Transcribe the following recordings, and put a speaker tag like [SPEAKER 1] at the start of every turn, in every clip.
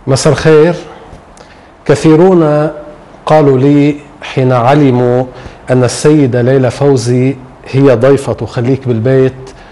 [SPEAKER 1] مساء الخير كثيرون قالوا لي حين علموا أن السيدة ليلى فوزي هي ضيفة خليك بالبيت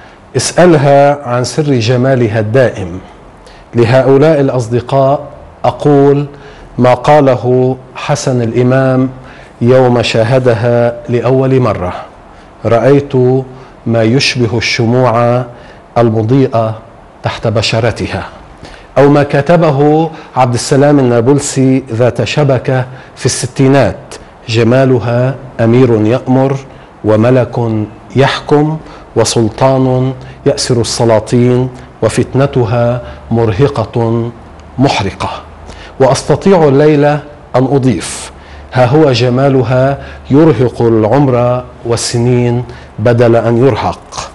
[SPEAKER 1] اسألها عن سر جمالها الدائم لهؤلاء الأصدقاء أقول ما قاله حسن الإمام يوم شاهدها لأول مرة رأيت ما يشبه الشموع المضيئة تحت بشرتها أو ما كتبه عبد السلام النابلسي ذات شبكة في الستينات جمالها أمير يأمر وملك يحكم وسلطان يأسر السلاطين وفتنتها مرهقة محرقة وأستطيع الليلة أن أضيف ها هو جمالها يرهق العمر والسنين بدل أن يرهق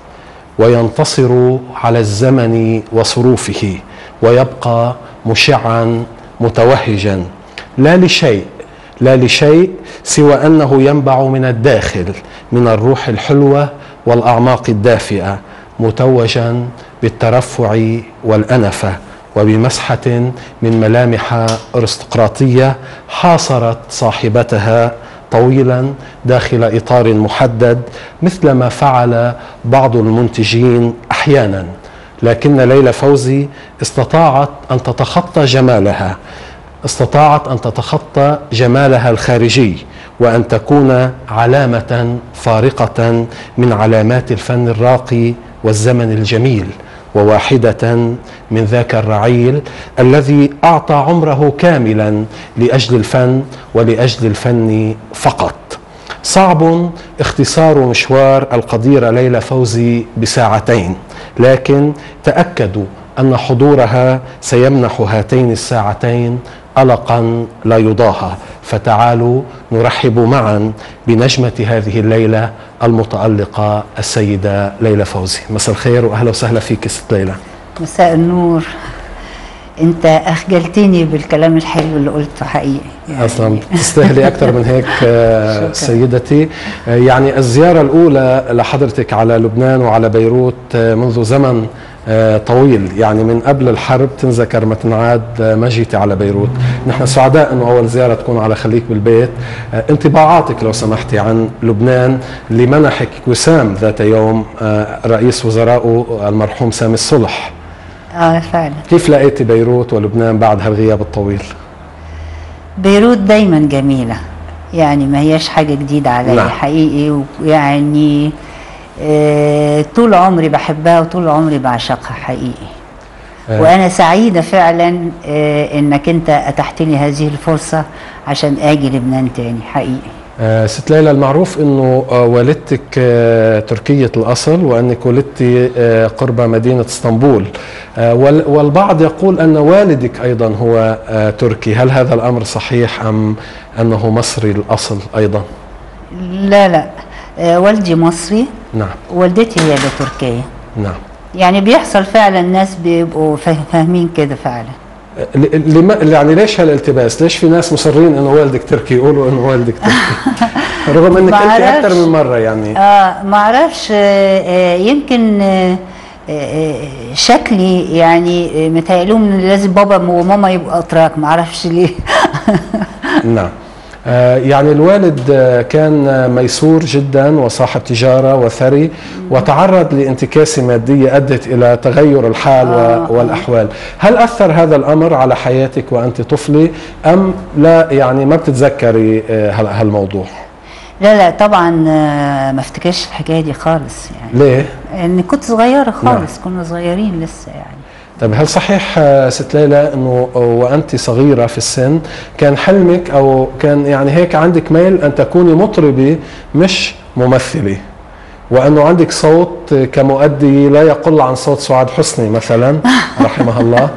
[SPEAKER 1] وينتصر على الزمن وصروفه ويبقى مشعا متوهجا لا لشيء لا لشيء سوى انه ينبع من الداخل من الروح الحلوه والاعماق الدافئه متوجا بالترفع والانفه وبمسحه من ملامح ارستقراطيه حاصرت صاحبتها طويلا داخل اطار محدد مثل ما فعل بعض المنتجين احيانا لكن ليلى فوزي استطاعت ان تتخطى جمالها استطاعت ان تتخطى جمالها الخارجي وان تكون علامه فارقه من علامات الفن الراقي والزمن الجميل وواحده من ذاك الرعيل الذي اعطى عمره كاملا لاجل الفن ولاجل الفن فقط صعب اختصار مشوار القديره ليلى فوزي بساعتين لكن تاكدوا ان حضورها سيمنح هاتين الساعتين ألقا لا يضاهى فتعالوا نرحب معا بنجمة هذه الليلة المتألقة السيدة ليلى فوزي مساء الخير وأهلا وسهلا فيك ست ليلى
[SPEAKER 2] مساء النور انت اخجلتني بالكلام الحلو اللي قلته حقيقي
[SPEAKER 1] يعني اصلا تستاهلي اكثر من هيك سيدتي يعني الزياره الاولى لحضرتك على لبنان وعلى بيروت منذ زمن طويل يعني من قبل الحرب تنذكر ما تنعاد ما جيتي على بيروت نحن سعداء انه اول زياره تكون على خليك بالبيت انطباعاتك لو سمحتي عن لبنان اللي منحك وسام ذات يوم رئيس وزرائه المرحوم سامي الصلح
[SPEAKER 2] اه فعلا
[SPEAKER 1] كيف لقيتي بيروت ولبنان بعد هالغياب الطويل
[SPEAKER 2] بيروت دايما جميله يعني ما هياش حاجه جديده عليا
[SPEAKER 1] نعم.
[SPEAKER 2] حقيقي ويعني آه طول عمري بحبها وطول عمري بعشقها حقيقي آه. وانا سعيده فعلا آه انك انت اتحت لي هذه الفرصه عشان اجي لبنان تاني حقيقي
[SPEAKER 1] آه ست ليلى المعروف انه آه والدتك آه تركيه الاصل وانك ولدتي آه قرب مدينه اسطنبول آه والبعض يقول ان والدك ايضا هو آه تركي هل هذا الامر صحيح ام انه مصري الاصل ايضا
[SPEAKER 2] لا لا آه والدي مصري
[SPEAKER 1] نعم
[SPEAKER 2] والدتي هي اللي تركيه
[SPEAKER 1] نعم
[SPEAKER 2] يعني بيحصل فعلا ناس بيبقوا فاهمين كده فعلا
[SPEAKER 1] لما يعني ليش هالالتباس؟ ليش في ناس مصرين انه والدك تركي يقولوا انه والدك تركي؟ رغم انك انت اكثر من مره يعني
[SPEAKER 2] اه ما اعرفش آه يمكن آه آه شكلي يعني متهيألهم ان لازم بابا وماما يبقوا اتراك ما اعرفش ليه
[SPEAKER 1] نعم يعني الوالد كان ميسور جدا وصاحب تجارة وثري وتعرض لانتكاسة مادية أدت إلى تغير الحال آه والأحوال هل أثر هذا الأمر على حياتك وأنت طفلة أم لا يعني ما بتتذكري هالموضوع
[SPEAKER 2] لا لا طبعا ما افتكرش الحكايه دي خالص يعني
[SPEAKER 1] ليه؟
[SPEAKER 2] لان كنت صغيره خالص نعم. كنا صغيرين لسه يعني
[SPEAKER 1] طيب هل صحيح ست ليلى انه وانت صغيره في السن كان حلمك او كان يعني هيك عندك ميل ان تكوني مطربه مش ممثله وانه عندك صوت كمؤدي لا يقل عن صوت سعاد حسني مثلا رحمها الله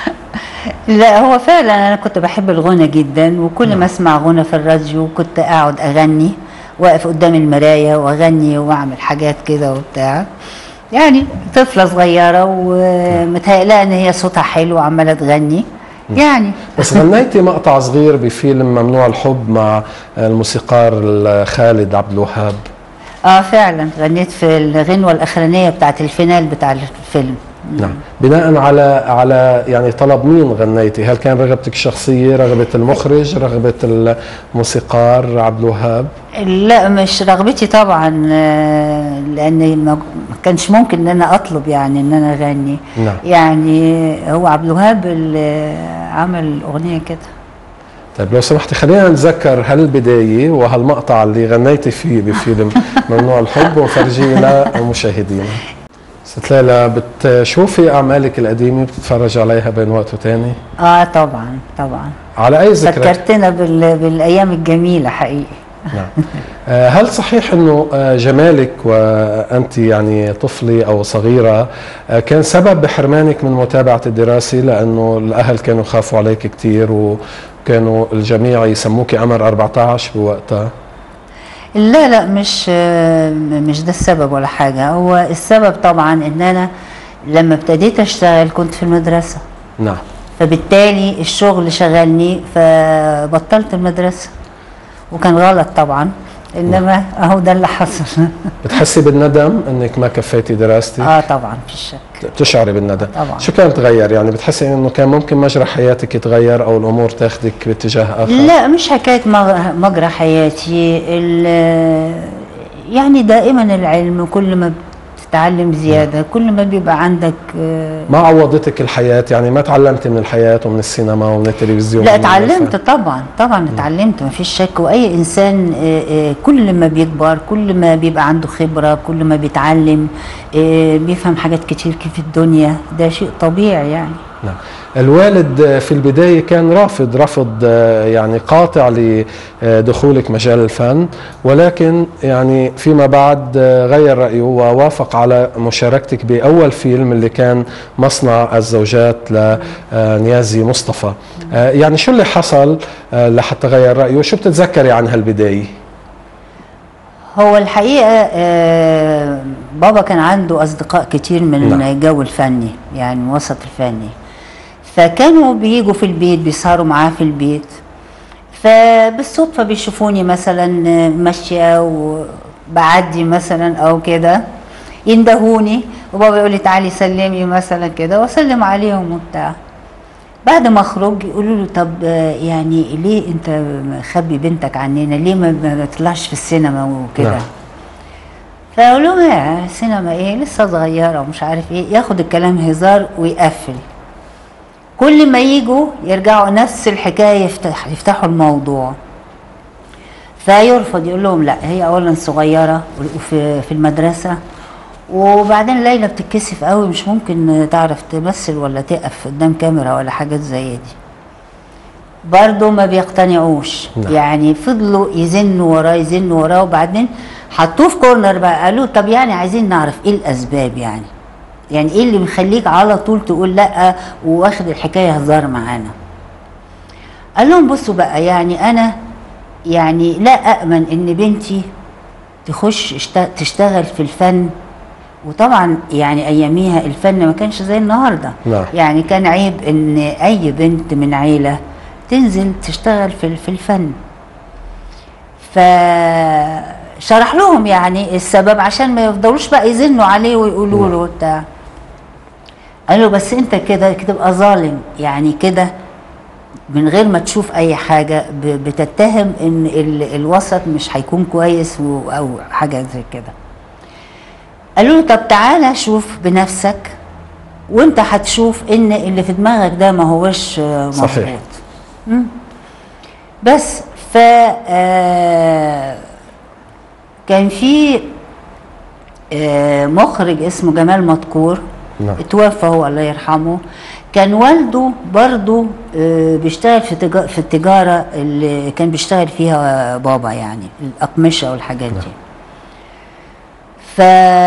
[SPEAKER 2] لا هو فعلا انا كنت بحب الغنى جدا وكل ما اسمع غنى في الراديو كنت اقعد اغني واقف قدام المرايه واغني واعمل حاجات كده وبتاع يعني طفله صغيره ومتهيألها ان هي صوتها حلو وعماله تغني يعني
[SPEAKER 1] بس غنيتي مقطع صغير بفيلم ممنوع الحب مع الموسيقار خالد عبد الوهاب
[SPEAKER 2] اه فعلا غنيت في الغنوه الاخرانيه بتاعت الفينال بتاع الفيلم
[SPEAKER 1] نعم بناء على على يعني طلب مين غنيتي هل كان رغبتك الشخصيه رغبه المخرج رغبه الموسيقار عبد الوهاب
[SPEAKER 2] لا مش رغبتي طبعا آه، لان ما ما كانش ممكن ان انا اطلب يعني ان انا اغني
[SPEAKER 1] نعم.
[SPEAKER 2] يعني هو عبد الوهاب اللي عمل الاغنيه كده
[SPEAKER 1] طيب لو سمحتي خلينا نتذكر هالبدايه وهالمقطع اللي غنيتي فيه بفيلم ممنوع الحب ونفرجيه لمشاهدينا ست ليلى بتشوفي اعمالك القديمه بتتفرج عليها بين وقت وتاني
[SPEAKER 2] اه طبعا طبعا
[SPEAKER 1] على اي ذكرى
[SPEAKER 2] فكرتنا بال... بالايام الجميله حقيقي
[SPEAKER 1] نعم آه، هل صحيح انه آه، جمالك وانت يعني طفله او صغيره آه، كان سبب بحرمانك من متابعه الدراسه لانه الاهل كانوا يخافوا عليك كثير وكانوا الجميع يسموك قمر 14 بوقتها
[SPEAKER 2] لا لا مش آه، مش ده السبب ولا حاجه هو السبب طبعا ان انا لما ابتديت اشتغل كنت في المدرسه
[SPEAKER 1] نعم
[SPEAKER 2] فبالتالي الشغل شغلني فبطلت المدرسه وكان غلط طبعا انما اهو ده اللي حصل
[SPEAKER 1] بتحسي بالندم انك ما كفيتي دراستك
[SPEAKER 2] اه طبعا في شك
[SPEAKER 1] بتشعري بالندم
[SPEAKER 2] طبعا.
[SPEAKER 1] شو كان تغير يعني بتحسي انه كان ممكن مجرى حياتك يتغير او الامور تاخذك باتجاه اخر
[SPEAKER 2] لا مش حكايه مج- مجرى حياتي ال- يعني دائما العلم كل ما بتتعلم زياده كل ما بيبقى عندك آه،
[SPEAKER 1] ما عوضتك الحياه يعني ما تعلمتي من الحياه ومن السينما ومن التلفزيون
[SPEAKER 2] لا
[SPEAKER 1] ومن
[SPEAKER 2] اتعلمت
[SPEAKER 1] الأفلام؟
[SPEAKER 2] طبعا طبعا اتعلمت ما فيش شك واي انسان آه، آه، كل ما بيكبر كل ما بيبقى عنده خبره كل ما بيتعلم آه، بيفهم حاجات كتير في الدنيا ده شيء طبيعي يعني
[SPEAKER 1] نعم الوالد في البداية كان رافض رفض آه، يعني قاطع لدخولك مجال الفن ولكن يعني فيما بعد آه، غير رأيه ووافق على مشاركتك بأول فيلم اللي كان مصنع الزوجات لنيازي مصطفى آه، يعني شو اللي حصل آه، لحتى غير رأيه شو بتتذكري عن هالبداية
[SPEAKER 2] هو الحقيقة آه، بابا كان عنده أصدقاء كتير من
[SPEAKER 1] نعم.
[SPEAKER 2] الجو الفني يعني من الوسط الفني فكانوا بيجوا في البيت بيسهروا معاه في البيت فبالصدفة بيشوفوني مثلا ماشية وبعدي مثلا أو كده يندهوني وبابا يقول لي تعالي سلمي مثلا كده وأسلم عليهم وبتاع بعد ما اخرج يقولوا له طب آه، يعني ليه انت مخبي بنتك عننا ليه ما ما تطلعش في السينما وكده
[SPEAKER 1] نعم.
[SPEAKER 2] فاقول لهم يا سينما ايه لسه صغيره ومش عارف ايه ياخد الكلام هزار ويقفل كل ما يجوا يرجعوا نفس الحكايه يفتح يفتحوا الموضوع فيرفض يقول لهم لا هي اولا صغيره وفي في المدرسه وبعدين ليلى بتتكسف قوي مش ممكن تعرف تمثل ولا تقف قدام كاميرا ولا حاجات زي دي برضه ما بيقتنعوش
[SPEAKER 1] نعم.
[SPEAKER 2] يعني فضلوا يزنوا وراه يزنوا وراه وبعدين حطوه في كورنر بقى قالوا طب يعني عايزين نعرف ايه الاسباب يعني يعني ايه اللي بيخليك على طول تقول لا واخد الحكايه هزار معانا قال لهم بصوا بقى يعني انا يعني لا أأمن إن بنتي تخش اشت- تشتغل في الفن وطبعا يعني أياميها الفن ما كانش زي النهاردة
[SPEAKER 1] نعم.
[SPEAKER 2] يعني كان عيب إن أي بنت من عيلة تنزل تشتغل في في الفن فشرح لهم يعني السبب عشان ما يفضلوش بقى يزنوا عليه ويقولوا له بتاع قال له بس انت كده تبقى ظالم يعني كده من غير ما تشوف اي حاجه ب- بتتهم ان ال- الوسط مش هيكون كويس و- او حاجه زي كده قالوا له طب تعالى شوف بنفسك وانت هتشوف ان اللي في دماغك ده ما هوش آه، مظبوط
[SPEAKER 1] صحيح.
[SPEAKER 2] مم. بس ف آه، كان في آه، مخرج اسمه جمال مدكور
[SPEAKER 1] نعم.
[SPEAKER 2] اتوفى هو الله يرحمه كان والده برضه آه، بيشتغل في تجا- في التجاره اللي كان بيشتغل فيها بابا يعني الاقمشه والحاجات دي ف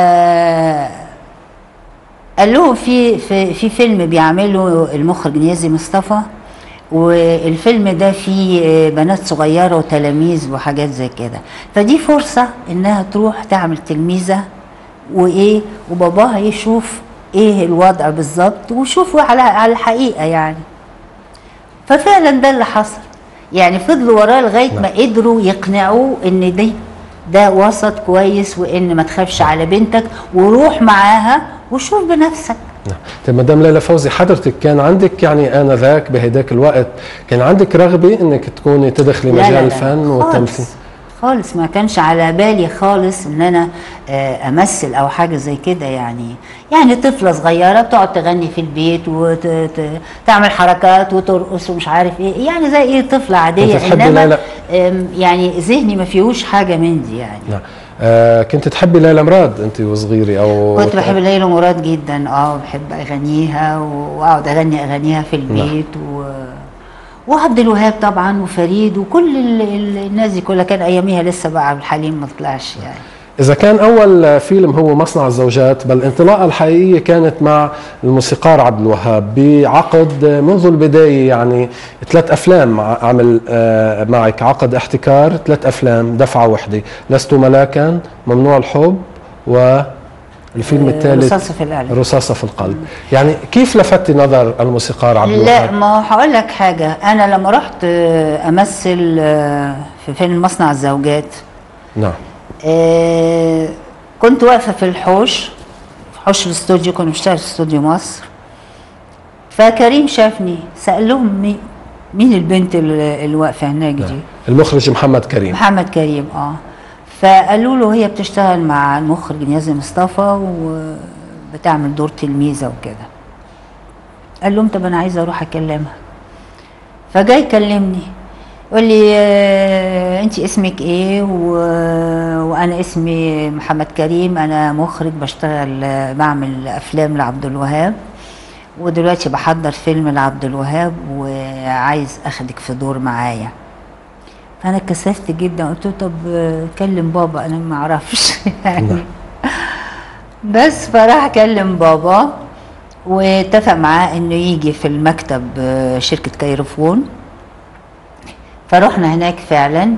[SPEAKER 2] قال لهم في في في فيلم بيعمله المخرج نيازي مصطفى والفيلم ده فيه آه، بنات صغيره وتلاميذ وحاجات زي كده فدي فرصه انها تروح تعمل تلميذه وايه وباباها يشوف ايه الوضع بالظبط ويشوفوا على على الحقيقه يعني ففعلا ده اللي حصل يعني فضلوا وراه لغايه ما قدروا يقنعوه ان دي ده وسط كويس وان ما تخافش على بنتك وروح معاها وشوف بنفسك
[SPEAKER 1] نعم طيب مدام ليلى فوزي حضرتك كان عندك يعني انذاك بهداك الوقت كان عندك رغبه انك تكوني تدخلي
[SPEAKER 2] لا
[SPEAKER 1] مجال
[SPEAKER 2] لا لا
[SPEAKER 1] الفن والتمثيل
[SPEAKER 2] خالص خالص ما كانش على بالي خالص ان انا آه، امثل او حاجه زي كده يعني يعني طفله صغيره بتقعد تغني في البيت وتعمل حركات وترقص ومش عارف ايه يعني زي ايه طفله عاديه
[SPEAKER 1] كنت تحبي
[SPEAKER 2] انما
[SPEAKER 1] ليلى-
[SPEAKER 2] آم، يعني ذهني ما فيهوش حاجه من دي يعني
[SPEAKER 1] نعم آه كنت تحبي ليلى مراد انت وصغيره او
[SPEAKER 2] كنت بحب ليلى مراد جدا اه بحب اغانيها واقعد اغني اغانيها في البيت و وعبد الوهاب طبعا وفريد وكل ال- ال- الناس دي كلها كان اياميها لسه بقى عبد الحليم ما طلعش يعني
[SPEAKER 1] إذا كان أول فيلم هو مصنع الزوجات بل الانطلاقة الحقيقية كانت مع الموسيقار عبد الوهاب بعقد منذ البداية يعني ثلاث أفلام عمل آه، معك عقد احتكار ثلاث أفلام دفعة وحدة لست ملاكا ممنوع الحب والفيلم
[SPEAKER 2] آه،
[SPEAKER 1] الثالث
[SPEAKER 2] رصاصة في القلب.
[SPEAKER 1] رصاصة في القلب يعني كيف لفتي نظر الموسيقار عبد
[SPEAKER 2] لا
[SPEAKER 1] الوهاب
[SPEAKER 2] ما هقول لك حاجه انا لما رحت آه، امثل آه، في فيلم مصنع الزوجات
[SPEAKER 1] نعم
[SPEAKER 2] آه، كنت واقفه في الحوش في حوش الاستوديو كنا بنشتغل في استوديو مصر فكريم شافني سالهم مين مين البنت اللي اللي واقفه هناك دي
[SPEAKER 1] المخرج محمد كريم
[SPEAKER 2] محمد كريم اه فقالوا له هي بتشتغل مع المخرج نيازي مصطفى وبتعمل دور تلميذه وكده قال لهم طب انا عايزه اروح اكلمها فجاي يكلمني يقول لي آه، انت اسمك ايه و... وانا اسمي محمد كريم انا مخرج بشتغل آه، بعمل افلام لعبد الوهاب ودلوقتي بحضر فيلم لعبد الوهاب وعايز اخدك في دور معايا فانا اتكسفت جدا قلت له طب آه، كلم بابا انا ما اعرفش يعني
[SPEAKER 1] نعم.
[SPEAKER 2] بس فراح اكلم بابا واتفق معاه انه يجي في المكتب آه، شركه كايروفون فرحنا هناك فعلا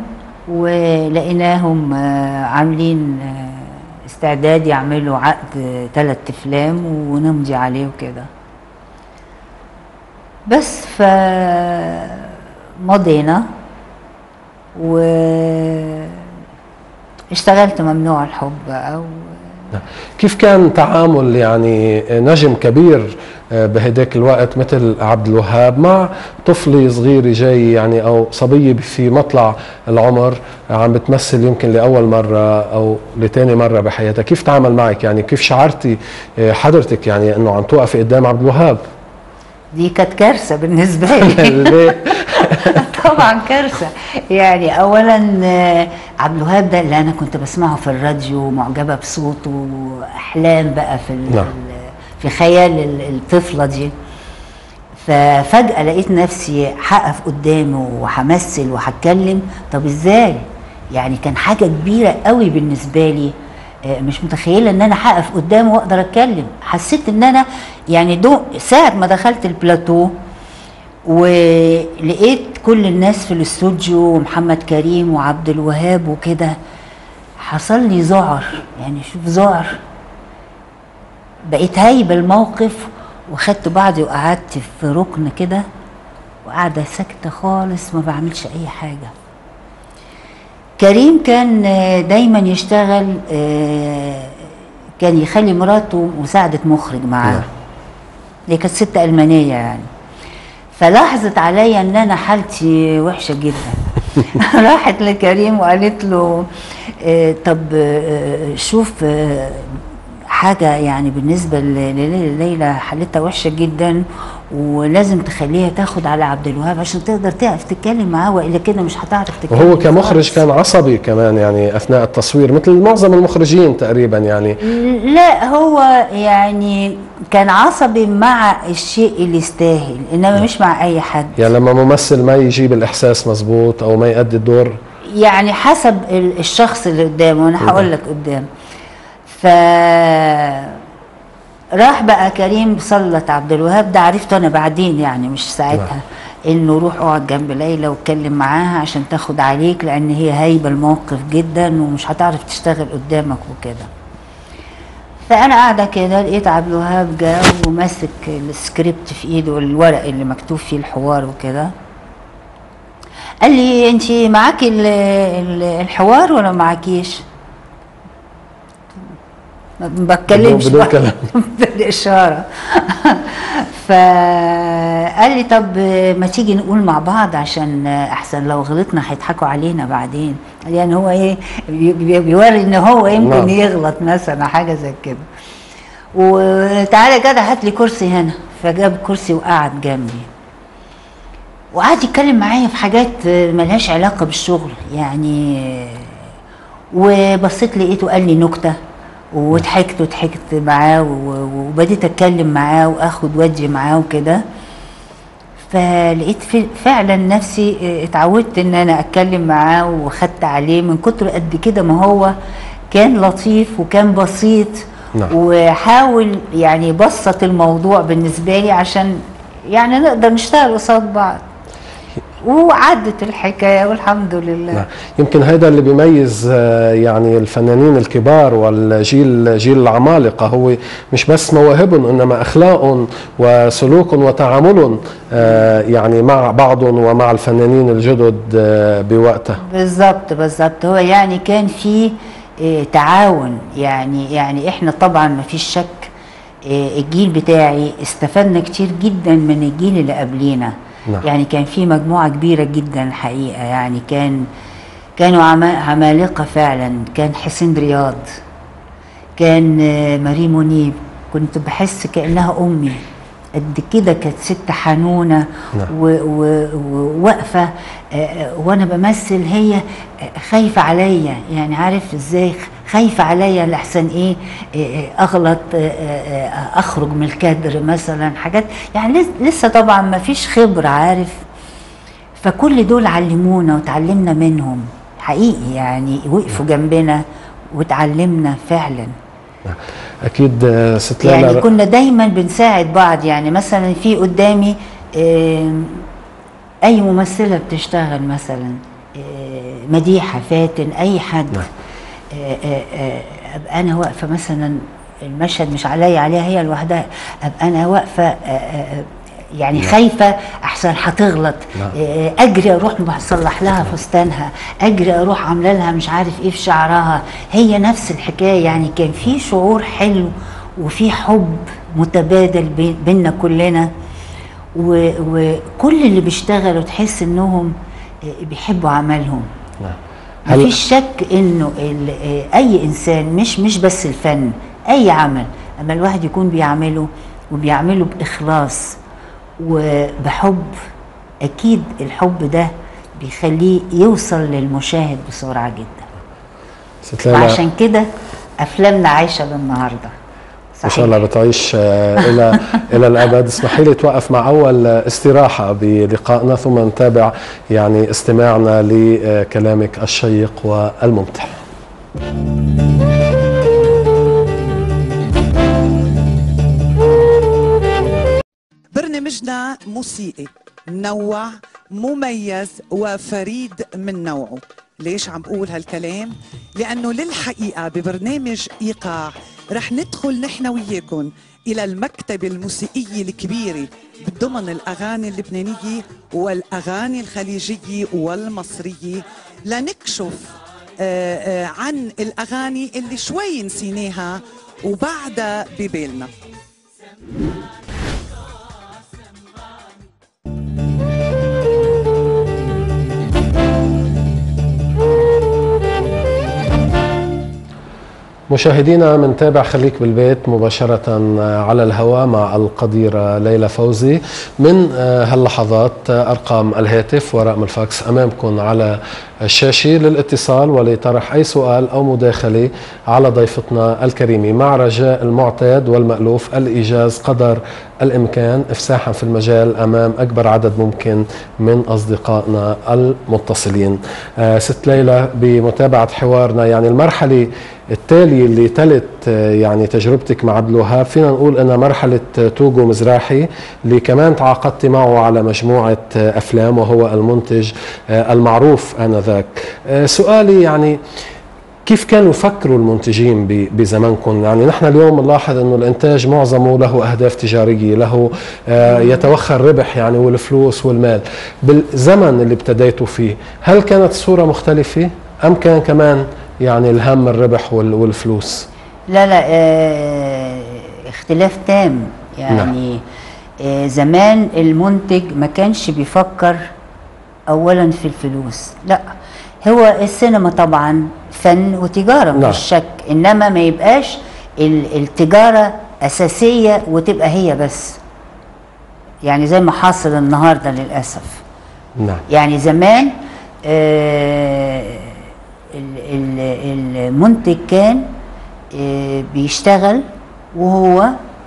[SPEAKER 2] ولقيناهم آه، عاملين آه، استعداد يعملوا عقد ثلاث افلام ونمضي عليه وكده بس ف مضينا و اشتغلت ممنوع الحب بقى و...
[SPEAKER 1] كيف كان تعامل يعني نجم كبير بهداك الوقت مثل عبد الوهاب مع طفلة صغيرة جاي يعني أو صبية في مطلع العمر عم بتمثل يمكن لأول مرة أو لتاني مرة بحياتها كيف تعامل معك يعني كيف شعرتي حضرتك يعني أنه عم توقفي قدام عبد الوهاب
[SPEAKER 2] دي كانت كارثه بالنسبه لي
[SPEAKER 1] ليه؟
[SPEAKER 2] طبعا كارثه يعني اولا آه، عبد الوهاب ده اللي انا كنت بسمعه في الراديو معجبه بصوته احلام بقى في ال-
[SPEAKER 1] نعم.
[SPEAKER 2] في خيال ال- الطفله دي ففجاه لقيت نفسي هقف قدامه وهمثل وهتكلم طب ازاي يعني كان حاجه كبيره قوي بالنسبه لي آه، مش متخيله ان انا هقف قدامه واقدر اتكلم حسيت ان انا يعني دو ساعه ما دخلت البلاتو ولقيت كل الناس في الاستوديو ومحمد كريم وعبد الوهاب وكده حصل لي ذعر يعني شوف ذعر بقيت هايبه الموقف وخدت بعضي وقعدت في ركن كده وقاعده ساكته خالص ما بعملش اي حاجه كريم كان آه، دايما يشتغل آه، كان يخلي مراته مساعده مخرج معاه
[SPEAKER 1] نعم.
[SPEAKER 2] هي كانت ست ألمانية يعني فلاحظت عليا ان انا حالتي وحشه جدا راحت لكريم وقالت له آه، طب آه، شوف آه، حاجه يعني بالنسبه ل- لليلى حالتها وحشه جدا ولازم تخليها تاخد على عبد الوهاب عشان تقدر تقف تتكلم معاه والا كده مش هتعرف تتكلم
[SPEAKER 1] وهو كمخرج
[SPEAKER 2] خالص.
[SPEAKER 1] كان عصبي كمان يعني أثناء التصوير مثل معظم المخرجين تقريبا يعني
[SPEAKER 2] لا هو يعني كان عصبي مع الشيء اللي يستاهل انما مش مع اي حد
[SPEAKER 1] يعني لما ممثل ما يجيب الإحساس مزبوط أو ما يأدي الدور
[SPEAKER 2] يعني حسب ال- الشخص اللي قدامه انا هقول لك قدام ف راح بقى كريم سلط عبد الوهاب ده عرفته انا بعدين يعني مش ساعتها انه روح اقعد جنب ليلى واتكلم معاها عشان تاخد عليك لان هي هايبه الموقف جدا ومش هتعرف تشتغل قدامك وكده فانا قاعده كده لقيت عبد الوهاب جه وماسك السكريبت في ايده الورق اللي مكتوب فيه الحوار وكده قال لي انت معاكي ال- ال- الحوار ولا معاكيش ما بتكلمش
[SPEAKER 1] بدون
[SPEAKER 2] بقى.
[SPEAKER 1] كلام.
[SPEAKER 2] بالاشاره فقال لي طب ما تيجي نقول مع بعض عشان احسن لو غلطنا هيضحكوا علينا بعدين يعني هو ايه بي- بي- بيوري ان هو يمكن
[SPEAKER 1] نعم.
[SPEAKER 2] يغلط مثلا حاجه زي كده وتعالى كده هات لي كرسي هنا فجاب كرسي وقعد جنبي وقعد يتكلم معايا في حاجات ملهاش علاقه بالشغل يعني وبصيت لقيته قال لي نكته وضحكت وضحكت معاه و- وبديت اتكلم معاه واخد ودي معاه وكده فلقيت في- فعلا نفسي اتعودت ان انا اتكلم معاه وخدت عليه من كتر قد كده ما هو كان لطيف وكان بسيط
[SPEAKER 1] نعم.
[SPEAKER 2] وحاول يعني يبسط الموضوع بالنسبه لي عشان يعني نقدر نشتغل قصاد بعض وعدت الحكايه والحمد لله
[SPEAKER 1] نعم. يمكن هذا اللي بيميز آه، يعني الفنانين الكبار والجيل جيل العمالقة هو مش بس مواهبهم إنما أخلاقهم وسلوك وتعامل آه، يعني مع بعضهم ومع الفنانين الجدد آه، بوقتها
[SPEAKER 2] بالظبط بالظبط هو يعني كان في آه، تعاون يعني يعني احنا طبعا ما فيش شك آه، الجيل بتاعي استفدنا كتير جدا من الجيل اللي قبلينا
[SPEAKER 1] نعم.
[SPEAKER 2] يعني كان في مجموعة كبيرة جدا الحقيقة يعني كان كانوا عما- عمالقة فعلا كان حسين رياض كان آه، ماري منيب كنت بحس كأنها أمي قد كده كانت ست حنونة
[SPEAKER 1] نعم.
[SPEAKER 2] و- و- وواقفة آه، آه، وأنا بمثل هي آه، خايفة عليا يعني عارف إزاي خايفة عليا لحسن إيه آه، آه، أغلط آه، آه، آه، أخرج من الكادر مثلا حاجات يعني لس- لسه طبعا ما فيش خبرة عارف فكل دول علمونا وتعلمنا منهم حقيقي يعني وقفوا جنبنا وتعلمنا فعلا
[SPEAKER 1] أكيد آه، ست
[SPEAKER 2] يعني
[SPEAKER 1] ليلى
[SPEAKER 2] كنا دايما بنساعد بعض يعني مثلا في قدامي آم، اي ممثله بتشتغل مثلا آه، مديحه فاتن اي حد
[SPEAKER 1] نعم.
[SPEAKER 2] آه، آه، آه، ابقى انا واقفه مثلا المشهد مش عليا عليها هي لوحدها ابقى انا واقفه آه، آه، آه، يعني خايفه احسن هتغلط
[SPEAKER 1] نعم.
[SPEAKER 2] آه، اجري اروح اصلح لها فستانها اجري اروح عامله لها مش عارف ايه في شعرها هي نفس الحكايه يعني كان في شعور حلو وفي حب متبادل بي- بينا كلنا و- وكل اللي بيشتغلوا تحس انهم آه، بيحبوا عملهم
[SPEAKER 1] نعم. هل-
[SPEAKER 2] مفيش شك انه ال- آه، اي انسان مش مش بس الفن اي عمل اما الواحد يكون بيعمله وبيعمله باخلاص وبحب اكيد الحب ده بيخليه يوصل للمشاهد بسرعه جدا
[SPEAKER 1] ست ليلى
[SPEAKER 2] وعشان كده افلامنا عايشه للنهارده
[SPEAKER 1] ان شاء الله بتعيش آه، الى الى الابد اسمحي لي توقف مع اول آه، استراحه بلقائنا ثم نتابع يعني استماعنا لكلامك الشيق والممتع
[SPEAKER 3] برنامجنا موسيقي منوع مميز وفريد من نوعه ليش عم بقول هالكلام؟ لأنه للحقيقة ببرنامج إيقاع رح ندخل نحن وياكم إلى المكتبة الموسيقية الكبيرة ضمن الأغاني اللبنانية والأغاني الخليجية والمصرية لنكشف آه، آه، عن الأغاني اللي شوي نسيناها وبعدها ببالنا
[SPEAKER 1] مشاهدينا منتابع خليك بالبيت مباشرة على الهواء مع القديرة ليلى فوزي من آه، هاللحظات آه، أرقام الهاتف ورقم الفاكس أمامكم على الشاشة للاتصال ولطرح أي سؤال أو مداخلة على ضيفتنا الكريمة مع رجاء المعتاد والمألوف الإيجاز قدر الإمكان إفساحا في المجال أمام أكبر عدد ممكن من أصدقائنا المتصلين آه، ست ليلى بمتابعة حوارنا يعني المرحلة التالية اللي تلت آه، يعني تجربتك مع عبد الوهاب فينا نقول انها مرحلة آه، توجو مزراحي اللي كمان تعاقدت معه على مجموعة آه، افلام وهو المنتج آه، المعروف انذاك آه، سؤالي يعني كيف كانوا يفكروا المنتجين ب- بزمانكم يعني نحن اليوم نلاحظ انه الانتاج معظمه له اهداف تجاريه له آه، يتوخى الربح يعني والفلوس والمال بالزمن اللي ابتديتوا فيه هل كانت الصوره مختلفه ام كان كمان يعني الهم الربح وال- والفلوس
[SPEAKER 2] لا لا آه اختلاف تام يعني آه زمان المنتج ما كانش بيفكر اولا في الفلوس لا هو السينما طبعا فن وتجاره
[SPEAKER 1] نعم.
[SPEAKER 2] مفيش شك انما ما يبقاش ال- التجاره اساسيه وتبقى هي بس يعني زي ما حاصل النهارده للاسف
[SPEAKER 1] نعم
[SPEAKER 2] يعني زمان آه، ال- ال- المنتج كان آه، بيشتغل وهو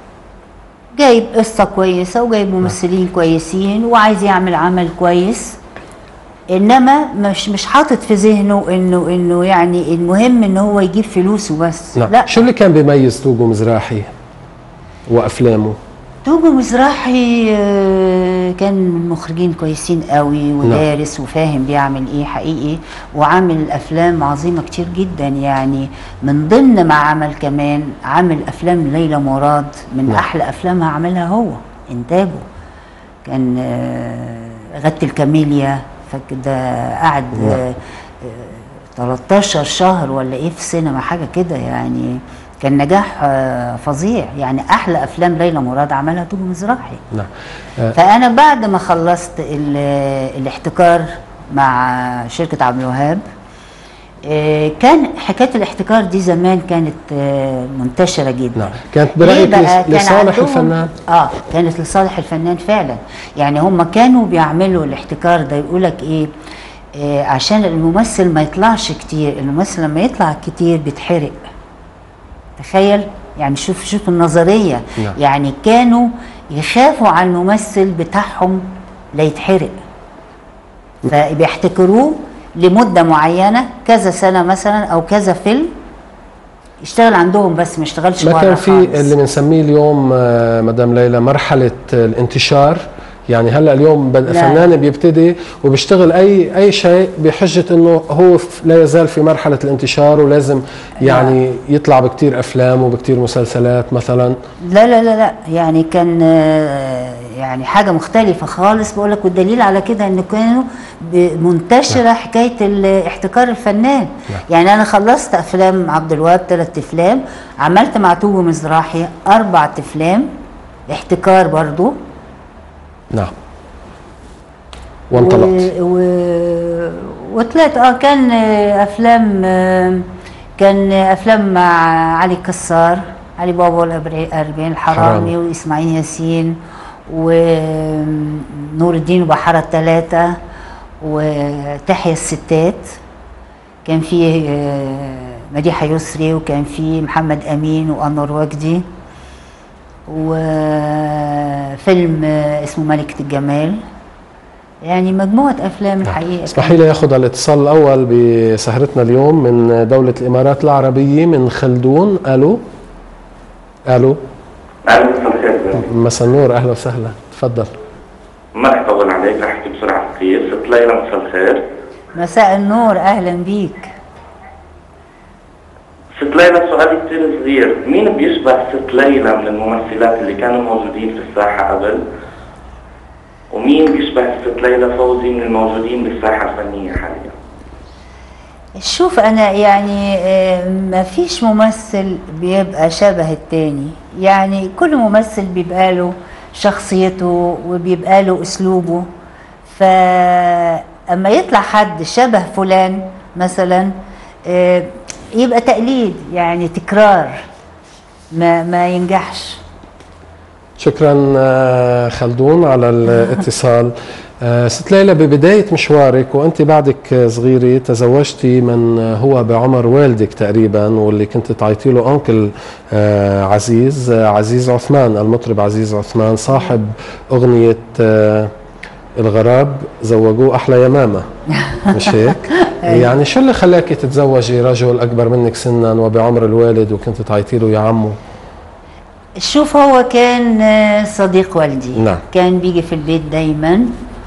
[SPEAKER 2] جايب قصة كويسة وجايب ممثلين كويسين وعايز يعمل عمل كويس انما مش مش حاطط في ذهنه انه انه يعني المهم ان هو يجيب فلوسه بس
[SPEAKER 1] نعم
[SPEAKER 2] لا
[SPEAKER 1] شو اللي كان بيميز توجو مزراحي وافلامه
[SPEAKER 2] توجو مزراحي آه، كان من المخرجين كويسين قوي ودارس وفاهم بيعمل ايه حقيقي وعامل افلام عظيمه كتير جدا يعني من ضمن ما عمل كمان عامل افلام ليلى مراد من
[SPEAKER 1] نعم.
[SPEAKER 2] احلى افلامها عملها هو انتاجه كان آه، غدة الكاميليا فكده قعد آه، آه، 13 شهر ولا ايه في السينما حاجه كده يعني كان نجاح آه، فظيع يعني احلى افلام ليلى مراد عملها توجو مزراحي
[SPEAKER 1] نعم آه،
[SPEAKER 2] فانا بعد ما خلصت ال- الاحتكار مع شركه عبد الوهاب آه، كان حكايه الاحتكار دي زمان كانت آه، منتشره جدا
[SPEAKER 1] نعم كانت
[SPEAKER 2] ليه
[SPEAKER 1] برايك
[SPEAKER 2] بقى؟
[SPEAKER 1] لس-
[SPEAKER 2] كان
[SPEAKER 1] لصالح
[SPEAKER 2] عندهم-
[SPEAKER 1] الفنان
[SPEAKER 2] اه كانت لصالح الفنان فعلا يعني هم كانوا بيعملوا الاحتكار ده يقول لك ايه آه عشان الممثل ما يطلعش كتير الممثل لما يطلع كتير بيتحرق تخيل يعني شوف شوف النظريه
[SPEAKER 1] نعم.
[SPEAKER 2] يعني كانوا يخافوا على الممثل بتاعهم لا يتحرق فبيحتكروه لمده معينه كذا سنه مثلا او كذا فيلم يشتغل عندهم بس ما يشتغلش
[SPEAKER 1] ما
[SPEAKER 2] بره
[SPEAKER 1] كان في
[SPEAKER 2] خالص.
[SPEAKER 1] اللي بنسميه اليوم آه، مدام ليلى مرحله الانتشار يعني هلا اليوم بد-
[SPEAKER 2] لا.
[SPEAKER 1] فنان بيبتدي وبيشتغل اي اي شيء بحجه انه هو ف- لا يزال في مرحله الانتشار ولازم يعني يطلع بكتير افلام وبكتير مسلسلات مثلا
[SPEAKER 2] لا لا لا لا يعني كان آه، يعني حاجه مختلفه خالص بقول لك والدليل على كده ان كانوا ب- منتشره حكايه ال- احتكار الفنان يعني انا خلصت افلام عبد الوهاب ثلاث افلام عملت مع توجو مزراحي اربع افلام احتكار برضو
[SPEAKER 1] نعم وانطلقت
[SPEAKER 2] و... و... وطلعت اه كان آه، افلام آه، كان افلام مع علي كسار علي بابا والأربعين الحرامي
[SPEAKER 1] حرامي.
[SPEAKER 2] واسماعيل ياسين ونور الدين وبحارة الثلاثة وتحيا الستات كان في آه، مديحة يسري وكان في محمد أمين وأنور وجدي وفيلم آه، اسمه ملكة الجمال يعني مجموعة أفلام الحقيقة
[SPEAKER 1] اسمحي لي ياخذ الاتصال الاول بسهرتنا اليوم من دوله الامارات العربيه من خلدون الو الو
[SPEAKER 4] أهلا مساء الخير
[SPEAKER 1] مساء النور اهلا وسهلا تفضل
[SPEAKER 4] ما رح أطول عليك رح أحكي بسرعة كثير ست ليلى مساء الخير
[SPEAKER 2] مساء النور أهلا بيك
[SPEAKER 4] ست ليلى سؤالي كثير صغير مين بيشبه ست ليلى من الممثلات اللي كانوا موجودين في الساحة قبل ومين بيشبه ست ليلى فوزي من الموجودين بالساحة الفنية حاليا
[SPEAKER 2] شوف أنا يعني آه، ما فيش ممثل بيبقى شبه التاني يعني كل ممثل بيبقى له شخصيته وبيبقى له أسلوبه فأما يطلع حد شبه فلان مثلا آه، يبقى تقليد يعني تكرار ما ما ينجحش
[SPEAKER 1] شكرا آه، خلدون على الاتصال آه، ست ليلى ببداية مشوارك وأنت بعدك آه، صغيرة تزوجتي من آه، هو بعمر والدك تقريبا واللي كنت تعيطي له أنكل آه، عزيز آه، عزيز عثمان المطرب عزيز عثمان صاحب أغنية آه، الغراب زوجوه أحلى يمامة مش هيك؟ يعني شو اللي خلاك تتزوجي رجل أكبر منك سنا وبعمر الوالد وكنت تعيطي له يا عمو؟
[SPEAKER 2] شوف هو كان آه، صديق والدي
[SPEAKER 1] نعم.
[SPEAKER 2] كان بيجي في البيت دايما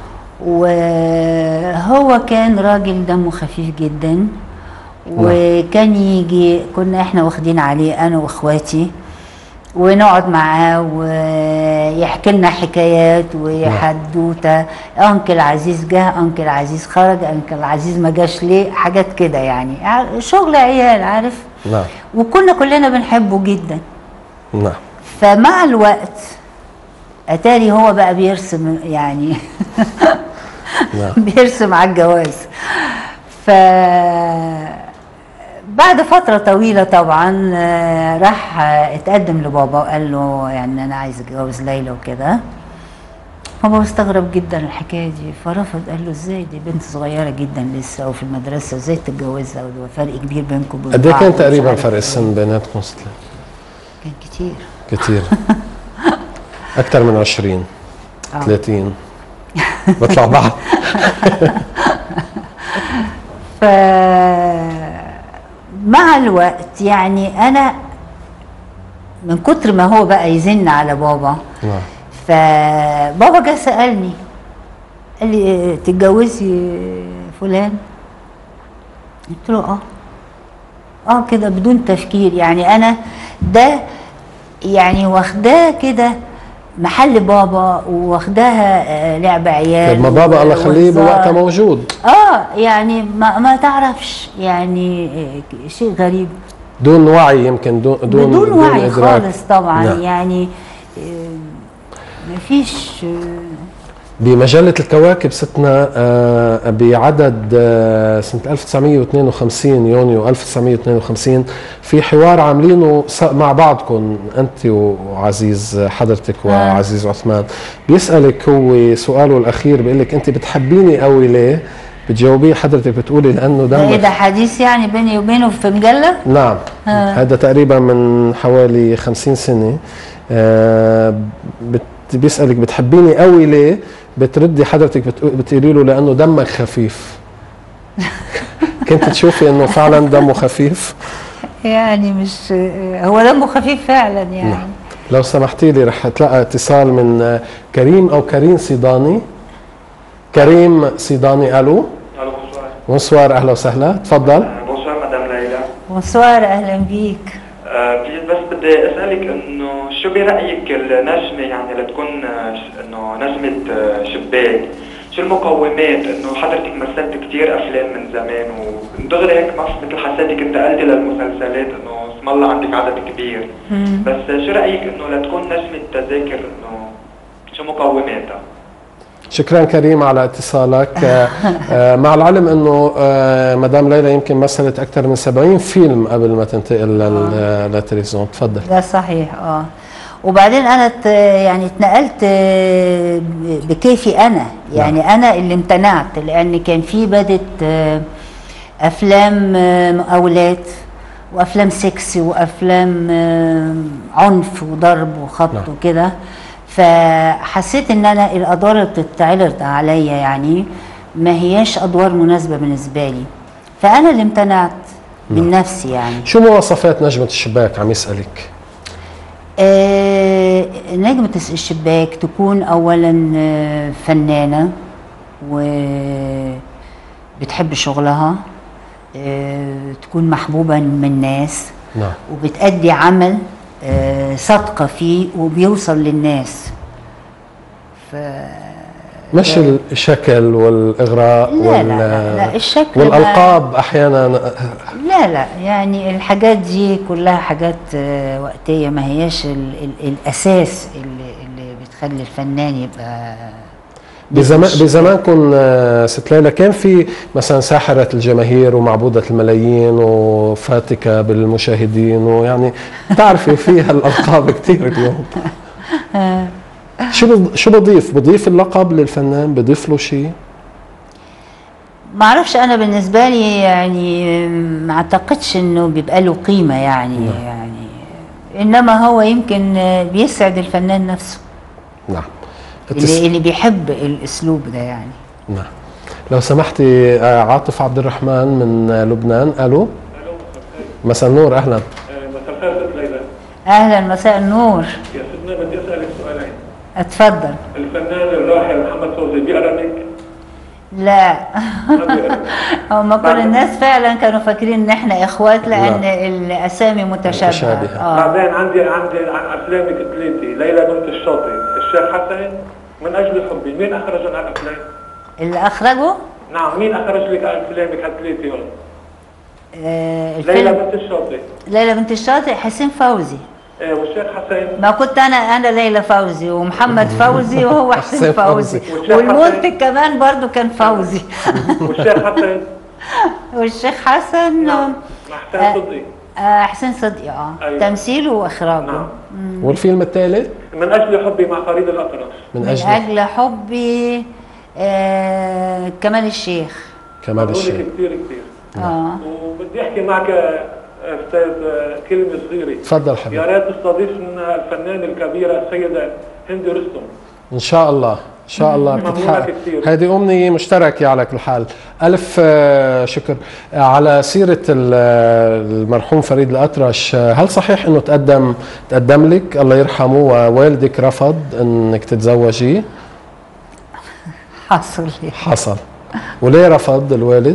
[SPEAKER 2] وهو كان راجل دمه خفيف جدا وكان يجي كنا احنا واخدين عليه انا واخواتي ونقعد معاه ويحكي لنا حكايات وحدوته انكل عزيز جه انكل عزيز خرج انكل عزيز ما جاش ليه حاجات كده يعني ع- شغل عيال عارف
[SPEAKER 1] نعم
[SPEAKER 2] وكنا كلنا بنحبه جدا
[SPEAKER 1] نعم
[SPEAKER 2] فمع الوقت اتاري هو بقى بيرسم يعني
[SPEAKER 1] نعم
[SPEAKER 2] بيرسم على الجواز ف بعد فترة طويلة طبعا آه، راح آه، اتقدم لبابا وقال له يعني انا عايز اتجوز ليلى وكده بابا استغرب جدا الحكاية دي فرفض قال له ازاي دي بنت صغيرة جدا لسه وفي المدرسة ازاي تتجوزها وفرق كبير بينكم وبين
[SPEAKER 1] قد ايه
[SPEAKER 2] بعض
[SPEAKER 1] كان
[SPEAKER 2] ومش
[SPEAKER 1] تقريبا
[SPEAKER 2] عارف
[SPEAKER 1] فرق
[SPEAKER 2] إيه.
[SPEAKER 1] السن بيناتكم ستة؟
[SPEAKER 2] كان كتير
[SPEAKER 1] كثير اكثر من 20
[SPEAKER 2] آه.
[SPEAKER 1] 30 بطلع بعض
[SPEAKER 2] ف مع الوقت يعني انا من كتر ما هو بقى يزن على بابا
[SPEAKER 1] نعم
[SPEAKER 2] فبابا جه سالني قال لي إيه، تتجوزي فلان قلت له اه اه كده بدون تفكير يعني انا ده يعني واخداه كده محل بابا واخداها آه، لعب عيال
[SPEAKER 1] لما بابا الله يخليه
[SPEAKER 2] وهزار.
[SPEAKER 1] بوقتها موجود
[SPEAKER 2] اه يعني ما, ما تعرفش يعني آه، شيء غريب
[SPEAKER 1] دون وعي يمكن دون دون
[SPEAKER 2] بدون وعي
[SPEAKER 1] إدراك.
[SPEAKER 2] خالص طبعا
[SPEAKER 1] نعم.
[SPEAKER 2] يعني ما فيش
[SPEAKER 1] بمجلة الكواكب ستنا آه، بعدد آه، سنة 1952 يونيو 1952 في حوار عاملينه س- مع بعضكم أنت وعزيز حضرتك وعزيز عثمان بيسألك هو سؤاله الأخير بيقول لك أنت بتحبيني قوي ليه؟ بتجاوبيه حضرتك بتقولي لأنه
[SPEAKER 2] ده ايه
[SPEAKER 1] دمك
[SPEAKER 2] ده حديث يعني بيني وبينه في مجله
[SPEAKER 1] نعم هذا تقريبا من حوالي 50 سنة آه، بت بيسألك بتحبيني قوي ليه بتردي حضرتك بتقو- بتقولي له لأنه دمك خفيف كنت تشوفي انه فعلا دمه خفيف
[SPEAKER 2] يعني مش هو دمه خفيف فعلا يعني
[SPEAKER 1] نعم. لو سمحتي لي رح تلاقى اتصال من آه، كريم او كريم صيداني كريم صيداني الو
[SPEAKER 4] الو بونسوار
[SPEAKER 1] بونسوار اهلا وسهلا تفضل
[SPEAKER 4] بونسوار مدام ليلى
[SPEAKER 2] بونسوار اهلا بيك
[SPEAKER 4] آه، بليز بس بدي اسالك انه شو برايك النجمه يعني لتكون آه، ش- انه نجمه آه، شباك شو المقومات انه حضرتك مثلت كثير افلام من زمان ودغري هيك مس- مثل حسيتك انتقلتي للمسلسلات انه اسم الله عندك عدد كبير بس شو رايك انه لتكون نجمه تذاكر انه شو مقوماتها؟
[SPEAKER 1] شكرا كريم على اتصالك آه، آه، مع العلم انه آه، مدام ليلى يمكن مثلت اكثر من 70 فيلم قبل ما تنتقل لل- للتلفزيون تفضل
[SPEAKER 2] ده صحيح اه وبعدين انا ت- يعني اتنقلت آه، ب- بكيفي انا يعني انا اللي امتنعت لان كان في بدت آه، افلام آه، مقاولات وافلام سكسي وافلام آه، عنف وضرب وخبط
[SPEAKER 1] نعم.
[SPEAKER 2] وكده فحسيت ان انا الادوار اللي بتتعرض عليا يعني ما هياش ادوار مناسبه بالنسبه لي فانا اللي امتنعت من نفسي يعني
[SPEAKER 1] شو مواصفات نجمة الشباك عم يسألك
[SPEAKER 2] آه، نجمة الشباك تكون أولا آه، فنانة وبتحب شغلها آه، تكون محبوبة من الناس
[SPEAKER 1] نعم
[SPEAKER 2] وبتأدي عمل آه، صادقة فيه وبيوصل للناس ف...
[SPEAKER 1] مش الشكل والاغراء
[SPEAKER 2] لا
[SPEAKER 1] وال
[SPEAKER 2] لا لا, لا الشكل ما-
[SPEAKER 1] والالقاب احيانا
[SPEAKER 2] لا لا يعني الحاجات دي كلها حاجات آه، وقتية ما هياش ال ال الأساس اللي, اللي بتخلي الفنان يبقى
[SPEAKER 1] بزمان بزمانكم آه، ست ليلى كان في مثلا ساحرة الجماهير ومعبودة الملايين وفاتكة بالمشاهدين ويعني بتعرفي فيها الألقاب كثير اليوم شو بض- شو بضيف؟ بضيف اللقب للفنان بضيف له شيء؟
[SPEAKER 2] ما اعرفش انا بالنسبه لي يعني ما اعتقدش انه بيبقى له قيمه يعني يعني انما هو يمكن آه، بيسعد الفنان نفسه
[SPEAKER 1] نعم
[SPEAKER 2] اللي,
[SPEAKER 1] التس...
[SPEAKER 2] اللي بيحب الاسلوب ده يعني
[SPEAKER 1] نعم لو سمحتي آه، عاطف عبد الرحمن من آه، لبنان الو مساء النور اهلا
[SPEAKER 5] مساء الخير ست ليلى
[SPEAKER 2] اهلا مساء النور
[SPEAKER 5] يا سيدنا بدي اسالك سؤالين
[SPEAKER 2] اتفضل
[SPEAKER 5] الفنان الراحل محمد فوزي بيقرا منك؟
[SPEAKER 2] لا
[SPEAKER 5] ما بيقرا
[SPEAKER 2] هما كل الناس فعلا كانوا فاكرين ان احنا اخوات لان الاسامي متشابهه
[SPEAKER 1] متشابهة.
[SPEAKER 2] اه
[SPEAKER 5] بعدين عندي عندي عن افلامك ثلاثه ليلى بنت الشاطئ الشيخ حسن من اجل حبي مين اخرج عن الافلام؟
[SPEAKER 2] اللي اخرجوا
[SPEAKER 5] نعم مين اخرج لك افلامك هالثلاثه يلا
[SPEAKER 2] آه
[SPEAKER 5] ليلى
[SPEAKER 2] الفيلم
[SPEAKER 5] بنت الشاطئ
[SPEAKER 2] ليلى بنت الشاطئ حسين فوزي
[SPEAKER 5] إيه والشيخ حسين
[SPEAKER 2] ما كنت انا انا ليلى فوزي ومحمد فوزي وهو حسين
[SPEAKER 1] حسين
[SPEAKER 2] فوزي
[SPEAKER 1] فوزي.
[SPEAKER 5] والشيخ
[SPEAKER 2] والمنتج
[SPEAKER 5] حسين.
[SPEAKER 2] كمان برضو كان فوزي
[SPEAKER 5] والشيخ حسين
[SPEAKER 2] والشيخ حسن
[SPEAKER 5] نعم مع حسين صدقي
[SPEAKER 2] آه حسين صدقي اه
[SPEAKER 5] أيوة.
[SPEAKER 2] تمثيله واخراجه
[SPEAKER 5] نعم
[SPEAKER 1] والفيلم الثالث
[SPEAKER 5] من اجل حبي مع فريد الاطرش
[SPEAKER 1] من
[SPEAKER 2] من
[SPEAKER 1] اجل
[SPEAKER 2] اجل حبي آه كمال الشيخ
[SPEAKER 1] كمال
[SPEAKER 5] مبروك
[SPEAKER 1] الشيخ
[SPEAKER 5] كثير كثير
[SPEAKER 2] اه
[SPEAKER 5] وبدي احكي معك استاذ كلمه صغيره
[SPEAKER 1] تفضل
[SPEAKER 5] يا
[SPEAKER 1] حبيبي
[SPEAKER 5] ريت تستضيفنا الفنانه الكبيره السيده هندي رستم
[SPEAKER 1] ان شاء الله ان شاء الله
[SPEAKER 5] ممنونة
[SPEAKER 1] بتتحقق
[SPEAKER 5] كثير.
[SPEAKER 1] هذه امنيه مشتركه على كل حال الف آه، شكر آه، على سيره ال- آه، المرحوم فريد الاطرش آه، هل صحيح انه تقدم تقدم لك الله يرحمه ووالدك رفض انك تتزوجي
[SPEAKER 2] حصل لي
[SPEAKER 1] حصل وليه رفض الوالد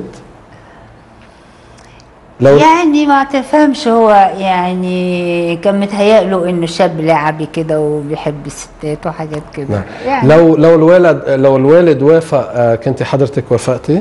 [SPEAKER 1] لو
[SPEAKER 2] يعني ما تفهمش هو يعني كان متهيأ له انه شاب لعبي كده وبيحب الستات وحاجات كده
[SPEAKER 1] نعم.
[SPEAKER 2] يعني
[SPEAKER 1] لو لو الوالد لو الوالد وافق آه، كنت حضرتك وافقتي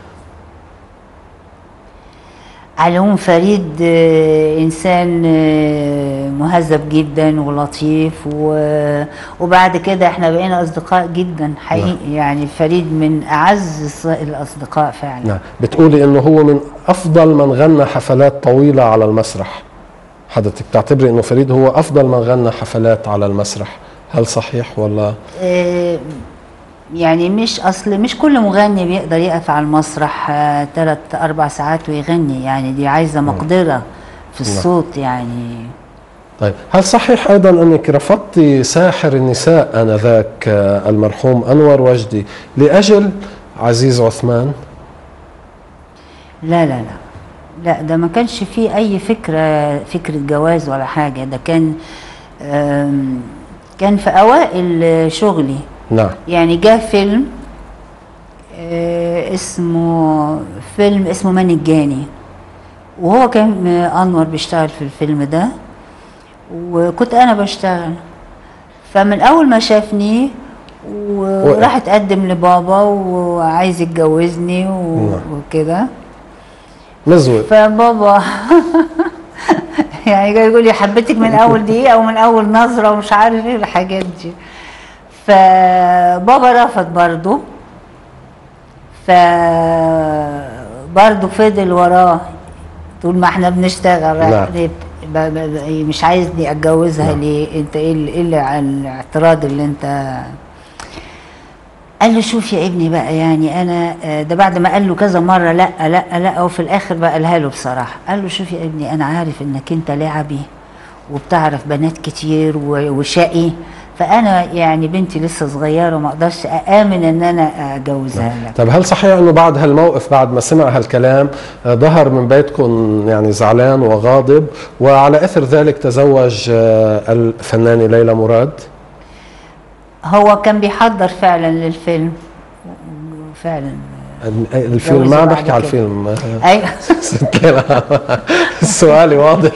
[SPEAKER 2] على العموم فريد آه، انسان آه، مهذب جدا ولطيف و- وبعد كده احنا بقينا اصدقاء جدا حقيقي يعني فريد من اعز الص- الاصدقاء فعلا
[SPEAKER 1] نعم بتقولي انه هو من افضل من غنى حفلات طويله على المسرح حضرتك تعتبري انه فريد هو افضل من غنى حفلات على المسرح هل صحيح ولا
[SPEAKER 2] آه، يعني مش اصل مش كل مغني بيقدر يقف على المسرح ثلاث اربع ساعات ويغني يعني دي عايزه مقدره في الصوت يعني
[SPEAKER 1] طيب هل صحيح ايضا انك رفضتي ساحر النساء انذاك آه، المرحوم انور وجدي لاجل عزيز عثمان
[SPEAKER 2] لا لا لا لا ده ما كانش فيه اي فكره فكره جواز ولا حاجه ده كان آم، كان في اوائل شغلي
[SPEAKER 1] نعم
[SPEAKER 2] يعني جه فيلم آه، اسمه فيلم اسمه من الجاني وهو كان آه، انور بيشتغل في الفيلم ده وكنت انا بشتغل فمن اول ما شافني وراح اتقدم لبابا وعايز يتجوزني و-
[SPEAKER 1] نعم.
[SPEAKER 2] وكده
[SPEAKER 1] مزود
[SPEAKER 2] فبابا يعني جاي يقول لي حبيتك من اول دقيقه ومن اول نظره ومش عارف ايه الحاجات دي فبابا رفض برضه ف برضه فضل وراه طول ما احنا بنشتغل
[SPEAKER 1] نعم.
[SPEAKER 2] يعني ب- ب- ب- مش عايزني اتجوزها ليه انت ايه ال- ايه اللي- الاعتراض اللي انت قال له شوف يا ابني بقى يعني انا آه، ده بعد ما قال له كذا مره لا لا لا وفي الاخر بقى قالها له بصراحه قال له شوف يا ابني انا عارف انك انت لعبي وبتعرف بنات كتير و- وشقي فانا يعني بنتي لسه صغيره وما اقدرش امن ان انا اجوزها لك
[SPEAKER 1] طيب هل صحيح انه بعد هالموقف بعد ما سمع هالكلام آه، ظهر من بيتكم يعني زعلان وغاضب وعلى اثر ذلك تزوج آه، الفنانه ليلى مراد
[SPEAKER 2] هو كان بيحضر فعلا للفيلم فعلا
[SPEAKER 1] الفيلم
[SPEAKER 2] جوزه
[SPEAKER 1] ما
[SPEAKER 2] بعد
[SPEAKER 1] بحكي على
[SPEAKER 2] كده.
[SPEAKER 1] الفيلم آه،
[SPEAKER 2] ايوه
[SPEAKER 1] ست ليلى سؤالي واضح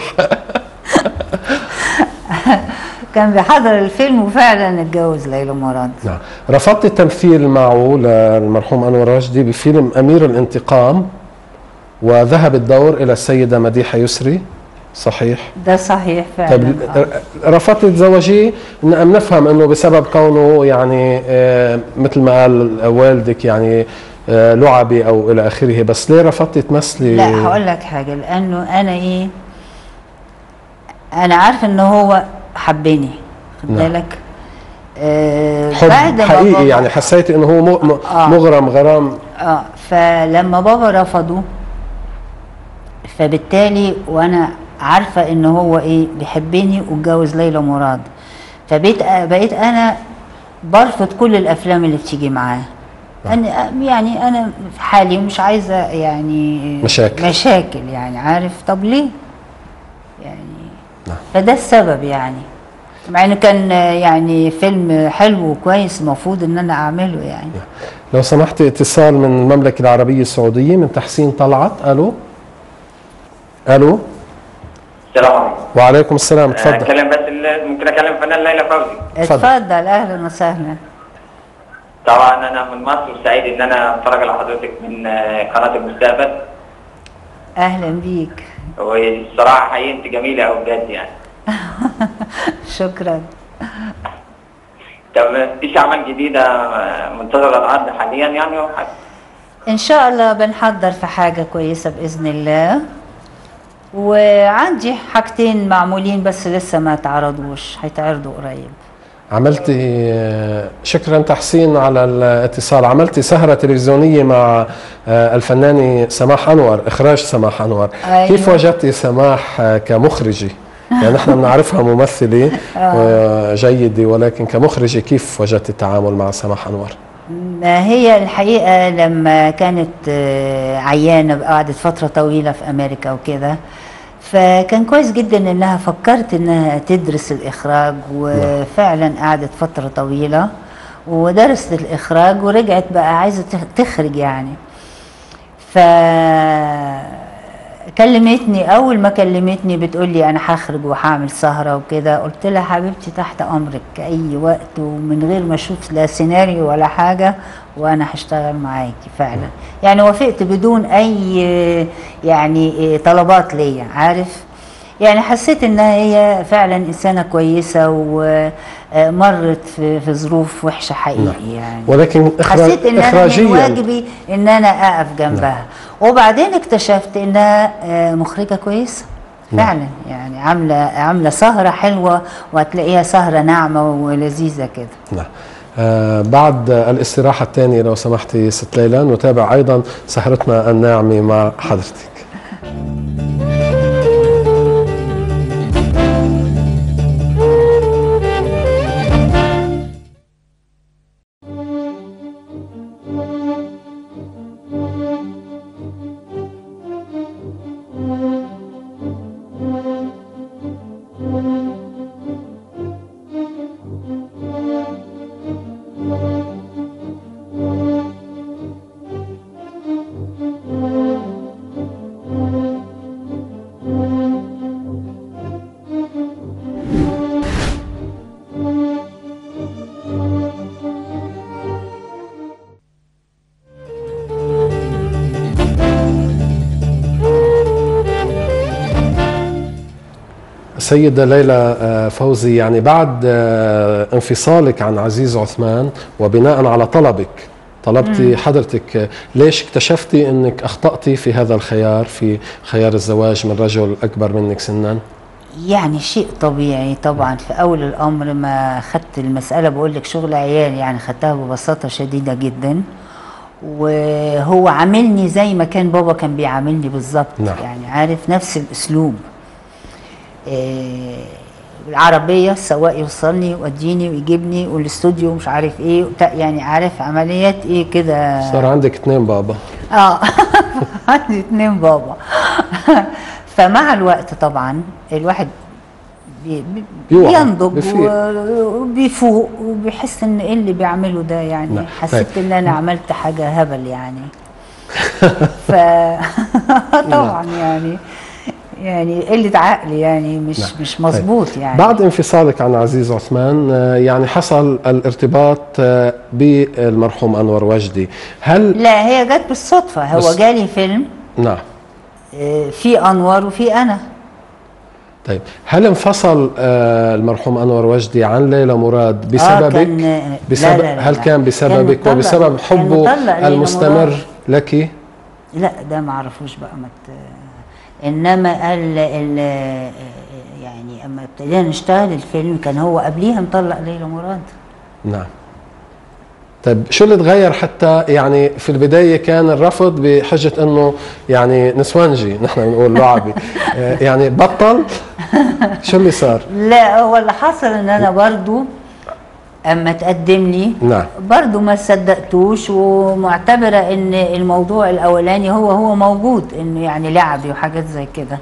[SPEAKER 2] كان بيحضر الفيلم وفعلا اتجوز ليلى مراد
[SPEAKER 1] نعم رفضت التمثيل معه للمرحوم انور رشدي بفيلم امير الانتقام وذهب الدور الى السيده مديحه يسري صحيح
[SPEAKER 2] ده صحيح
[SPEAKER 1] طيب
[SPEAKER 2] فعلا آه.
[SPEAKER 1] رفضت تتزوجيه ن- نفهم انه بسبب كونه يعني آه، مثل ما قال والدك يعني آه، لعبي او الى اخره بس ليه رفضتي تمثلي
[SPEAKER 2] لا هقول لك حاجه لانه انا ايه انا عارفه ان هو حبني خد
[SPEAKER 1] نعم.
[SPEAKER 2] بالك آه
[SPEAKER 1] حب
[SPEAKER 2] بعد ما
[SPEAKER 1] حقيقي
[SPEAKER 2] بابا-
[SPEAKER 1] يعني حسيتي انه هو م- م-
[SPEAKER 2] آه.
[SPEAKER 1] مغرم غرام
[SPEAKER 2] اه فلما بابا رفضه فبالتالي وانا عارفه ان هو ايه بيحبني واتجوز ليلى مراد فبقيت بقيت انا برفض كل الافلام اللي بتيجي معاه انا يعني انا في حالي ومش عايزه يعني
[SPEAKER 1] مشاكل.
[SPEAKER 2] مشاكل يعني عارف طب ليه يعني فده السبب يعني مع انه كان يعني فيلم حلو وكويس المفروض ان انا اعمله يعني
[SPEAKER 1] لو سمحت اتصال من المملكه العربيه السعوديه من تحسين طلعت الو الو
[SPEAKER 6] السلام عليكم
[SPEAKER 1] وعليكم السلام تفضل
[SPEAKER 6] اتكلم بس ال- ممكن اكلم فنان ليلى فوزي
[SPEAKER 1] اتفضل.
[SPEAKER 2] اتفضل اهلا وسهلا
[SPEAKER 6] طبعا انا من مصر وسعيد ان انا اتفرج على حضرتك من آه، قناه المستقبل
[SPEAKER 2] اهلا بيك
[SPEAKER 6] والصراحه حقيقي انت جميله قوي بجد يعني
[SPEAKER 2] شكرا
[SPEAKER 6] طب فيش اعمال جديده منتظره العرض حاليا يعني او حاجه
[SPEAKER 2] ان شاء الله بنحضر في حاجة كويسة بإذن الله وعندي حاجتين معمولين بس لسه ما اتعرضوش هيتعرضوا قريب
[SPEAKER 1] عملتي شكرا تحسين على الاتصال عملتي سهرة تلفزيونية مع الفنانة سماح أنور إخراج سماح أنور
[SPEAKER 2] أيوة.
[SPEAKER 1] كيف وجدتي سماح كمخرجة يعني نحن بنعرفها ممثلة جيدة ولكن كمخرجة كيف وجدتي التعامل مع سماح أنور
[SPEAKER 2] ما هي الحقيقة لما كانت آه، عيانة قعدت فترة طويلة في أمريكا وكده فكان كويس جدا انها فكرت انها تدرس الاخراج وفعلا قعدت فترة طويلة ودرست الاخراج ورجعت بقى عايزة تخ- تخرج يعني ف كلمتني اول ما كلمتني بتقول لي انا هخرج وهعمل سهره وكده قلت لها حبيبتي تحت امرك اي وقت ومن غير ما اشوف لا سيناريو ولا حاجه وانا هشتغل معاكي فعلا يعني وافقت بدون اي يعني طلبات ليا عارف يعني حسيت انها هي فعلا انسانه كويسه ومرت في في ظروف وحشه حقيقي يعني
[SPEAKER 1] ولكن إخراج
[SPEAKER 2] حسيت ان انا من
[SPEAKER 1] إخراجيا
[SPEAKER 2] واجبي ان انا اقف جنبها وبعدين اكتشفت انها آه، مخرجه كويسه
[SPEAKER 1] نعم.
[SPEAKER 2] فعلا يعني عامله عامله سهره حلوه وهتلاقيها سهره ناعمه ولذيذه كده
[SPEAKER 1] نعم آه بعد الاستراحة الثانية لو سمحتي ست ليلى نتابع أيضا سهرتنا الناعمة مع حضرتك سيدة ليلى آه، فوزي يعني بعد آه، انفصالك عن عزيز عثمان وبناء على طلبك طلبتي حضرتك آه، ليش اكتشفتي انك اخطأتي في هذا الخيار في خيار الزواج من رجل اكبر منك سنا
[SPEAKER 2] يعني شيء طبيعي طبعا في اول الامر ما خدت المساله بقول لك شغل عيال يعني خدتها ببساطه شديده جدا وهو عاملني زي ما كان بابا كان بيعاملني بالظبط
[SPEAKER 1] نعم.
[SPEAKER 2] يعني عارف نفس الاسلوب إيه العربية السواق يوصلني يوديني ويجيبني والاستوديو مش عارف ايه وبتاع، يعني عارف عمليات ايه كده
[SPEAKER 1] صار عندك اثنين بابا
[SPEAKER 2] اه عندي اتنين بابا فمع الوقت طبعا الواحد بي بي
[SPEAKER 1] بيوعى،
[SPEAKER 2] بينضج
[SPEAKER 1] بيفيق.
[SPEAKER 2] و- وبيفوق وبيحس ان ايه اللي بيعمله ده يعني
[SPEAKER 1] نعم.
[SPEAKER 2] حسيت
[SPEAKER 1] طيب.
[SPEAKER 2] ان انا عملت حاجه هبل يعني ف طبعا يعني يعني قله عقل يعني مش
[SPEAKER 1] نعم.
[SPEAKER 2] مش مظبوط يعني
[SPEAKER 1] بعد انفصالك عن عزيز عثمان آه، يعني حصل الارتباط آه، بالمرحوم انور وجدي هل
[SPEAKER 2] لا هي جت بالصدفه هو
[SPEAKER 1] بس-
[SPEAKER 2] جالي فيلم
[SPEAKER 1] نعم
[SPEAKER 2] آه، في انور وفي انا
[SPEAKER 1] طيب هل انفصل آه، المرحوم انور وجدي عن ليلى مراد بسببك
[SPEAKER 2] كان- لا،
[SPEAKER 1] بسبب
[SPEAKER 2] لا، لا،
[SPEAKER 1] هل
[SPEAKER 2] لا.
[SPEAKER 1] كان بسببك
[SPEAKER 2] كان مطلق-
[SPEAKER 1] وبسبب
[SPEAKER 2] كان
[SPEAKER 1] حبه
[SPEAKER 2] مطلق ليلى
[SPEAKER 1] المستمر
[SPEAKER 2] مراد.
[SPEAKER 1] لك
[SPEAKER 2] لا ده ما اعرفوش بقى مت... انما ال... ال... يعني اما ابتدينا نشتغل الفيلم كان هو قبليها مطلق ليلى مراد
[SPEAKER 1] نعم طيب شو اللي تغير حتى يعني في البداية كان الرفض بحجة انه يعني نسوانجي نحن بنقول لعبي آه، يعني بطل شو اللي صار؟
[SPEAKER 2] لا هو اللي حصل ان انا برضو اما تقدم لي
[SPEAKER 1] نعم
[SPEAKER 2] برضو ما صدقتوش ومعتبرة ان الموضوع الاولاني هو هو موجود انه يعني لعبي وحاجات زي كده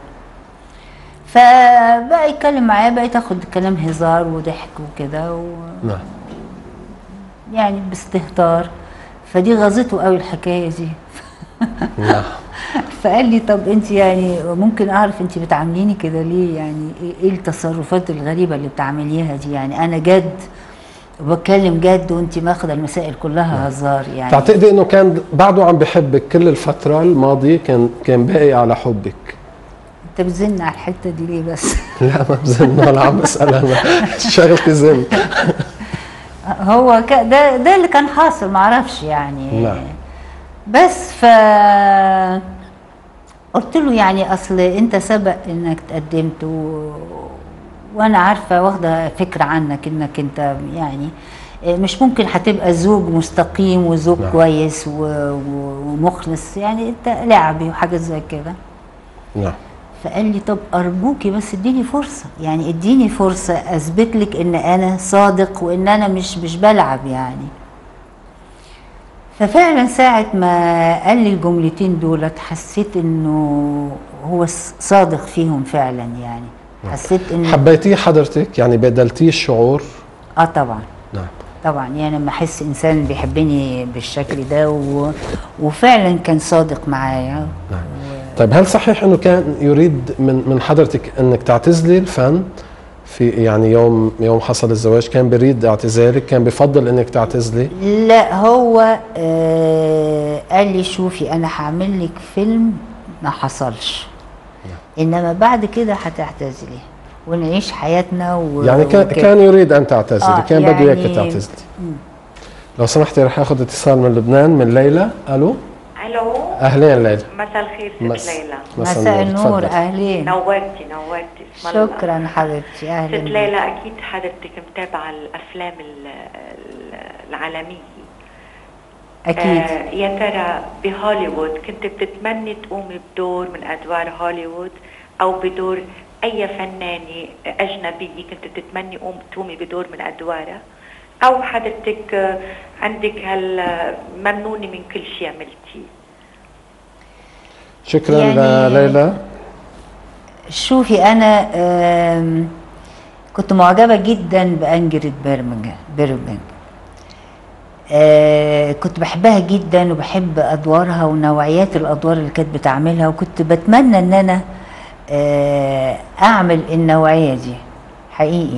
[SPEAKER 2] فبقى يتكلم معايا بقيت اخد كلام هزار وضحك وكده و...
[SPEAKER 1] نعم
[SPEAKER 2] يعني باستهتار فدي غاظته قوي الحكايه دي
[SPEAKER 1] نعم
[SPEAKER 2] فقال لي طب انت يعني ممكن اعرف انت بتعامليني كده ليه يعني ايه إيه التصرفات الغريبه اللي بتعمليها دي يعني انا جد بتكلم جد وانت ماخده المسائل كلها هزار يعني
[SPEAKER 1] تعتقدي انه كان بعده عم بحبك كل الفتره الماضيه كان كان باقي على حبك
[SPEAKER 2] انت بتزن على الحته دي ليه بس
[SPEAKER 1] لا ما بزن ولا عم بسال انا شغلتي زن
[SPEAKER 2] هو ك... ده ده اللي كان حاصل معرفش يعني
[SPEAKER 1] نعم.
[SPEAKER 2] بس ف قلت له يعني اصل انت سبق انك تقدمت و... وانا عارفه واخده فكره عنك انك انت يعني مش ممكن هتبقى زوج مستقيم وزوج
[SPEAKER 1] نعم.
[SPEAKER 2] كويس و... و- ومخلص يعني انت لعبي وحاجات زي كده
[SPEAKER 1] نعم
[SPEAKER 2] فقال لي طب ارجوكي بس اديني فرصه يعني اديني فرصه اثبت لك ان انا صادق وان انا مش مش بلعب يعني ففعلا ساعة ما قال لي الجملتين دولت حسيت انه هو ص- صادق فيهم فعلا يعني حسيت انه
[SPEAKER 1] حبيتيه حضرتك يعني بدلتيه الشعور
[SPEAKER 2] اه طبعا
[SPEAKER 1] نعم
[SPEAKER 2] طبعا يعني لما احس انسان بيحبني بالشكل ده و... وفعلا كان صادق معايا
[SPEAKER 1] نعم طيب هل صحيح انه كان يريد من من حضرتك انك تعتزلي الفن في يعني يوم يوم حصل الزواج كان بريد اعتزالك كان بفضل انك تعتزلي
[SPEAKER 2] لا هو آه قال لي شوفي انا هعمل لك فيلم ما حصلش انما بعد كده هتعتزلي ونعيش حياتنا و...
[SPEAKER 1] يعني كان
[SPEAKER 2] وكده.
[SPEAKER 1] كان يريد ان تعتزلي
[SPEAKER 2] آه،
[SPEAKER 1] كان بده اياك
[SPEAKER 2] يعني-
[SPEAKER 1] تعتزلي لو سمحتي رح اخذ اتصال من لبنان من ليلى الو
[SPEAKER 7] الو
[SPEAKER 1] اهلين ليلى
[SPEAKER 7] مساء الخير
[SPEAKER 1] مس-
[SPEAKER 7] ست ليلى
[SPEAKER 2] مساء النور
[SPEAKER 1] تفضل.
[SPEAKER 2] اهلين
[SPEAKER 7] نورتي نورتي اسم الله.
[SPEAKER 2] شكرا حبيبتي
[SPEAKER 7] ست
[SPEAKER 2] اهلا بيك.
[SPEAKER 7] ليلى اكيد حضرتك متابعه الافلام ال- ال- العالميه
[SPEAKER 2] اكيد
[SPEAKER 7] آه يا ترى بهوليوود كنت بتتمني تقومي بدور من ادوار هوليوود او بدور اي فنانه اجنبيه كنت تتمني قوم تقومي بدور من ادوارها او حضرتك آه، عندك هال ممنونه من كل شيء عملتيه
[SPEAKER 1] شكرا
[SPEAKER 2] يعني-
[SPEAKER 1] لليلى
[SPEAKER 2] شوفي انا آم، كنت معجبه جدا بانجريد بيرمنج بيرمنج آه، كنت بحبها جدا وبحب ادوارها ونوعيات الادوار اللي كانت بتعملها وكنت بتمنى ان انا آه، اعمل النوعيه دي حقيقي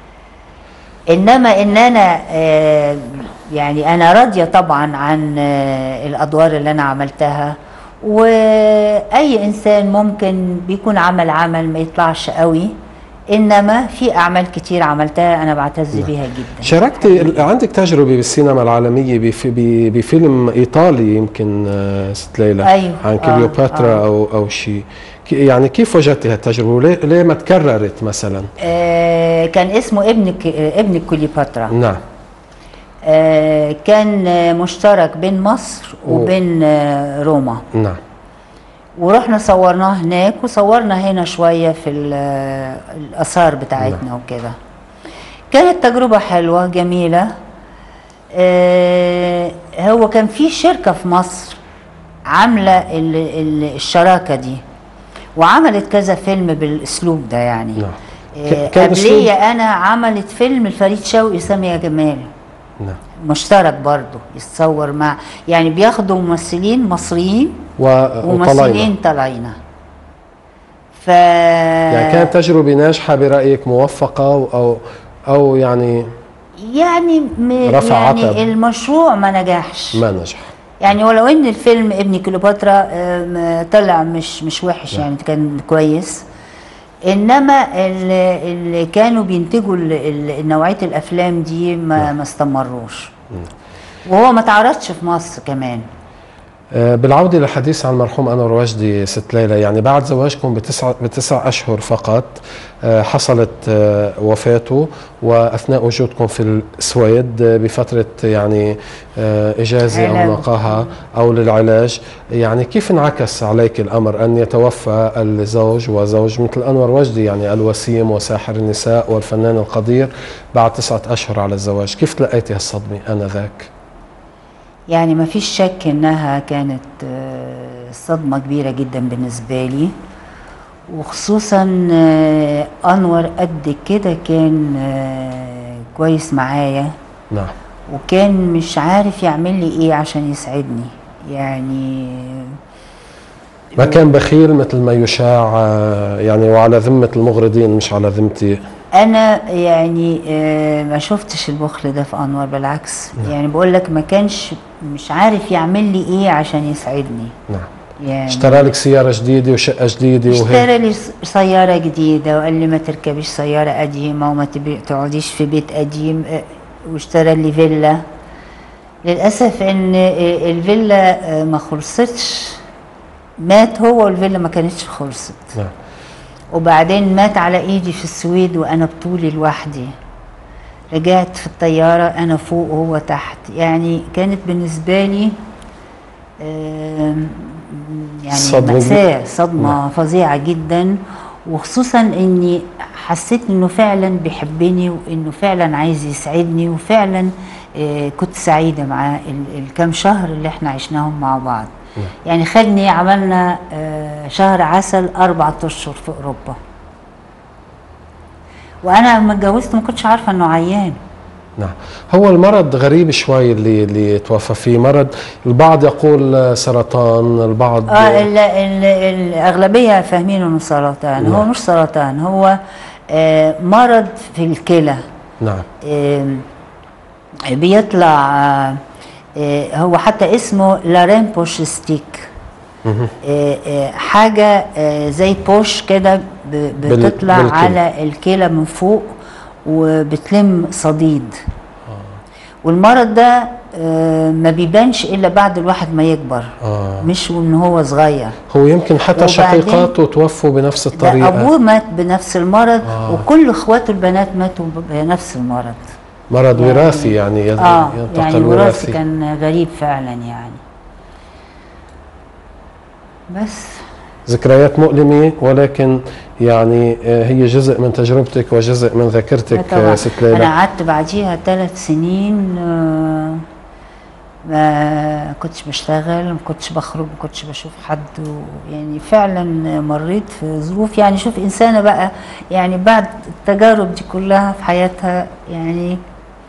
[SPEAKER 2] انما ان انا آه، يعني انا راضيه طبعا عن آه، الادوار اللي انا عملتها واي انسان ممكن بيكون عمل عمل ما يطلعش قوي انما في اعمال كتير عملتها انا بعتز بيها جدا
[SPEAKER 1] شاركتي عندك تجربه بالسينما العالميه بف- ب- بفيلم ايطالي يمكن آه، ست ليلى
[SPEAKER 2] أيوة.
[SPEAKER 1] عن
[SPEAKER 2] آه،
[SPEAKER 1] كليوباترا
[SPEAKER 2] آه.
[SPEAKER 1] او او شيء كي- يعني كيف وجدتي هالتجربه وليه ليه ما تكررت مثلا
[SPEAKER 2] آه كان اسمه ابن ك- آه، ابن كليوباترا
[SPEAKER 1] نعم
[SPEAKER 2] آه كان آه، مشترك بين مصر وبين آه روما
[SPEAKER 1] نعم
[SPEAKER 2] ورحنا صورناه هناك وصورنا هنا شوية في ال- الآثار بتاعتنا وكده كانت تجربة حلوة جميلة آه هو كان في شركة في مصر عاملة ال- ال- الشراكة دي وعملت كذا فيلم بالأسلوب ده يعني
[SPEAKER 1] نعم.
[SPEAKER 2] آه
[SPEAKER 1] ك- كان
[SPEAKER 2] قبلية أنا عملت فيلم الفريد شوقي سامية جمال
[SPEAKER 1] نعم
[SPEAKER 2] مشترك برضه يتصور مع يعني بياخدوا ممثلين مصريين
[SPEAKER 1] و- وطلعنا
[SPEAKER 2] وممثلين طالعين ف
[SPEAKER 1] يعني كانت تجربه ناجحه برايك موفقه او او, أو يعني
[SPEAKER 2] يعني م...
[SPEAKER 1] رفع
[SPEAKER 2] يعني
[SPEAKER 1] عتب.
[SPEAKER 2] المشروع ما نجحش
[SPEAKER 1] ما نجح
[SPEAKER 2] يعني ولو ان الفيلم ابن كليوباترا آم، طلع مش مش وحش يعني كان كويس انما اللي, اللي كانوا بينتجوا ال- ال- نوعيه الافلام دي ما ما استمروش وهو ما تعرضش في مصر كمان
[SPEAKER 1] آه، بالعودة للحديث عن المرحوم أنور وجدي ست ليلى يعني بعد زواجكم بتسعة, بتسع أشهر فقط آه، حصلت آه، وفاته وأثناء وجودكم في السويد آه، بفترة يعني آه، إجازة أو
[SPEAKER 2] علاج.
[SPEAKER 1] نقاهة أو للعلاج يعني كيف انعكس عليك الأمر أن يتوفى الزوج وزوج مثل أنور وجدي يعني الوسيم وساحر النساء والفنان القدير بعد تسعة أشهر على الزواج كيف تلقيتي هالصدمة آنذاك؟
[SPEAKER 2] يعني ما فيش شك انها كانت آه، صدمة كبيرة جدا بالنسبة لي وخصوصا آه، انور قد كده كان آه، كويس معايا
[SPEAKER 1] نعم
[SPEAKER 2] وكان مش عارف يعمل لي ايه عشان يسعدني يعني
[SPEAKER 1] ما كان بخيل مثل ما يشاع آه، يعني وعلى ذمة المغرضين مش على ذمتي
[SPEAKER 2] انا يعني آه، ما شفتش البخل ده في انور بالعكس يعني بقول لك ما كانش مش عارف يعمل لي ايه عشان يسعدني
[SPEAKER 1] نعم
[SPEAKER 2] يعني
[SPEAKER 1] اشترى لك سياره جديده وشقه جديده وهيك
[SPEAKER 2] اشترى لي س- سيارة جديدة وقال لي ما تركبيش سيارة قديمة وما تبي- تقعديش في بيت قديم اه، واشترى لي فيلا للأسف إن اه، الفيلا اه، ما خلصتش مات هو والفيلا ما كانتش خلصت
[SPEAKER 1] نعم
[SPEAKER 2] وبعدين مات على ايدي في السويد وانا بطولي لوحدي رجعت في الطيارة انا فوق وهو تحت يعني كانت بالنسبة لي آم، يعني
[SPEAKER 1] صدمة
[SPEAKER 2] مأساة
[SPEAKER 1] جد-
[SPEAKER 2] صدمة فظيعة جدا وخصوصا اني حسيت انه فعلا بيحبني وانه فعلا عايز يسعدني وفعلا آه، كنت سعيدة معاه ال- الكام شهر اللي احنا عشناهم مع بعض يعني خدني عملنا آه، شهر عسل أربعة أشهر في أوروبا وأنا لما اتجوزت ما كنتش عارفة إنه عيان
[SPEAKER 1] نعم هو المرض غريب شوي اللي اللي توفى فيه مرض البعض يقول سرطان البعض
[SPEAKER 2] اه ال ال الأغلبية فاهمين إنه سرطان هو
[SPEAKER 1] نعم.
[SPEAKER 2] مش سرطان هو آه، مرض في الكلى
[SPEAKER 1] نعم
[SPEAKER 2] آم، بيطلع آه، آه، هو حتى اسمه لاريمبوشستيك
[SPEAKER 1] مهم.
[SPEAKER 2] آه، آه، حاجة آه، زي بوش كده ب-
[SPEAKER 1] بال-
[SPEAKER 2] بتطلع
[SPEAKER 1] بالكلى.
[SPEAKER 2] على الكلى من فوق وبتلم صديد والمرض ده آه، ما بيبانش إلا بعد الواحد ما يكبر
[SPEAKER 1] آه.
[SPEAKER 2] مش وإن هو صغير
[SPEAKER 1] هو يمكن حتى
[SPEAKER 2] وبعدين-
[SPEAKER 1] شقيقاته توفوا بنفس
[SPEAKER 2] ده
[SPEAKER 1] الطريقة
[SPEAKER 2] أبوه مات بنفس المرض
[SPEAKER 1] آه.
[SPEAKER 2] وكل إخواته البنات ماتوا بنفس المرض
[SPEAKER 1] مرض
[SPEAKER 2] يعني-
[SPEAKER 1] وراثي يعني يد-
[SPEAKER 2] اه
[SPEAKER 1] ينتقل
[SPEAKER 2] يعني وراثي
[SPEAKER 1] وراثي
[SPEAKER 2] كان غريب فعلا يعني بس
[SPEAKER 1] ذكريات مؤلمة ولكن يعني آه، هي جزء من تجربتك وجزء من ذاكرتك
[SPEAKER 2] طبعا
[SPEAKER 1] آه، ست
[SPEAKER 2] انا
[SPEAKER 1] ليلى
[SPEAKER 2] قعدت بعديها ثلاث سنين آه، ما كنتش بشتغل ما كنتش بخرج ما كنتش بشوف حد و- يعني فعلا مريت في ظروف يعني شوف انسانه بقى يعني بعد التجارب دي كلها في حياتها يعني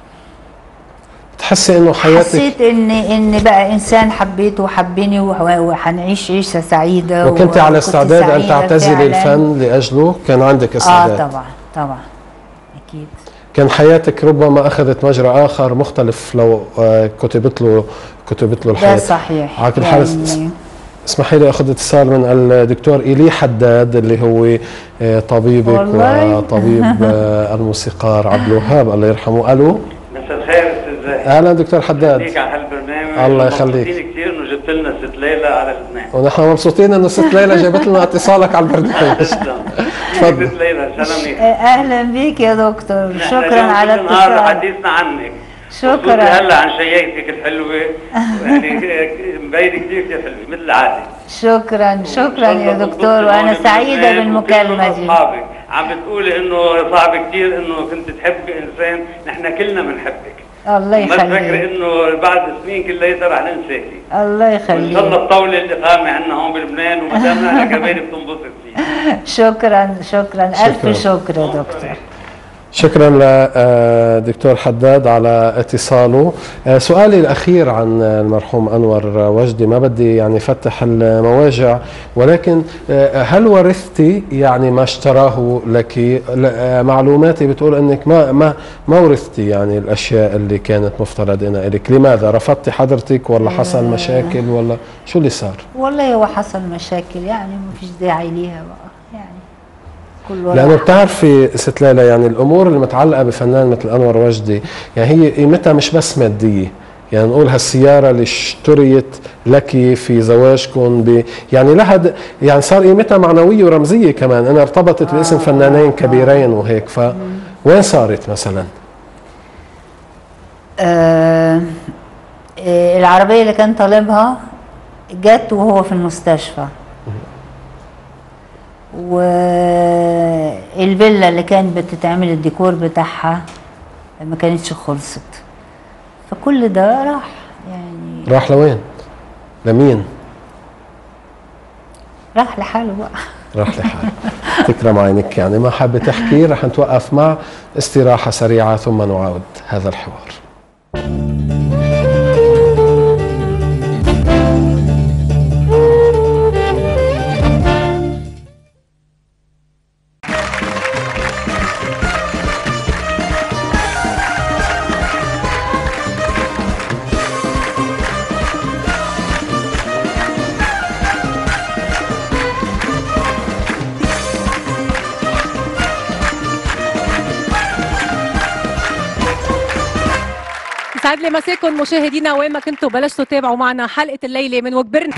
[SPEAKER 1] تحسي انه حياتك
[SPEAKER 2] حسيت ان ان بقى انسان حبيته وحبني وح- وحنعيش عيشه سعيده
[SPEAKER 1] وكنت
[SPEAKER 2] وكنت
[SPEAKER 1] على استعداد ان
[SPEAKER 2] سعيدة
[SPEAKER 1] تعتزلي
[SPEAKER 2] فعلاً.
[SPEAKER 1] الفن لاجله كان عندك
[SPEAKER 2] اه
[SPEAKER 1] استعداد
[SPEAKER 2] طبعا طبعا اكيد
[SPEAKER 1] كان حياتك ربما اخذت مجرى اخر مختلف لو آه، كتبت له كتبت له
[SPEAKER 2] ده
[SPEAKER 1] الحياه
[SPEAKER 2] صحيح
[SPEAKER 1] على كل حال
[SPEAKER 2] يعني
[SPEAKER 1] اسمحي لي اخذ اتصال من الدكتور ايلي حداد اللي هو آه، طبيبك
[SPEAKER 2] والله.
[SPEAKER 1] وطبيب آه، الموسيقار عبد الوهاب الله يرحمه الو
[SPEAKER 6] مساء الخير استاذ زاهي
[SPEAKER 1] اهلا دكتور حداد
[SPEAKER 6] خليك على هالبرنامج
[SPEAKER 1] الله يخليك.
[SPEAKER 6] مبسوطين كثير انه جبت لنا ست ليلى على لبنان
[SPEAKER 1] ونحن مبسوطين انه ست ليلى جابت لنا اتصالك على البرنامج
[SPEAKER 6] تسلم
[SPEAKER 1] تفضل.
[SPEAKER 6] ست ليلى سلام منيح
[SPEAKER 2] اهلا بيك يا دكتور
[SPEAKER 6] نحن
[SPEAKER 2] شكرا
[SPEAKER 6] اليوم
[SPEAKER 2] على
[SPEAKER 6] كل النهار
[SPEAKER 2] الاتصال
[SPEAKER 6] حديثنا عنك
[SPEAKER 2] شكراً.
[SPEAKER 6] خصوصي هلا عن شياكتك الحلوه يعني مبينه كثير كثير حلوه مثل العاده
[SPEAKER 2] شكرا شكرا يا دكتور وانا سعيده بالمكالمه دي
[SPEAKER 6] اصحابك عم بتقولي انه صعب كثير انه كنت تحبي انسان نحن كلنا بنحبك
[SPEAKER 2] الله
[SPEAKER 6] ما تفكري
[SPEAKER 2] يخليك
[SPEAKER 6] انه بعد سنين كلياتها رح ننساكي
[SPEAKER 2] الله
[SPEAKER 6] وان شاء الله
[SPEAKER 2] يخليك
[SPEAKER 6] تطولي الاقامه عندنا هون بلبنان وما دامنا انا كمان بتنبسط فيه
[SPEAKER 2] شكرا شكرا
[SPEAKER 1] شكراً.
[SPEAKER 2] الف شكر يا دكتور
[SPEAKER 1] شكرا لدكتور حداد على اتصاله آه، سؤالي الأخير عن المرحوم أنور وجدي ما بدي يعني فتح المواجع ولكن آه، هل ورثتي يعني ما اشتراه لك ل- آه، معلوماتي بتقول أنك ما ما ما ورثتي يعني الأشياء اللي كانت مفترض إنها لك لماذا رفضتي حضرتك ولا حصل مشاكل ولا شو اللي صار
[SPEAKER 2] والله هو حصل مشاكل يعني ما فيش داعي ليها بقى يعني كل واحد
[SPEAKER 1] لانه بتعرفي ست ليلى يعني الامور اللي متعلقه بفنان مثل انور وجدي يعني هي قيمتها مش بس ماديه يعني نقول هالسيارة اللي اشتريت لك في زواجكم ب... يعني لها د... يعني صار قيمتها معنوية ورمزية كمان أنا ارتبطت باسم فنانين كبيرين وهيك ف وين صارت مثلا؟
[SPEAKER 2] آه آه العربية اللي كان طالبها جت وهو في المستشفى والفيلا اللي كانت بتتعمل الديكور بتاعها ما كانتش خلصت فكل ده راح يعني
[SPEAKER 1] راح لوين؟ لمين؟
[SPEAKER 2] راح لحاله بقى
[SPEAKER 1] راح لحاله تكرم عينك يعني ما حابة تحكي رح نتوقف مع استراحة سريعة ثم نعاود هذا الحوار
[SPEAKER 8] يسعد لي مساكم مشاهدينا وين ما كنتوا بلشتوا تتابعوا معنا حلقه الليله من وكبرنا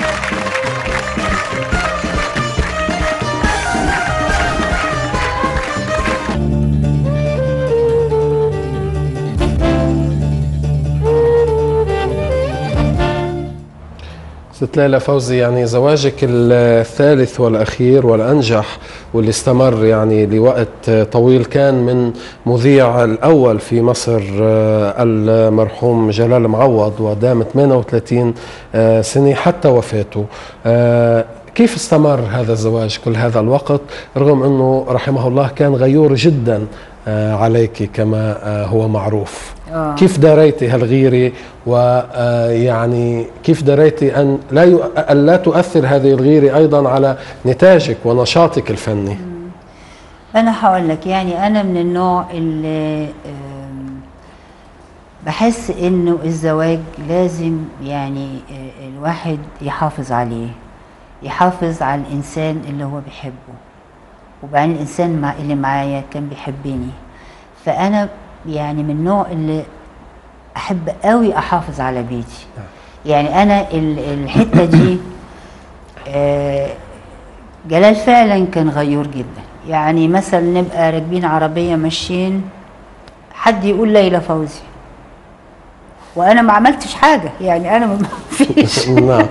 [SPEAKER 1] ست ليلى فوزي يعني زواجك الثالث والأخير والأنجح واللي استمر يعني لوقت طويل كان من مذيع الأول في مصر آه، المرحوم جلال معوض ودام 38 آه، سنة حتى وفاته آه، كيف استمر هذا الزواج كل هذا الوقت رغم أنه رحمه الله كان غيور جدا آه، عليك كما آه، هو معروف
[SPEAKER 2] آه.
[SPEAKER 1] كيف دريتي هالغيرة ويعني كيف دريتي أن لا يؤ... أن لا تؤثر هذه الغيرة أيضا على نتاجك ونشاطك الفني
[SPEAKER 2] انا هقول لك يعني انا من النوع اللي آم، بحس انه الزواج لازم يعني آه، الواحد يحافظ عليه يحافظ على الانسان اللي هو بيحبه وبعدين الانسان مع اللي معايا كان بيحبني فانا يعني من النوع اللي احب قوي احافظ على بيتي يعني انا ال- الحته دي آه، جلال فعلا كان غيور جدا يعني مثلا نبقى راكبين عربيه ماشيين حد يقول ليلى فوزي وانا ما عملتش حاجه يعني انا ما فيش
[SPEAKER 1] نعم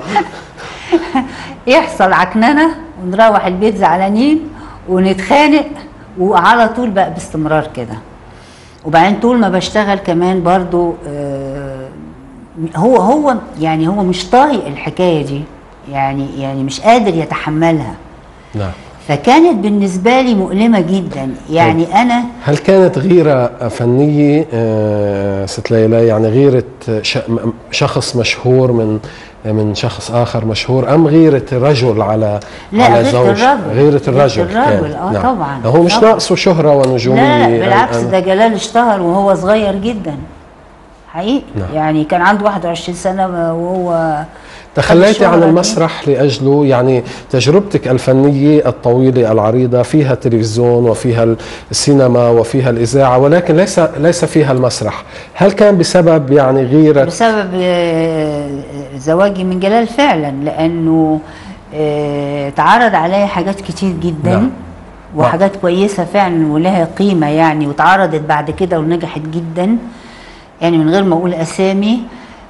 [SPEAKER 2] يحصل عكننه ونروح البيت زعلانين ونتخانق وعلى طول بقى باستمرار كده وبعدين طول ما بشتغل كمان برضو آه، هو هو يعني هو مش طايق الحكايه دي يعني يعني مش قادر يتحملها
[SPEAKER 1] نعم
[SPEAKER 2] فكانت بالنسبه لي مؤلمه جدا يعني انا
[SPEAKER 1] هل كانت غيرة فنية آه، ست ليلى يعني غيرة ش- م- شخص مشهور من من شخص آخر مشهور أم غيرة رجل على
[SPEAKER 2] لا،
[SPEAKER 1] على
[SPEAKER 2] غيرة
[SPEAKER 1] زوج
[SPEAKER 2] الرجل.
[SPEAKER 1] غيرة الرجل
[SPEAKER 2] غيرة الرجل،
[SPEAKER 1] كان.
[SPEAKER 2] آه، طبعاً،
[SPEAKER 1] هو مش
[SPEAKER 2] طبعاً.
[SPEAKER 1] ناقصه شهرة ونجومية
[SPEAKER 2] لا لا بالعكس
[SPEAKER 1] أنا-
[SPEAKER 2] ده جلال اشتهر وهو صغير جدا حقيقي
[SPEAKER 1] نعم.
[SPEAKER 2] يعني كان عنده 21 سنه وهو
[SPEAKER 1] تخليتي
[SPEAKER 2] الشهرة
[SPEAKER 1] عن
[SPEAKER 2] دي.
[SPEAKER 1] المسرح لأجله يعني تجربتك الفنية الطويلة العريضة فيها التلفزيون وفيها السينما وفيها الإذاعة ولكن ليس ليس فيها المسرح هل كان بسبب يعني غيرة
[SPEAKER 2] بسبب آه، زواجي من جلال فعلا لانه آه، اتعرض عليا حاجات كتير جدا
[SPEAKER 1] نعم.
[SPEAKER 2] وحاجات كويسه فعلا ولها قيمه يعني واتعرضت بعد كده ونجحت جدا يعني من غير ما اقول اسامي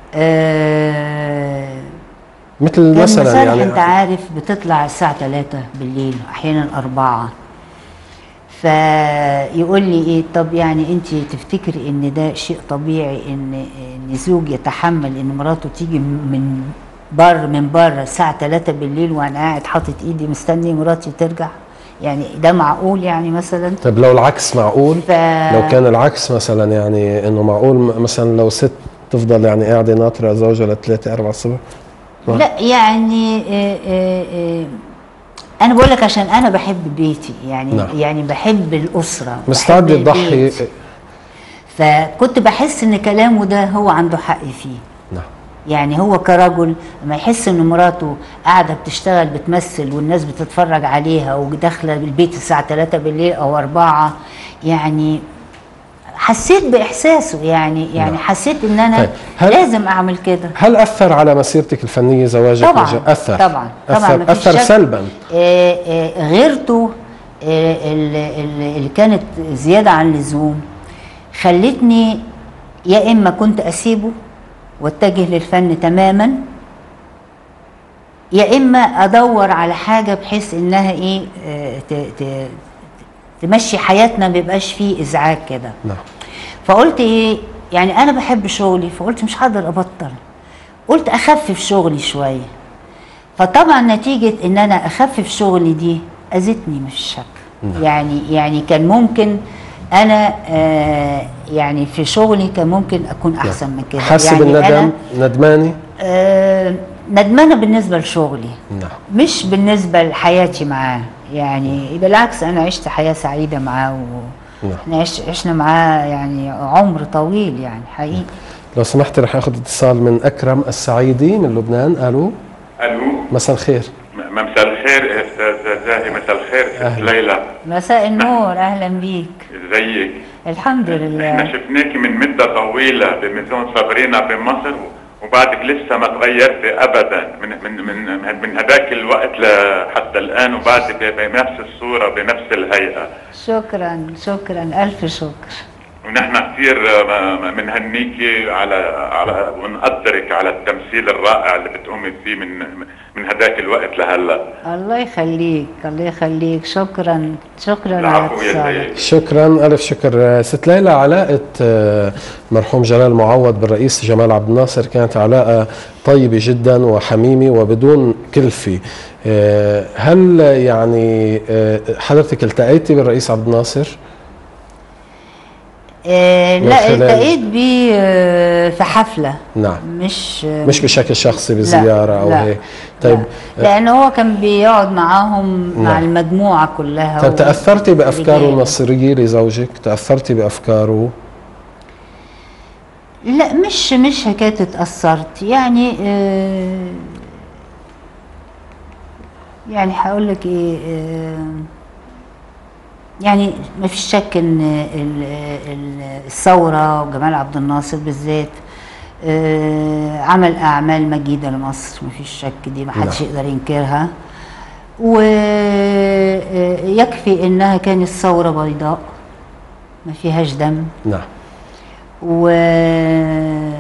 [SPEAKER 2] آه،
[SPEAKER 1] مثل
[SPEAKER 2] كان
[SPEAKER 1] مثلا
[SPEAKER 2] مسارح
[SPEAKER 1] يعني
[SPEAKER 2] انت عارف بتطلع الساعة 3 بالليل احيانا 4 فيقول لي ايه طب يعني انت تفتكري ان ده شيء طبيعي ان ان زوج يتحمل ان مراته تيجي من بر من بره الساعة 3 بالليل وانا قاعد حاطط ايدي مستني مراتي ترجع يعني ده معقول يعني مثلا
[SPEAKER 1] طيب لو العكس معقول
[SPEAKER 2] ف...
[SPEAKER 1] لو كان العكس مثلا يعني انه معقول م- مثلا لو ست تفضل يعني قاعده ناطره زوجها لثلاثة أربعة الصبح
[SPEAKER 2] لا يعني آه، آه، آه، انا بقول لك عشان انا بحب بيتي يعني
[SPEAKER 1] نعم.
[SPEAKER 2] يعني بحب الاسره
[SPEAKER 1] مستعد
[SPEAKER 2] بحب
[SPEAKER 1] تضحي
[SPEAKER 2] البيت. فكنت بحس ان كلامه ده هو عنده حق فيه
[SPEAKER 1] نعم
[SPEAKER 2] يعني هو كرجل لما يحس ان مراته قاعده بتشتغل بتمثل والناس بتتفرج عليها وداخله البيت الساعه 3 بالليل او 4 يعني حسيت باحساسه يعني يعني
[SPEAKER 1] نعم.
[SPEAKER 2] حسيت ان انا
[SPEAKER 1] طيب، هل-
[SPEAKER 2] لازم اعمل كده
[SPEAKER 1] هل اثر على مسيرتك الفنيه زواجك
[SPEAKER 2] طبعاً،
[SPEAKER 1] من ج- اثر
[SPEAKER 2] طبعاً، طبعاً،
[SPEAKER 1] اثر
[SPEAKER 2] مفيش
[SPEAKER 1] اثر
[SPEAKER 2] شك.
[SPEAKER 1] سلبا
[SPEAKER 2] آه، آه، غيرته آه، ال- ال- اللي كانت زيادة عن اللزوم خلتني يا إما كنت أسيبه واتجه للفن تماما يا إما أدور على حاجة بحيث إنها إيه آه، ت- ت- تمشي حياتنا ما يبقاش فيه إزعاج كده
[SPEAKER 1] نعم
[SPEAKER 2] فقلت ايه يعني انا بحب شغلي فقلت مش هقدر ابطل قلت اخفف شغلي شويه فطبعا نتيجه ان انا اخفف شغلي دي اذتني مش شك
[SPEAKER 1] نعم.
[SPEAKER 2] يعني يعني كان ممكن انا آه يعني في شغلي كان ممكن اكون احسن من كده
[SPEAKER 1] حاسه
[SPEAKER 2] يعني
[SPEAKER 1] بالندم
[SPEAKER 2] أنا
[SPEAKER 1] ندمانه
[SPEAKER 2] آه ندمانه بالنسبه لشغلي
[SPEAKER 1] نعم
[SPEAKER 2] مش بالنسبه لحياتي معاه يعني بالعكس انا عشت حياه سعيده معاه و...
[SPEAKER 1] نعم
[SPEAKER 2] احنا عش عشنا معاه يعني عمر طويل يعني حقيقي
[SPEAKER 1] لو سمحت رح اخذ اتصال من اكرم السعيدي من لبنان الو
[SPEAKER 9] الو
[SPEAKER 1] مساء الخير
[SPEAKER 9] م- مساء الخير استاذ زاهي مساء الخير ست
[SPEAKER 1] أهلا.
[SPEAKER 9] ليلى
[SPEAKER 2] مساء النور اهلا بيك
[SPEAKER 9] ازيك
[SPEAKER 2] الحمد
[SPEAKER 9] احنا
[SPEAKER 2] لله
[SPEAKER 9] شفناكي من مده طويله بميزون صابرينا بمصر وبعدك لسه ما تغيرتي ابدا من من من من هذاك الوقت لحتى الان وبعدك بنفس الصوره بنفس الهيئه
[SPEAKER 2] شكرا شكرا الف شكر
[SPEAKER 9] ونحن كثير بنهنيكي على على ونقدرك على التمثيل الرائع اللي بتقومي فيه من من هذاك الوقت لهلا
[SPEAKER 2] الله يخليك الله يخليك شكرا شكرا على
[SPEAKER 9] العفو يا
[SPEAKER 2] اتصالك
[SPEAKER 9] سيدي
[SPEAKER 1] شكرا الف شكر آه، ست ليلى علاقه آه، مرحوم جلال معوض بالرئيس جمال عبد الناصر كانت علاقه طيبه جدا وحميمه وبدون كلفه آه، هل يعني آه، حضرتك التقيتي بالرئيس عبد الناصر؟
[SPEAKER 2] آه
[SPEAKER 1] من
[SPEAKER 2] لا
[SPEAKER 1] خلال-
[SPEAKER 2] التقيت بيه آه، في حفله
[SPEAKER 1] نعم
[SPEAKER 2] مش
[SPEAKER 1] مش بشكل شخصي بزياره او
[SPEAKER 2] لا.
[SPEAKER 1] هيك طيب
[SPEAKER 2] لا. لان هو كان بيقعد معاهم مع
[SPEAKER 1] نعم.
[SPEAKER 2] المجموعه كلها
[SPEAKER 1] طيب تاثرتي بافكاره
[SPEAKER 2] رجال.
[SPEAKER 1] النصريه لزوجك؟ تاثرتي بافكاره؟
[SPEAKER 2] لا مش مش حكايه اتاثرت يعني آه يعني هقول لك ايه آه يعني ما فيش شك ان ال- ال- الثوره وجمال عبد الناصر بالذات آه عمل اعمال مجيده لمصر ما فيش شك دي ما حدش
[SPEAKER 1] نعم.
[SPEAKER 2] يقدر ينكرها ويكفي انها كانت ثوره بيضاء ما فيهاش دم
[SPEAKER 1] نعم
[SPEAKER 2] وعمل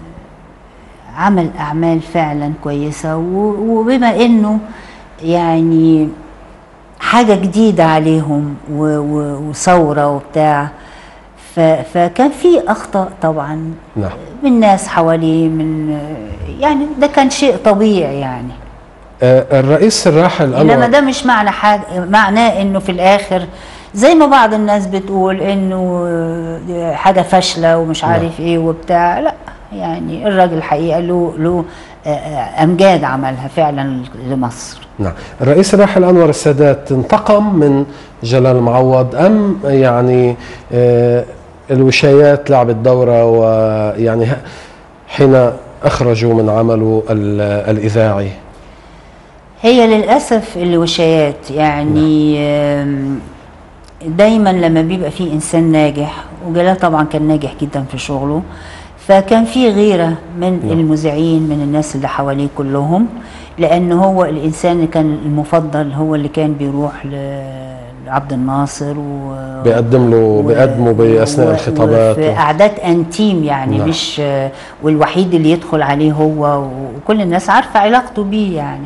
[SPEAKER 2] أعمال فعلا كويسة و- وبما إنه يعني حاجة جديدة عليهم و- و- وثورة وبتاع ف- فكان في أخطاء طبعا
[SPEAKER 1] نعم
[SPEAKER 2] من ناس حواليه من يعني ده كان شيء طبيعي يعني
[SPEAKER 1] آه، الرئيس الراحل
[SPEAKER 2] انما
[SPEAKER 1] انور
[SPEAKER 2] ده مش معنى حاجه معناه انه في الاخر زي ما بعض الناس بتقول انه حاجه فاشله ومش عارف ايه وبتاع لا يعني الراجل الحقيقه له له آه، آه، امجاد عملها فعلا لمصر
[SPEAKER 1] نعم الرئيس الراحل انور السادات انتقم من جلال معوض ام يعني آه، الوشايات لعبت دوره ويعني ه- حين اخرجوا من عمله ال- الاذاعي
[SPEAKER 2] هي للاسف الوشايات يعني آم، دايما لما بيبقى في انسان ناجح وجلال طبعا كان ناجح جدا في شغله فكان في غيره من
[SPEAKER 1] نعم.
[SPEAKER 2] المذيعين من الناس اللي حواليه كلهم لان هو الانسان اللي كان المفضل هو اللي كان بيروح ل- لعبد الناصر و
[SPEAKER 1] بيقدم له
[SPEAKER 2] و-
[SPEAKER 1] بيقدمه باثناء
[SPEAKER 2] و-
[SPEAKER 1] الخطابات
[SPEAKER 2] وفي قعدات انتيم يعني
[SPEAKER 1] نعم.
[SPEAKER 2] مش والوحيد اللي يدخل عليه هو وكل الناس عارفه علاقته بيه يعني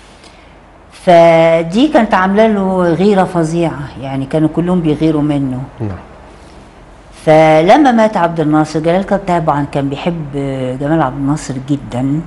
[SPEAKER 2] فدي كانت عامله له غيره فظيعه يعني كانوا كلهم بيغيروا منه
[SPEAKER 1] نعم
[SPEAKER 2] فلما مات عبد الناصر جلال كان طبعا كان بيحب جمال عبد الناصر جدا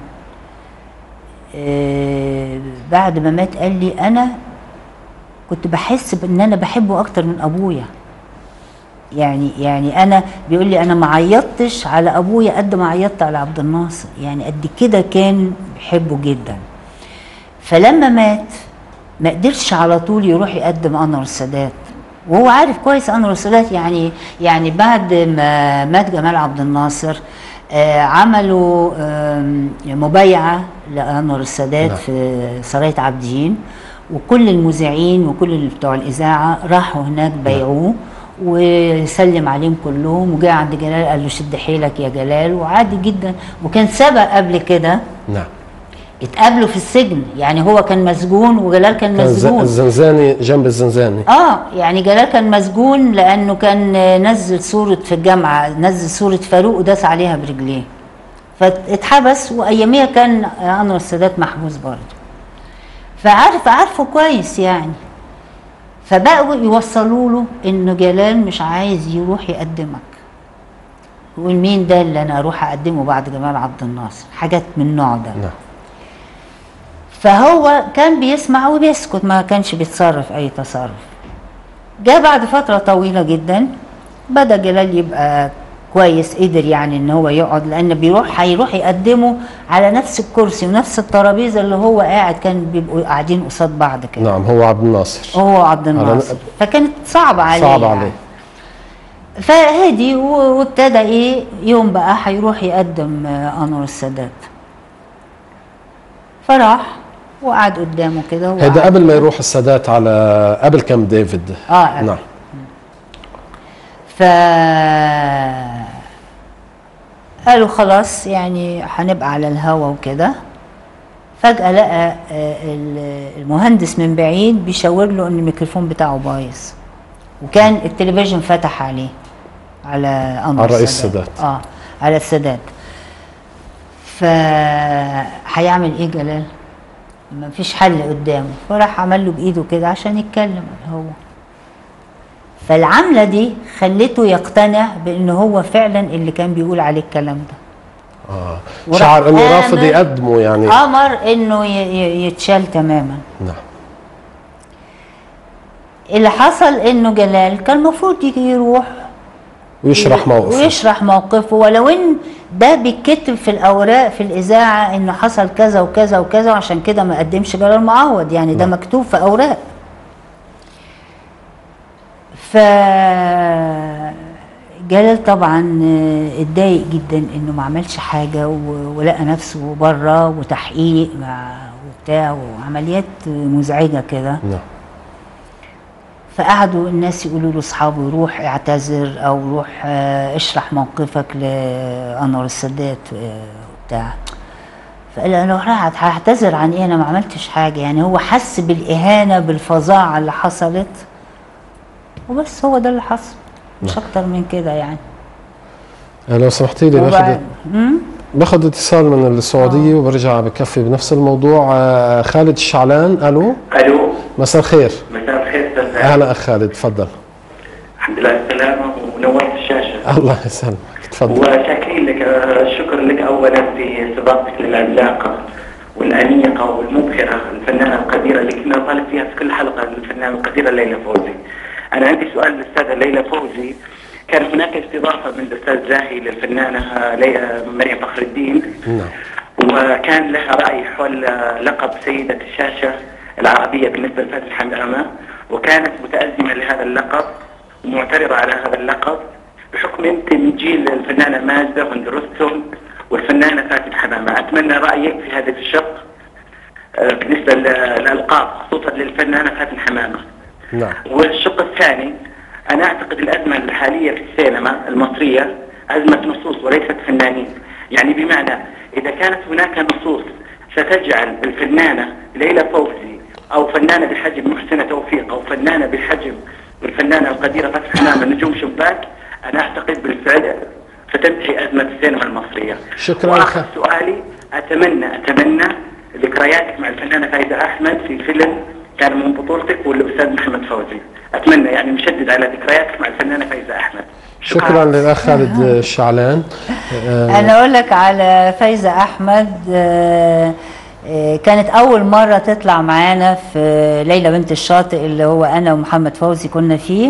[SPEAKER 2] آه، بعد ما مات قال لي انا كنت بحس بان انا بحبه اكتر من ابويا يعني يعني انا بيقول لي انا ما عيطتش على ابويا قد ما عيطت على عبد الناصر يعني قد كده كان بيحبه جدا فلما مات ما قدرش على طول يروح يقدم انور السادات وهو عارف كويس انور السادات يعني يعني بعد ما مات جمال عبد الناصر آه عملوا آم، مبايعه لانور السادات
[SPEAKER 1] نعم.
[SPEAKER 2] في سرايه عابدين وكل المذيعين وكل اللي بتوع الاذاعه راحوا هناك بايعوه وسلم عليهم كلهم وجاء عند جلال قال له شد حيلك يا جلال وعادي جدا وكان سبق قبل كده
[SPEAKER 1] نعم
[SPEAKER 2] اتقابلوا في السجن يعني هو كان مسجون وجلال كان
[SPEAKER 1] كان ز-
[SPEAKER 2] مسجون
[SPEAKER 1] الزنزاني جنب الزنزاني
[SPEAKER 2] اه يعني جلال كان مسجون لانه كان نزل صوره في الجامعه نزل صوره فاروق وداس عليها برجليه فاتحبس واياميها كان انور السادات محبوس برضه فعارف عارفه كويس يعني فبقوا يوصلوا له انه جلال مش عايز يروح يقدمك يقول مين ده اللي انا اروح اقدمه بعد جمال عبد الناصر حاجات من النوع ده
[SPEAKER 1] نعم
[SPEAKER 2] فهو كان بيسمع وبيسكت ما كانش بيتصرف اي تصرف جاء بعد فترة طويلة جدا بدأ جلال يبقى كويس قدر يعني ان هو يقعد لان بيروح هيروح يقدمه على نفس الكرسي ونفس الترابيزه اللي هو قاعد كان بيبقوا قاعدين قصاد بعض كده
[SPEAKER 1] نعم هو عبد الناصر
[SPEAKER 2] هو عبد
[SPEAKER 1] على-
[SPEAKER 2] الناصر فكانت صعبة عليه
[SPEAKER 1] صعب
[SPEAKER 2] يعني.
[SPEAKER 1] عليه
[SPEAKER 2] فهدي و- وابتدى ايه يوم بقى هيروح يقدم آه، انور السادات فراح وقعد قدامه كده
[SPEAKER 1] هيدا
[SPEAKER 2] وقعد-
[SPEAKER 1] قبل ما يروح السادات على قبل كامب ديفيد
[SPEAKER 2] اه
[SPEAKER 1] نعم
[SPEAKER 2] ف قالوا خلاص يعني هنبقى على الهوا وكده فجأة لقى آه، ال- المهندس من بعيد بيشاور له ان الميكروفون بتاعه بايظ وكان التلفزيون فتح عليه على انور
[SPEAKER 1] على الرئيس
[SPEAKER 2] السادات.
[SPEAKER 1] السادات.
[SPEAKER 2] اه على السادات ف هيعمل ايه جلال؟ ما فيش حل قدامه فراح عمل له بايده كده عشان يتكلم هو فالعملة دي خلته يقتنع بان هو فعلا اللي كان بيقول عليه الكلام ده
[SPEAKER 1] آه.
[SPEAKER 2] وراح
[SPEAKER 1] شعر انه
[SPEAKER 2] آمن-
[SPEAKER 1] رافض يقدمه يعني
[SPEAKER 2] امر انه ي- ي- يتشال تماما
[SPEAKER 1] نعم
[SPEAKER 2] اللي حصل انه جلال كان المفروض يجي يروح
[SPEAKER 1] ويشرح موقفه
[SPEAKER 2] ويشرح موقفه ولو ان ده بيتكتب في الاوراق في الاذاعه انه حصل كذا وكذا وكذا وعشان كده ما قدمش جلال معوض يعني ده
[SPEAKER 1] نعم.
[SPEAKER 2] مكتوب في اوراق ف جلال طبعا آه، اتضايق جدا انه ما عملش حاجه و- ولقى نفسه بره وتحقيق مع وبتاع وعمليات مزعجه كده
[SPEAKER 1] نعم
[SPEAKER 2] فقعدوا الناس يقولوا له اصحابه روح اعتذر او روح آه، اشرح موقفك لانور السادات آه، وبتاع فقال انا راح هعتذر عن ايه انا ما عملتش حاجه يعني هو حس بالاهانه بالفظاعه اللي حصلت وبس هو ده اللي حصل مش اكتر من كده يعني
[SPEAKER 1] آه، لو سمحتي لي باخذ
[SPEAKER 2] وبعد- مم؟
[SPEAKER 1] باخذ اتصال من السعوديه وبرجع بكفي بنفس الموضوع آه، خالد الشعلان الو
[SPEAKER 4] الو
[SPEAKER 1] مساء الخير
[SPEAKER 4] مساء الخير استاذ
[SPEAKER 1] اهلا اخ خالد تفضل
[SPEAKER 4] الحمد لله على السلامه ونورت الشاشه
[SPEAKER 1] الله يسلمك تفضل
[SPEAKER 4] وشاكرين لك آه، الشكر لك اولا في استضافتك للعملاقه والانيقه والمبهره الفنانه القديره اللي كنا نطالب فيها في كل حلقه الفنانه القديره ليلى فوزي. انا عندي سؤال للاستاذه ليلى فوزي كان هناك استضافه من الاستاذ زاهي للفنانه آه، لي- مريم فخر الدين
[SPEAKER 1] نعم
[SPEAKER 4] وكان لها رأي حول لقب سيدة الشاشة العربية بالنسبة لفاتن حمامة وكانت متأزمة لهذا اللقب ومعترضة على هذا اللقب بحكم أنت من جيل الفنانة ماجدة وهند رستم والفنانة فاتن حمامة أتمنى رأيك في هذا الشق آه، بالنسبة للألقاب خصوصا للفنانة فاتن حمامة
[SPEAKER 1] نعم
[SPEAKER 4] والشق الثاني أنا أعتقد الأزمة الحالية في السينما المصرية أزمة نصوص وليست فنانين يعني بمعنى إذا كانت هناك نصوص ستجعل الفنانة ليلى فوزي أو فنانة بحجم محسنة توفيق أو فنانة بحجم الفنانة القديرة فتح حمامة نجوم شباك أنا أعتقد بالفعل ستنتهي أزمة السينما المصرية
[SPEAKER 1] شكراً
[SPEAKER 4] وآخر
[SPEAKER 1] لك.
[SPEAKER 4] سؤالي أتمنى أتمنى ذكرياتك مع الفنانة فايزة أحمد في فيلم كان من بطولتك والأستاذ محمد فوزي أتمنى يعني مشدد على ذكرياتك مع الفنانة فايزة أحمد
[SPEAKER 1] شكرا للاخ خالد الشعلان آه،
[SPEAKER 2] انا اقول لك على فايزه احمد آه، آه، كانت اول مره تطلع معانا في ليلى بنت الشاطئ اللي هو انا ومحمد فوزي كنا فيه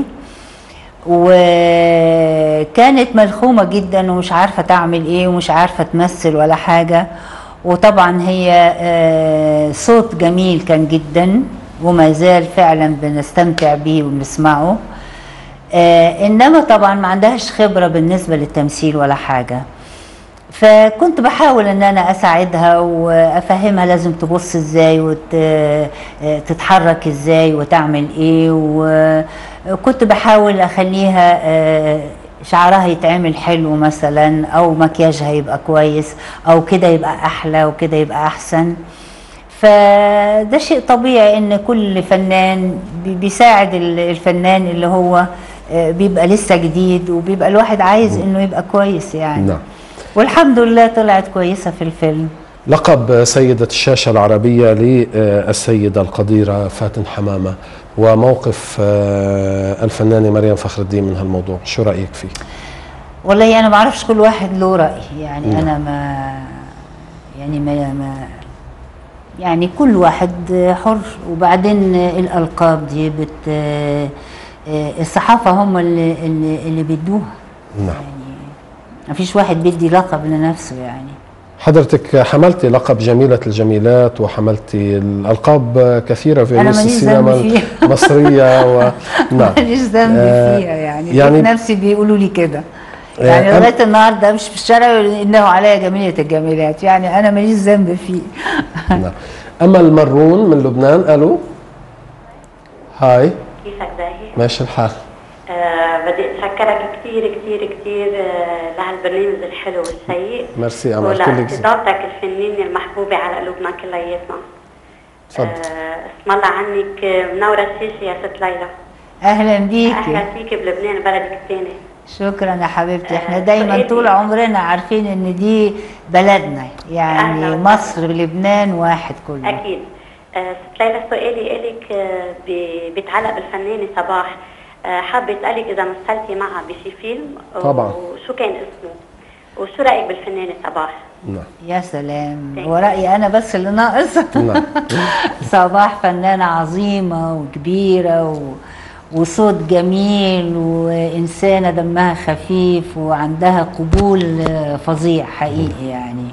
[SPEAKER 2] وكانت ملخومه جدا ومش عارفه تعمل ايه ومش عارفه تمثل ولا حاجه وطبعا هي آه، صوت جميل كان جدا وما زال فعلا بنستمتع بيه ونسمعه آه انما طبعا ما عندهاش خبره بالنسبه للتمثيل ولا حاجه فكنت بحاول ان انا اساعدها وافهمها لازم تبص ازاي وتتحرك ازاي وتعمل ايه وكنت بحاول اخليها آه، شعرها يتعمل حلو مثلا او مكياجها يبقى كويس او كده يبقى احلى وكده يبقى احسن فده شيء طبيعي ان كل فنان بي- بيساعد ال- الفنان اللي هو آه، بيبقى لسه جديد وبيبقى الواحد عايز انه يبقى كويس يعني
[SPEAKER 1] نعم
[SPEAKER 2] والحمد لله طلعت كويسه في الفيلم
[SPEAKER 1] لقب سيدة الشاشة العربية للسيدة القديرة فاتن حمامة وموقف آه، الفنانة مريم فخر الدين من هالموضوع شو رأيك فيه؟
[SPEAKER 2] والله انا ما اعرفش كل واحد له راي يعني
[SPEAKER 1] نعم.
[SPEAKER 2] انا ما يعني ما, ما يعني كل واحد حر وبعدين الالقاب دي بت الصحافه هم اللي اللي, اللي بيدوها
[SPEAKER 1] نعم
[SPEAKER 2] ما فيش واحد بيدي لقب لنفسه يعني
[SPEAKER 1] حضرتك حملتي لقب جميلة الجميلات وحملتي الألقاب كثيرة في
[SPEAKER 2] أنا
[SPEAKER 1] نص
[SPEAKER 2] ماليش
[SPEAKER 1] السينما
[SPEAKER 2] ذنب فيها.
[SPEAKER 1] المصرية و... نعم
[SPEAKER 2] ماليش ذنب
[SPEAKER 1] آه،
[SPEAKER 2] فيها يعني,
[SPEAKER 1] يعني-
[SPEAKER 2] يعني نفسي بيقولوا لي كده
[SPEAKER 1] آه،
[SPEAKER 2] يعني
[SPEAKER 1] أنا-
[SPEAKER 2] لغايه النهارده امشي في الشارع يقولوا لي انه عليا جميله الجميلات يعني انا ماليش ذنب فيه
[SPEAKER 1] نعم أمل مرون من لبنان ألو هاي
[SPEAKER 7] كيفك زاهي؟
[SPEAKER 1] ماشي الحال
[SPEAKER 10] آه بدي اتشكرك كثير كثير كثير آه لهالبرنامج الحلو والشيق
[SPEAKER 1] ميرسي قمر كلك زي.
[SPEAKER 10] ولاستضافتك الفنانه المحبوبه على قلوبنا كلياتنا
[SPEAKER 1] تفضل
[SPEAKER 10] آه اسم الله عنك آه، منورة الشاشة يا ست ليلى
[SPEAKER 2] اهلا بيكي
[SPEAKER 10] أهلا فيك بلبنان بلدك الثاني
[SPEAKER 2] شكرا يا حبيبتي احنا
[SPEAKER 10] آه،
[SPEAKER 2] دايما
[SPEAKER 10] سؤالي.
[SPEAKER 2] طول عمرنا عارفين ان دي بلدنا يعني
[SPEAKER 10] أهلاً.
[SPEAKER 2] مصر ولبنان واحد كله
[SPEAKER 10] أكيد آه، ست ليلى سؤالي إلك آه، ب- بيتعلق بالفنانة صباح آه، حابة أسألك إذا مثلتي معها بشي فيلم
[SPEAKER 1] طبعاً.
[SPEAKER 10] وشو كان اسمه وشو رأيك بالفنانة صباح؟
[SPEAKER 1] نعم
[SPEAKER 2] يا سلام ورأيي انا بس اللي ناقص
[SPEAKER 1] نعم
[SPEAKER 2] صباح فنانة عظيمة وكبيرة و... وصوت جميل وإنسانة دمها خفيف وعندها قبول آه، فظيع حقيقي يعني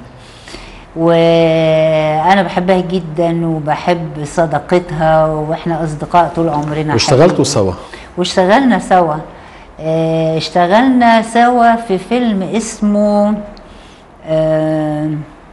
[SPEAKER 2] وأنا بحبها جدا وبحب صداقتها وإحنا أصدقاء طول عمرنا
[SPEAKER 1] واشتغلتوا
[SPEAKER 2] حقيقي.
[SPEAKER 1] سوا
[SPEAKER 2] واشتغلنا سوا آه، اشتغلنا سوا في فيلم اسمه آه،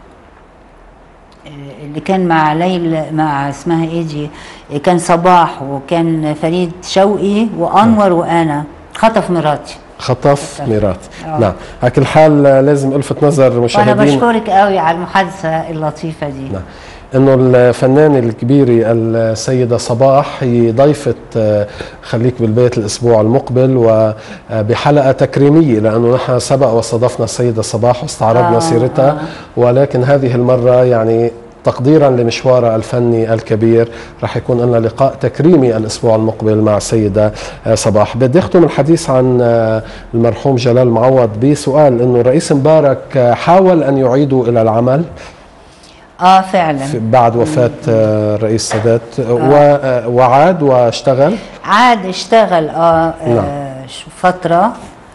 [SPEAKER 2] آه، اللي كان مع ليلى مع اسمها ايه دي آه، كان صباح وكان فريد شوقي وانور وانا خطف مراتي
[SPEAKER 1] خطف ميرات
[SPEAKER 2] آه.
[SPEAKER 1] نعم على كل حال آه، لازم الفت نظر
[SPEAKER 2] وانا
[SPEAKER 1] مشاهدين
[SPEAKER 2] بشكرك قوي على المحادثه اللطيفه دي
[SPEAKER 1] نعم انه الفنانه الكبيره السيده صباح هي ضيفه آه، خليك بالبيت الاسبوع المقبل وبحلقه تكريميه لانه نحن سبق واستضفنا السيده صباح واستعرضنا
[SPEAKER 2] آه،
[SPEAKER 1] سيرتها
[SPEAKER 2] آه.
[SPEAKER 1] ولكن هذه المره يعني تقديرا لمشوارها الفني الكبير رح يكون لنا لقاء تكريمي الاسبوع المقبل مع السيده آه، صباح بدي اختم الحديث عن آه، المرحوم جلال معوض بسؤال انه الرئيس مبارك آه، حاول ان يعيده الى العمل
[SPEAKER 2] اه فعلا
[SPEAKER 1] في- بعد وفاة آه، الرئيس سادات و- آه، وعاد واشتغل
[SPEAKER 2] عاد اشتغل اه,
[SPEAKER 1] نعم.
[SPEAKER 2] آه شو فتره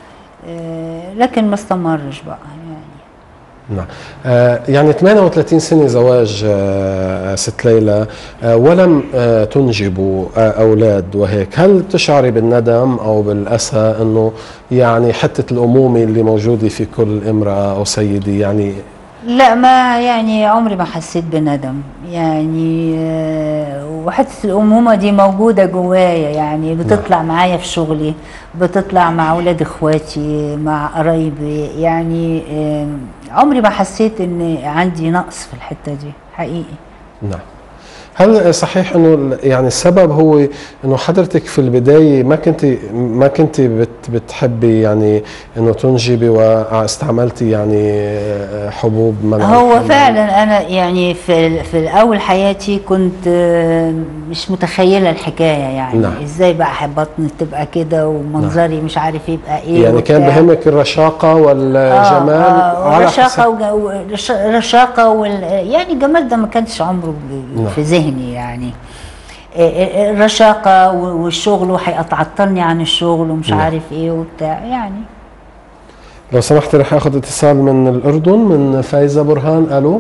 [SPEAKER 2] آه لكن ما استمرش بقى يعني
[SPEAKER 1] نعم آه، يعني 38 سنة زواج آه، ست ليلى آه، ولم آه، تنجبوا آه، أولاد وهيك هل تشعري بالندم أو بالأسى أنه يعني حتة الأمومة اللي موجودة في كل امرأة أو سيدة يعني
[SPEAKER 2] لا ما يعني عمري ما حسيت بندم يعني آه، وحتى الأمومة دي موجودة جوايا يعني بتطلع معايا في شغلي بتطلع مع أولاد إخواتي مع قرايبي يعني آه، عمري ما حسيت إن عندي نقص في الحتة دي حقيقي
[SPEAKER 1] نعم هل صحيح انه ال- يعني السبب هو انه حضرتك في البدايه ما كنت ما كنت بت بتحبي يعني انه تنجبي واستعملتي يعني آه، حبوب منع
[SPEAKER 2] هو
[SPEAKER 1] الحمل؟
[SPEAKER 2] فعلا انا يعني في في الاول حياتي كنت آه، مش متخيله الحكايه يعني
[SPEAKER 1] نعم.
[SPEAKER 2] ازاي بقى بطني تبقى كده ومنظري مش عارف يبقى ايه
[SPEAKER 1] يعني كان
[SPEAKER 2] وبتاع.
[SPEAKER 1] بهمك الرشاقه والجمال
[SPEAKER 2] آه آه
[SPEAKER 1] على
[SPEAKER 2] رشاقه
[SPEAKER 1] حسب
[SPEAKER 2] وج- ورش- رشاقه وال يعني الجمال ده ما كانش عمره ب-
[SPEAKER 1] نعم.
[SPEAKER 2] في ذهني يعني آه، آه، الرشاقه و- والشغل وهيعطلني عن الشغل ومش
[SPEAKER 1] نعم.
[SPEAKER 2] عارف ايه وبتاع يعني
[SPEAKER 1] لو سمحت رح اخذ اتصال من الاردن من فايزه برهان الو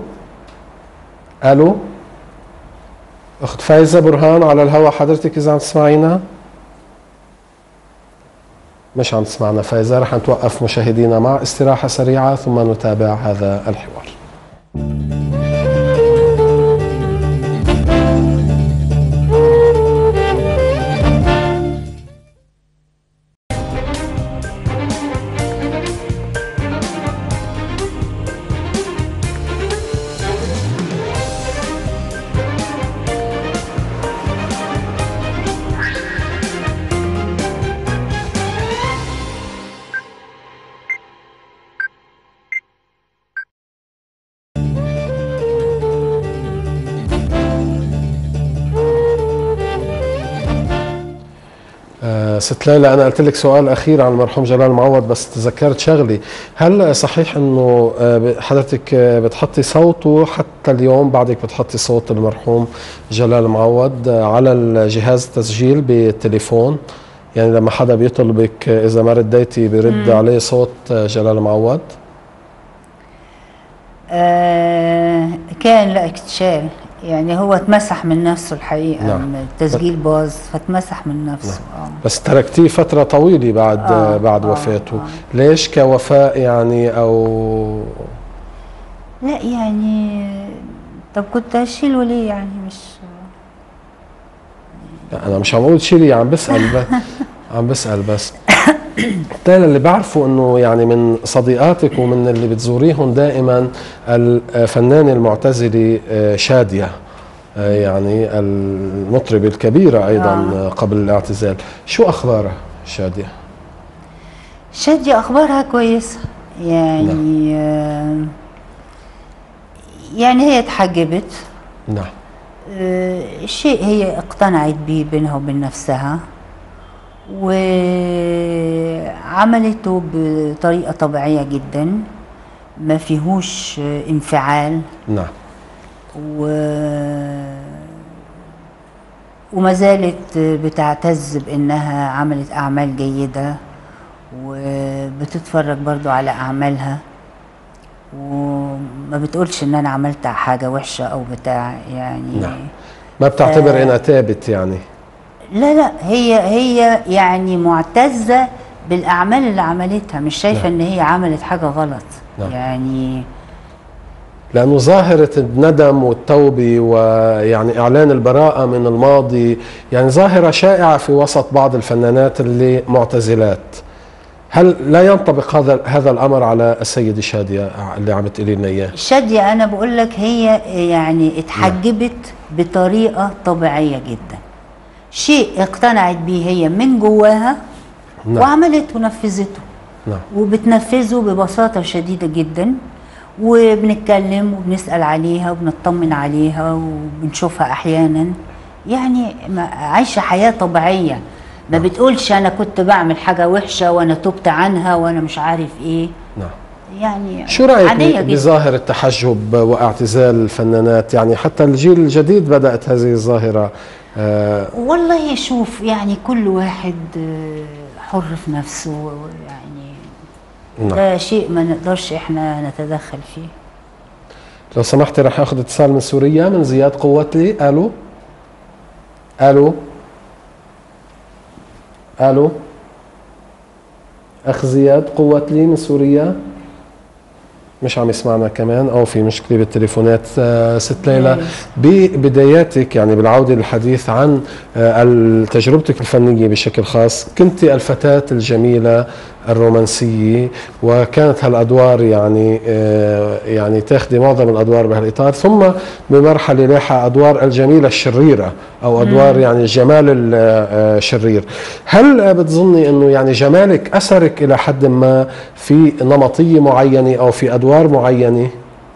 [SPEAKER 1] الو اخت فايزه برهان على الهواء حضرتك اذا عم تسمعينا مش عم تسمعنا فايزه رح نتوقف مشاهدينا مع استراحه سريعه ثم نتابع هذا الحوار آه، ست ليلى انا قلت لك سؤال اخير عن المرحوم جلال معوض بس تذكرت شغلي هل صحيح انه آه، ب- حضرتك آه، بتحطي صوته حتى اليوم بعدك بتحطي صوت المرحوم جلال معوض آه، على الجهاز التسجيل بالتليفون يعني لما حدا بيطلبك آه، اذا ما رديتي بيرد
[SPEAKER 2] مم.
[SPEAKER 1] عليه صوت آه، جلال معوض
[SPEAKER 2] آه كان لا اتشال يعني هو اتمسح من نفسه الحقيقه
[SPEAKER 1] نعم.
[SPEAKER 2] التسجيل باظ فاتمسح من نفسه آه.
[SPEAKER 1] بس تركتيه فترة طويلة بعد
[SPEAKER 2] آه،
[SPEAKER 1] آه بعد
[SPEAKER 2] آه،
[SPEAKER 1] وفاته ليش كوفاء يعني او
[SPEAKER 2] لا يعني طب كنت هشيله ليه يعني مش
[SPEAKER 1] لا انا مش عم اقول شيلي عم بسال ب... عم بسأل بس ليلى اللي بعرفه انه يعني من صديقاتك ومن اللي بتزوريهم دائما الفنانة المعتزلة آه، شادية آه، يعني المطربة الكبيرة ايضا
[SPEAKER 2] آه.
[SPEAKER 1] قبل الاعتزال شو اخبارها شادية
[SPEAKER 2] شادية أخبارها كويسة يعني آه، يعني هي اتحجبت
[SPEAKER 1] نعم
[SPEAKER 2] آه، شيء هي اقتنعت به بينها وبين نفسها وعملته بطريقة طبيعية جدا ما فيهوش آه، انفعال
[SPEAKER 1] نعم
[SPEAKER 2] و وما زالت بتعتز بانها عملت اعمال جيده وبتتفرج برضو على اعمالها وما بتقولش ان انا عملت حاجه وحشه او بتاع يعني
[SPEAKER 1] نعم. ما بتعتبر
[SPEAKER 2] آه.
[SPEAKER 1] انها تابت يعني
[SPEAKER 2] لا لا هي هي يعني معتزه بالاعمال اللي عملتها مش شايفه
[SPEAKER 1] نعم.
[SPEAKER 2] ان هي عملت حاجه غلط
[SPEAKER 1] نعم.
[SPEAKER 2] يعني
[SPEAKER 1] لأنه ظاهرة الندم والتوبة ويعني إعلان البراءة من الماضي يعني ظاهرة شائعة في وسط بعض الفنانات اللي معتزلات هل لا ينطبق هذا هذا الأمر على السيدة شادية اللي عم تقولي لنا إياه؟
[SPEAKER 2] شادية أنا بقول لك هي يعني اتحجبت بطريقة طبيعية جدا شيء اقتنعت بيه هي من جواها
[SPEAKER 1] نعم.
[SPEAKER 2] وعملته ونفذته
[SPEAKER 1] نعم
[SPEAKER 2] وبتنفذه ببساطة شديدة جدا وبنتكلم وبنسأل عليها وبنطمن عليها وبنشوفها أحيانا يعني ما- عايشة حياة طبيعية ما بتقولش أنا كنت بعمل حاجة وحشة وأنا تبت عنها وأنا مش عارف إيه
[SPEAKER 1] نعم
[SPEAKER 2] يعني
[SPEAKER 1] شو رأيك
[SPEAKER 2] عادية
[SPEAKER 1] ب-
[SPEAKER 2] جدا.
[SPEAKER 1] بظاهر التحجب واعتزال الفنانات يعني حتى الجيل الجديد بدأت هذه الظاهرة آه
[SPEAKER 2] والله شوف يعني كل واحد آه، حر في نفسه يعني
[SPEAKER 1] نعم.
[SPEAKER 2] ده شيء ما نقدرش احنا نتدخل فيه
[SPEAKER 1] لو سمحتي رح اخذ اتصال من سوريا من زياد قوتلي الو الو الو اخ زياد قوتلي من سوريا مش عم يسمعنا كمان او في مشكله بالتليفونات آه، ست ليلى ببداياتك يعني بالعوده للحديث عن آه، تجربتك الفنيه بشكل خاص كنت الفتاه الجميله الرومانسيه وكانت هالادوار يعني آه، يعني تاخذي معظم الادوار بهالاطار ثم بمرحله لاحقه ادوار الجميله الشريره او ادوار يعني الجمال الشرير هل آه، بتظني انه يعني جمالك اثرك الى حد ما في نمطيه معينه او في ادوار معينه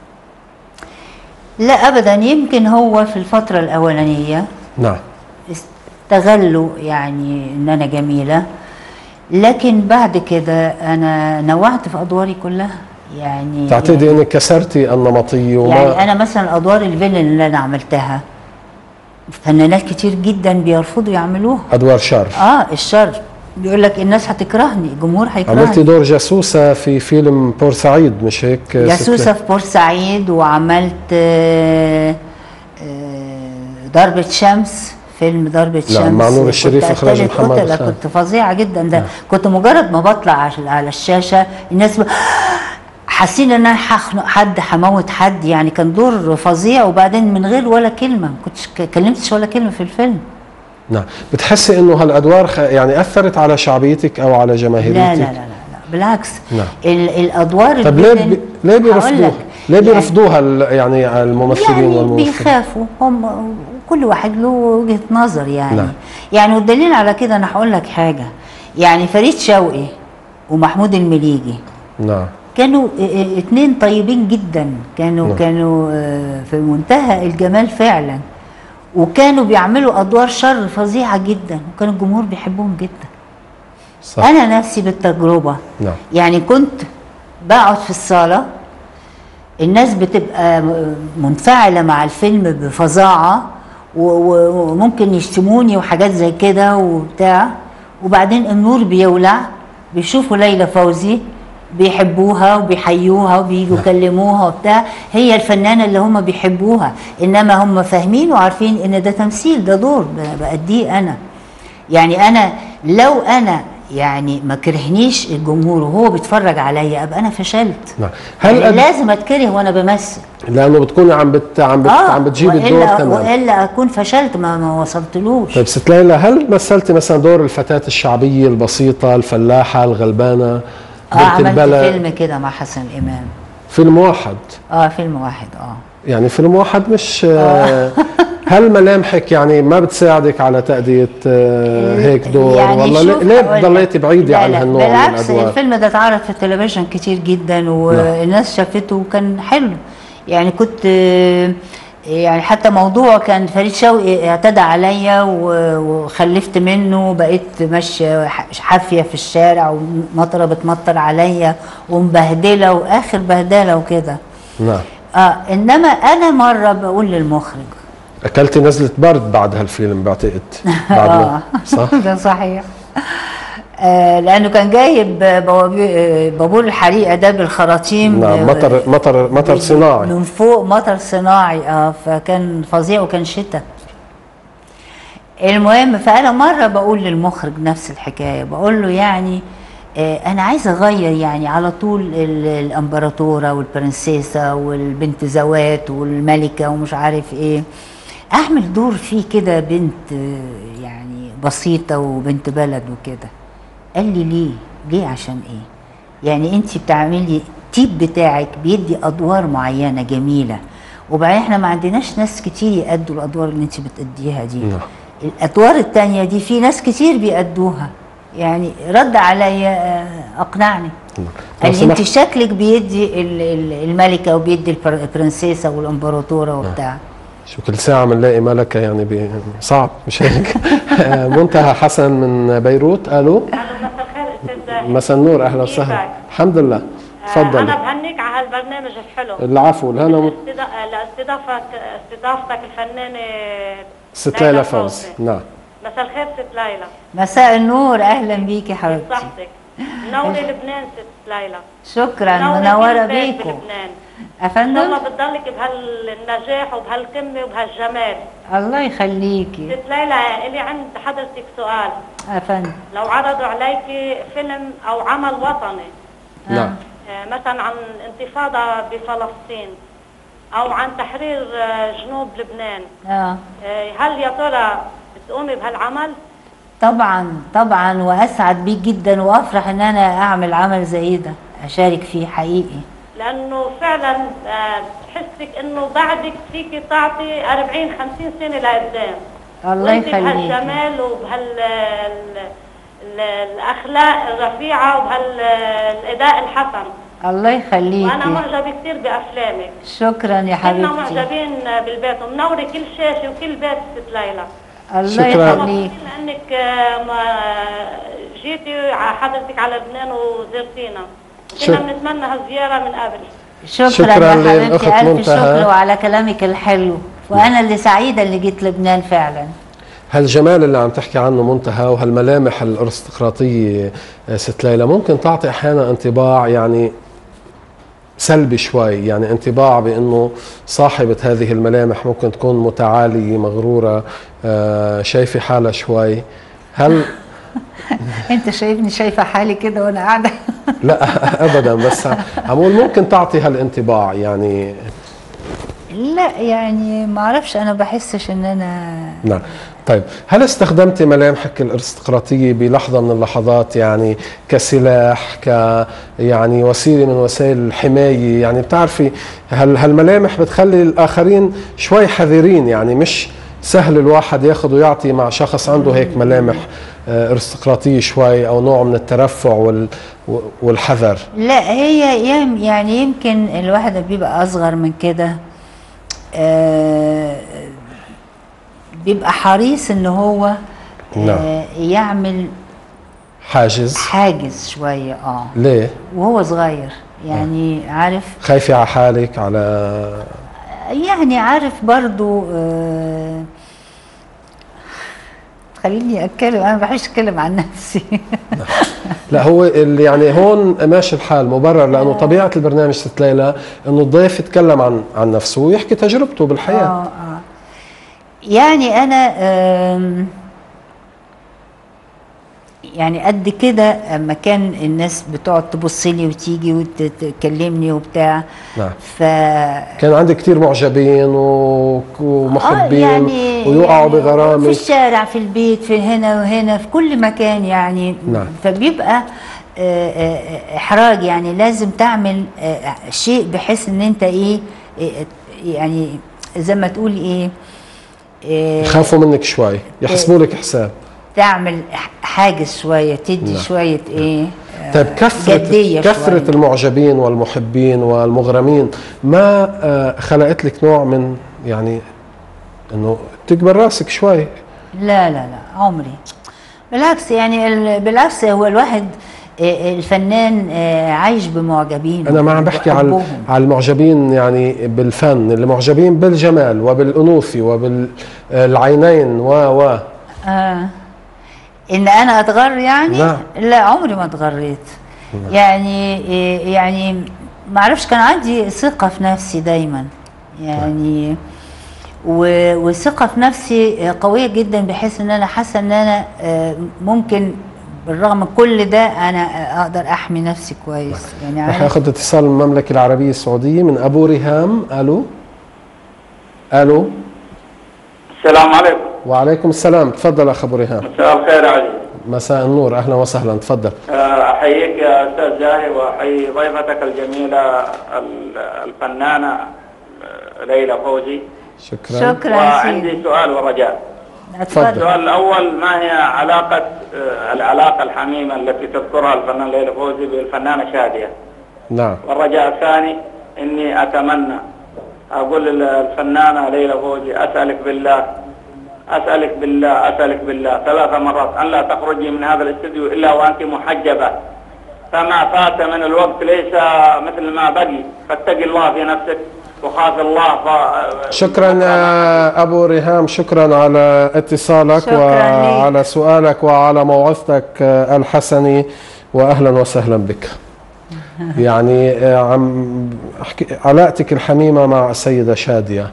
[SPEAKER 2] لا ابدا يمكن هو في الفتره الاولانيه
[SPEAKER 1] نعم
[SPEAKER 2] استغلوا يعني ان انا جميله لكن بعد كده انا نوعت في ادواري كلها يعني
[SPEAKER 1] تعتقدي
[SPEAKER 2] يعني,
[SPEAKER 1] انك كسرتي النمطيه وما
[SPEAKER 2] يعني انا مثلا ادوار الفيلن اللي انا عملتها فنانات كتير جدا بيرفضوا يعملوها
[SPEAKER 1] ادوار شر
[SPEAKER 2] اه الشر بيقول لك الناس هتكرهني الجمهور
[SPEAKER 1] عملتي
[SPEAKER 2] هيكرهني
[SPEAKER 1] دور جاسوسه في فيلم بورسعيد مش هيك ست
[SPEAKER 2] جاسوسه في بورسعيد وعملت آه، آه، ضربة شمس فيلم ضربة شمس
[SPEAKER 1] نعم، مع نور الشريف
[SPEAKER 2] كنت
[SPEAKER 1] إخراج
[SPEAKER 2] قتلت
[SPEAKER 1] محمد
[SPEAKER 2] قتلة،
[SPEAKER 1] خان.
[SPEAKER 2] كنت فظيعة جدا ده كنت مجرد ما بطلع على على الشاشة الناس ب... حاسين ان انا هخنق حد هموت حد يعني كان دور فظيع وبعدين من غير ولا كلمة ما كنتش ك- كلمتش ولا كلمة في الفيلم
[SPEAKER 1] نعم بتحسي انه هالادوار خ- يعني اثرت على شعبيتك او على
[SPEAKER 2] لا
[SPEAKER 1] جماهيريتك
[SPEAKER 2] لا لا لا, لا بالعكس
[SPEAKER 1] نعم.
[SPEAKER 2] ال... الادوار
[SPEAKER 1] طب ليه
[SPEAKER 2] الفيلن-
[SPEAKER 1] بي... ليه
[SPEAKER 2] هقول
[SPEAKER 1] بيرفضوها
[SPEAKER 2] لك،
[SPEAKER 1] ليه
[SPEAKER 2] يعني-
[SPEAKER 1] بيرفضوها ال- يعني الممثلين
[SPEAKER 2] يعني
[SPEAKER 1] والممثلين
[SPEAKER 2] بيخافوا هم كل واحد له وجهه نظر يعني
[SPEAKER 1] نعم.
[SPEAKER 2] يعني والدليل على كده انا هقول لك حاجه يعني فريد شوقي ومحمود المليجي
[SPEAKER 1] نعم
[SPEAKER 2] كانوا ا- ا- اتنين طيبين جدا كانوا
[SPEAKER 1] نعم.
[SPEAKER 2] كانوا آه، في منتهى الجمال فعلا وكانوا بيعملوا ادوار شر فظيعه جدا وكان الجمهور بيحبهم جدا
[SPEAKER 1] صح
[SPEAKER 2] انا نفسي بالتجربه
[SPEAKER 1] نعم
[SPEAKER 2] يعني كنت بقعد في الصالة الناس بتبقى م- منفعلة مع الفيلم بفظاعة و- و- وممكن يشتموني وحاجات زي كده وبتاع وبعدين النور بيولع بيشوفوا ليلى فوزي بيحبوها وبيحيوها وبييجوا يكلموها وبتاع هي الفنانة اللي هم بيحبوها انما هم فاهمين وعارفين ان ده تمثيل ده دور ب- بأديه انا يعني انا لو انا يعني ما كرهنيش الجمهور وهو بيتفرج عليا ابقى انا فشلت
[SPEAKER 1] نعم
[SPEAKER 2] هل
[SPEAKER 1] هل
[SPEAKER 2] يعني
[SPEAKER 1] قد-
[SPEAKER 2] لازم اتكره وانا بمثل
[SPEAKER 1] لانه بتكوني عم بت عم بت عم بتجيبي الدور
[SPEAKER 2] والا
[SPEAKER 1] تمام
[SPEAKER 2] والا اكون فشلت ما, ما وصلتلوش
[SPEAKER 1] طيب ست ليلى هل مثلتي مثلا دور الفتاة الشعبية البسيطة الفلاحة الغلبانة
[SPEAKER 2] اه
[SPEAKER 1] بنت
[SPEAKER 2] عملت
[SPEAKER 1] البلد
[SPEAKER 2] فيلم كده مع حسن امام
[SPEAKER 1] فيلم واحد
[SPEAKER 2] اه فيلم واحد اه
[SPEAKER 1] يعني فيلم واحد مش آه، هل ملامحك يعني ما بتساعدك على تأدية آه، هيك دور
[SPEAKER 2] يعني
[SPEAKER 1] والله
[SPEAKER 2] شوف
[SPEAKER 1] ليه- ليه
[SPEAKER 2] هقول لك.
[SPEAKER 1] ضليتي بعيدة
[SPEAKER 2] لا
[SPEAKER 1] عن
[SPEAKER 2] لا
[SPEAKER 1] هالنوع من
[SPEAKER 2] بالعكس
[SPEAKER 1] الأدوار
[SPEAKER 2] الفيلم ده اتعرض في التلفزيون كتير جدا والناس شافته وكان حلو يعني كنت آه، يعني حتى موضوع كان فريد شوقي اعتدى عليا و- وخلفت منه بقيت ماشيه ح- حافيه في الشارع ومطره بتمطر عليا ومبهدله واخر بهدله وكده
[SPEAKER 1] نعم
[SPEAKER 2] اه انما انا مره بقول للمخرج
[SPEAKER 1] أكلتي نزلة برد بعد هالفيلم بعتقد بعد ما صح؟
[SPEAKER 2] ده صحيح آه لانه كان جايب بوابي- آه، بابور الحريقه ده بالخراطيم
[SPEAKER 1] نعم
[SPEAKER 2] آه،
[SPEAKER 1] مطر مطر مطر صناعي
[SPEAKER 2] من فوق مطر صناعي اه فكان فظيع وكان شتاء المهم فانا مره بقول للمخرج نفس الحكايه بقول له يعني آه انا عايزه اغير يعني على طول ال- الامبراطوره والبرنسيسه والبنت زوات والملكه ومش عارف ايه اعمل دور فيه كده بنت آه، يعني بسيطه وبنت بلد وكده قال لي ليه ليه عشان ايه يعني انت بتعملي التيب بتاعك بيدي ادوار معينه جميله وبعدين احنا ما عندناش ناس كتير يأدوا الادوار اللي انت بتأديها دي
[SPEAKER 1] نعم.
[SPEAKER 2] الادوار التانية دي في ناس كتير بيأدوها يعني رد عليا آه، اقنعني قال لي انت
[SPEAKER 1] سمحت.
[SPEAKER 2] شكلك بيدي ال- ال- الملكه وبيدي البر- البرنسيسه والامبراطوره وبتاع
[SPEAKER 1] شو كل ساعة بنلاقي ملكة يعني بي- صعب مش هيك منتهى حسن من بيروت الو
[SPEAKER 11] مساء الخير استاذ
[SPEAKER 1] مساء النور اهلا وسهلا
[SPEAKER 11] كيفك؟
[SPEAKER 1] الحمد لله
[SPEAKER 11] انا
[SPEAKER 1] تفضلي
[SPEAKER 11] بهنيك على هالبرنامج الحلو
[SPEAKER 1] العفو الهنا
[SPEAKER 11] استضا- لاستضافك استضافتك الفنانه
[SPEAKER 1] ست ليلى فوزي نعم
[SPEAKER 11] مساء الخير ست ليلى
[SPEAKER 2] مساء النور اهلا بيكي حبيبتي
[SPEAKER 11] صحتك منورة لبنان ست ليلى
[SPEAKER 2] شكرا
[SPEAKER 11] منورة
[SPEAKER 2] منوره
[SPEAKER 11] كل بيت
[SPEAKER 2] بيكم
[SPEAKER 11] بلبنان ان
[SPEAKER 2] افندم
[SPEAKER 11] شاء الله بتضلك بهالنجاح وبهالقمه وبهالجمال
[SPEAKER 2] الله يخليكي
[SPEAKER 11] ست ليلى الي عند حضرتك سؤال
[SPEAKER 2] افندم
[SPEAKER 11] لو عرضوا عليك فيلم او عمل وطني
[SPEAKER 1] نعم
[SPEAKER 11] آه، مثلا عن انتفاضة بفلسطين أو عن تحرير آه، جنوب لبنان
[SPEAKER 2] اه
[SPEAKER 11] آه، هل يا ترى بتقومي بهالعمل؟
[SPEAKER 2] طبعا طبعا واسعد بيه جدا وافرح ان انا اعمل عمل زي ده اشارك فيه حقيقي
[SPEAKER 11] لأنه فعلا آه، بحسك إنه بعدك فيك تعطي 40 50 سنة لقدام
[SPEAKER 2] الله
[SPEAKER 11] وانت
[SPEAKER 2] يخليكي
[SPEAKER 11] بهالجمال وبهال ال- ال- الأخلاق الرفيعة وبهالأداء الحسن
[SPEAKER 2] الله
[SPEAKER 11] وأنا
[SPEAKER 2] يخليكي
[SPEAKER 11] معجبة كثير بأفلامك
[SPEAKER 2] شكرا يا
[SPEAKER 11] كلنا
[SPEAKER 2] حبيبتي
[SPEAKER 11] معجبين بالبيت ومنورة كل شاشة وكل بيت ست ليلى
[SPEAKER 2] الله
[SPEAKER 1] شكراً.
[SPEAKER 2] يخليك
[SPEAKER 11] لانك آه، ما- جيتي ع- حضرتك على لبنان وزرتينا
[SPEAKER 1] شك-
[SPEAKER 11] كنا بنتمنى هالزياره من قبل
[SPEAKER 2] شكرا,
[SPEAKER 1] شكراً
[SPEAKER 2] يا
[SPEAKER 1] للأخت
[SPEAKER 2] حبيبتي الف
[SPEAKER 1] منتهى.
[SPEAKER 2] شكر وعلى كلامك الحلو وانا اللي سعيده اللي جيت لبنان فعلا
[SPEAKER 1] هالجمال اللي عم تحكي عنه منتهى وهالملامح الارستقراطية آه، ست ليلى ممكن تعطي أحيانا انطباع يعني سلبي شوي يعني انطباع بأنه صاحبة هذه الملامح ممكن تكون متعالية مغرورة آه، شايفة حالها شوي هل
[SPEAKER 2] انت شايفني شايفه حالي كده وانا قاعده
[SPEAKER 1] لا ابدا بس عم اقول ممكن تعطي هالانطباع يعني
[SPEAKER 2] لا يعني ما اعرفش انا بحسش ان انا
[SPEAKER 1] نعم طيب هل استخدمتي ملامحك الارستقراطية بلحظة من اللحظات يعني كسلاح ك يعني وسيلة من وسائل الحماية يعني بتعرفي هال هالملامح بتخلي الآخرين شوي حذرين يعني مش سهل الواحد ياخذ ويعطي مع شخص عنده هيك ملامح آه، ارستقراطية شوي أو نوع من الترفع وال والحذر
[SPEAKER 2] لا هي يم- يعني يمكن الواحد بيبقى اصغر من كده آه، بيبقى حريص ان هو
[SPEAKER 1] نعم.
[SPEAKER 2] آه، يعمل
[SPEAKER 1] حاجز
[SPEAKER 2] حاجز شويه اه
[SPEAKER 1] ليه؟
[SPEAKER 2] وهو صغير يعني عارف
[SPEAKER 1] خايفة على حالك على
[SPEAKER 2] يعني عارف برضو آه، خليني اتكلم انا ما بحبش اتكلم عن نفسي
[SPEAKER 1] لا هو اللي يعني هون ماشي الحال مبرر لانه طبيعه البرنامج ست ليلى انه الضيف يتكلم عن عن نفسه ويحكي تجربته بالحياه
[SPEAKER 2] اه اه يعني انا آم، يعني قد كده اما كان الناس بتقعد تبص لي وتيجي وتكلمني وبتاع
[SPEAKER 1] نعم
[SPEAKER 2] ف
[SPEAKER 1] كان عندي كثير معجبين و- ومحبين
[SPEAKER 2] آه يعني
[SPEAKER 1] ويوقعوا
[SPEAKER 2] يعني في
[SPEAKER 1] بغرامك
[SPEAKER 2] الشارع في البيت في هنا وهنا في كل مكان يعني
[SPEAKER 1] نعم.
[SPEAKER 2] فبيبقى آه، آه، احراج يعني لازم تعمل آه، شيء بحيث ان انت ايه آه، يعني زي ما تقول ايه آه،
[SPEAKER 1] يخافوا منك شوي يحسبوا لك حساب
[SPEAKER 2] تعمل ح- حاجز شويه تدي
[SPEAKER 1] نعم.
[SPEAKER 2] شويه ايه آه،
[SPEAKER 1] طيب كثرة
[SPEAKER 2] جدية
[SPEAKER 1] كثرة
[SPEAKER 2] شوية.
[SPEAKER 1] المعجبين والمحبين والمغرمين ما آه، خلقت لك نوع من يعني انه تكبر راسك شوي
[SPEAKER 2] لا لا لا عمري بالعكس يعني ال- بالعكس هو الواحد آه، الفنان آه، عايش بمعجبين
[SPEAKER 1] انا ما عم بحكي على
[SPEAKER 2] وحبهم.
[SPEAKER 1] على المعجبين يعني بالفن اللي معجبين بالجمال وبالانوثه وبالعينين و و
[SPEAKER 2] آه. ان انا اتغر يعني
[SPEAKER 1] نعم.
[SPEAKER 2] لا عمري ما اتغريت يعني إيه، يعني ما اعرفش كان عندي ثقه في نفسي دايما يعني و- وثقه في نفسي قويه جدا بحيث ان انا حاسه ان انا آه، ممكن بالرغم من كل ده انا اقدر احمي نفسي كويس يعني
[SPEAKER 1] رح
[SPEAKER 2] عارف
[SPEAKER 1] ياخذ اتصال من المملكه العربيه السعوديه من ابو ريهام الو الو
[SPEAKER 12] السلام عليكم
[SPEAKER 1] وعليكم السلام تفضل اخ ابو ريهام
[SPEAKER 12] مساء الخير يا علي
[SPEAKER 1] مساء النور اهلا وسهلا تفضل
[SPEAKER 12] آه، احييك يا استاذ زاهي واحيي ضيفتك الجميله ال- الفنانه آه، ليلى فوزي
[SPEAKER 1] شكرا
[SPEAKER 2] شكرا
[SPEAKER 12] وعندي
[SPEAKER 2] سيدي
[SPEAKER 12] سؤال ورجاء
[SPEAKER 1] تفضل.
[SPEAKER 12] السؤال الاول ما هي علاقه آه، العلاقه الحميمه التي تذكرها الفنان ليلى فوزي بالفنانه شاديه
[SPEAKER 1] نعم
[SPEAKER 12] والرجاء الثاني اني اتمنى اقول للفنانه ليلى فوزي اسالك بالله اسالك بالله اسالك بالله ثلاث مرات ان لا تخرجي من هذا الاستوديو الا وانت محجبه فما فات من الوقت ليس مثل ما بقي فاتقي الله في نفسك وخاف الله ف...
[SPEAKER 1] شكرا آه، ابو ريهام شكرا على اتصالك
[SPEAKER 2] شكراً
[SPEAKER 1] وعلى سؤالك وعلى موعظتك آه، الحسنه واهلا وسهلا بك يعني آه، عم احكي علاقتك الحميمه مع السيده شاديه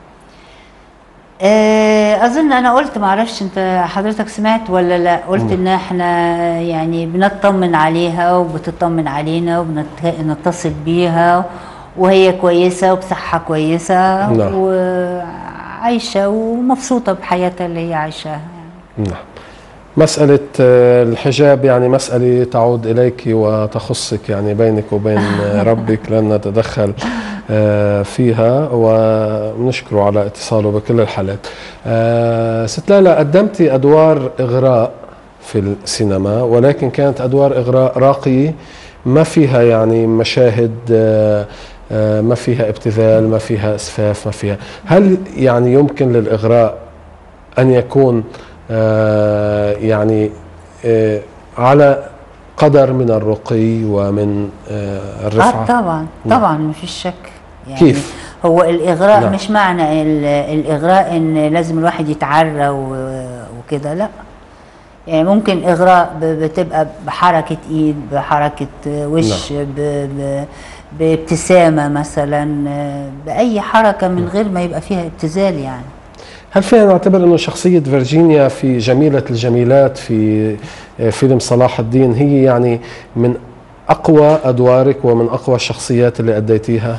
[SPEAKER 2] آه، اظن انا قلت معرفش انت حضرتك سمعت ولا لا قلت ان احنا يعني بنطمن عليها وبتطمن علينا وبنتصل بيها وهي كويسه وبصحه كويسه
[SPEAKER 1] نعم.
[SPEAKER 2] وعايشه ومبسوطه بحياتها اللي هي عايشاها
[SPEAKER 1] نعم مسألة آه، الحجاب يعني مسألة تعود إليك وتخصك يعني بينك وبين آه، ربك لن نتدخل آه، فيها ونشكره على اتصاله بكل الحالات آه، ست ليلى قدمتي أدوار إغراء في السينما ولكن كانت أدوار إغراء راقية ما فيها يعني مشاهد آه، آه، ما فيها ابتذال ما فيها إسفاف ما فيها هل يعني يمكن للإغراء أن يكون آه، يعني آه، على قدر من الرقي ومن آه، الرفعة
[SPEAKER 2] اه طبعا
[SPEAKER 1] نعم.
[SPEAKER 2] طبعا مفيش شك يعني
[SPEAKER 1] كيف؟
[SPEAKER 2] هو الاغراء
[SPEAKER 1] نعم.
[SPEAKER 2] مش معنى ال- الاغراء ان لازم الواحد يتعرى و- وكده لا يعني ممكن اغراء ب- بتبقى بحركه ايد بحركه وش ب- ب- بابتسامه مثلا آه، باي حركه من غير ما يبقى فيها ابتذال يعني
[SPEAKER 1] هل فينا نعتبر انه شخصية فيرجينيا في جميلة الجميلات في آه، فيلم صلاح الدين هي يعني من اقوى ادوارك ومن اقوى الشخصيات اللي اديتيها؟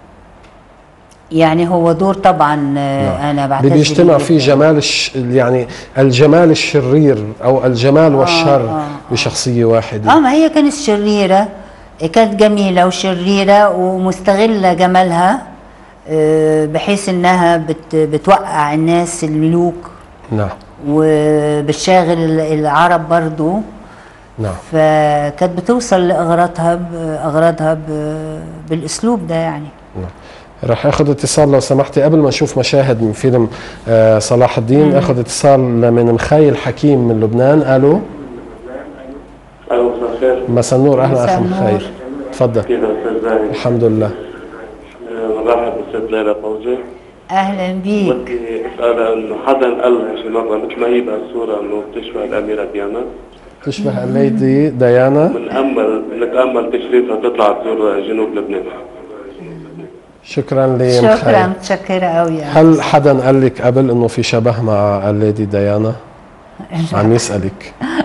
[SPEAKER 2] يعني هو دور طبعا آه، انا بعتز
[SPEAKER 1] اللي بيجتمع
[SPEAKER 2] بيه
[SPEAKER 1] فيه
[SPEAKER 2] جداً.
[SPEAKER 1] جمال الش يعني الجمال الشرير او الجمال والشر
[SPEAKER 2] آه، آه.
[SPEAKER 1] بشخصية واحدة
[SPEAKER 2] اه ما هي كانت شريرة كانت جميلة وشريرة ومستغلة جمالها آه، بحيث انها بت بتوقع الناس الملوك
[SPEAKER 1] نعم
[SPEAKER 2] وبتشاغل ال- العرب برضو
[SPEAKER 1] نعم
[SPEAKER 2] فكانت بتوصل لاغراضها ب- اغراضها ب- بالاسلوب ده يعني
[SPEAKER 1] رح اخذ اتصال لو سمحتي قبل ما نشوف مشاهد من فيلم آه، صلاح الدين اخذ اتصال من مخيل حكيم من لبنان الو
[SPEAKER 13] الو مساء الخير
[SPEAKER 1] مساء النور اهلا
[SPEAKER 2] مساء
[SPEAKER 1] اخ
[SPEAKER 2] النور.
[SPEAKER 1] مخيل تفضل
[SPEAKER 13] كيف استاذ زاهي؟
[SPEAKER 1] الحمد لله
[SPEAKER 13] آه، مرحبا بالست ليلى فوزي
[SPEAKER 2] اهلا بيك
[SPEAKER 13] بدي اسالها انه حدا قال لها شي مره مثل ما هي بهالصوره انه بتشبه الاميره ديانا
[SPEAKER 1] تشبه الليدي ديانا
[SPEAKER 13] بنأمل بنتامل تشريفها تطلع تزور جنوب لبنان
[SPEAKER 1] شكرا لي
[SPEAKER 2] شكرا
[SPEAKER 1] مخيل
[SPEAKER 2] متشكرة قوي
[SPEAKER 1] هل حدا قال لك قبل انه في شبه مع الليدي ديانا عم يسألك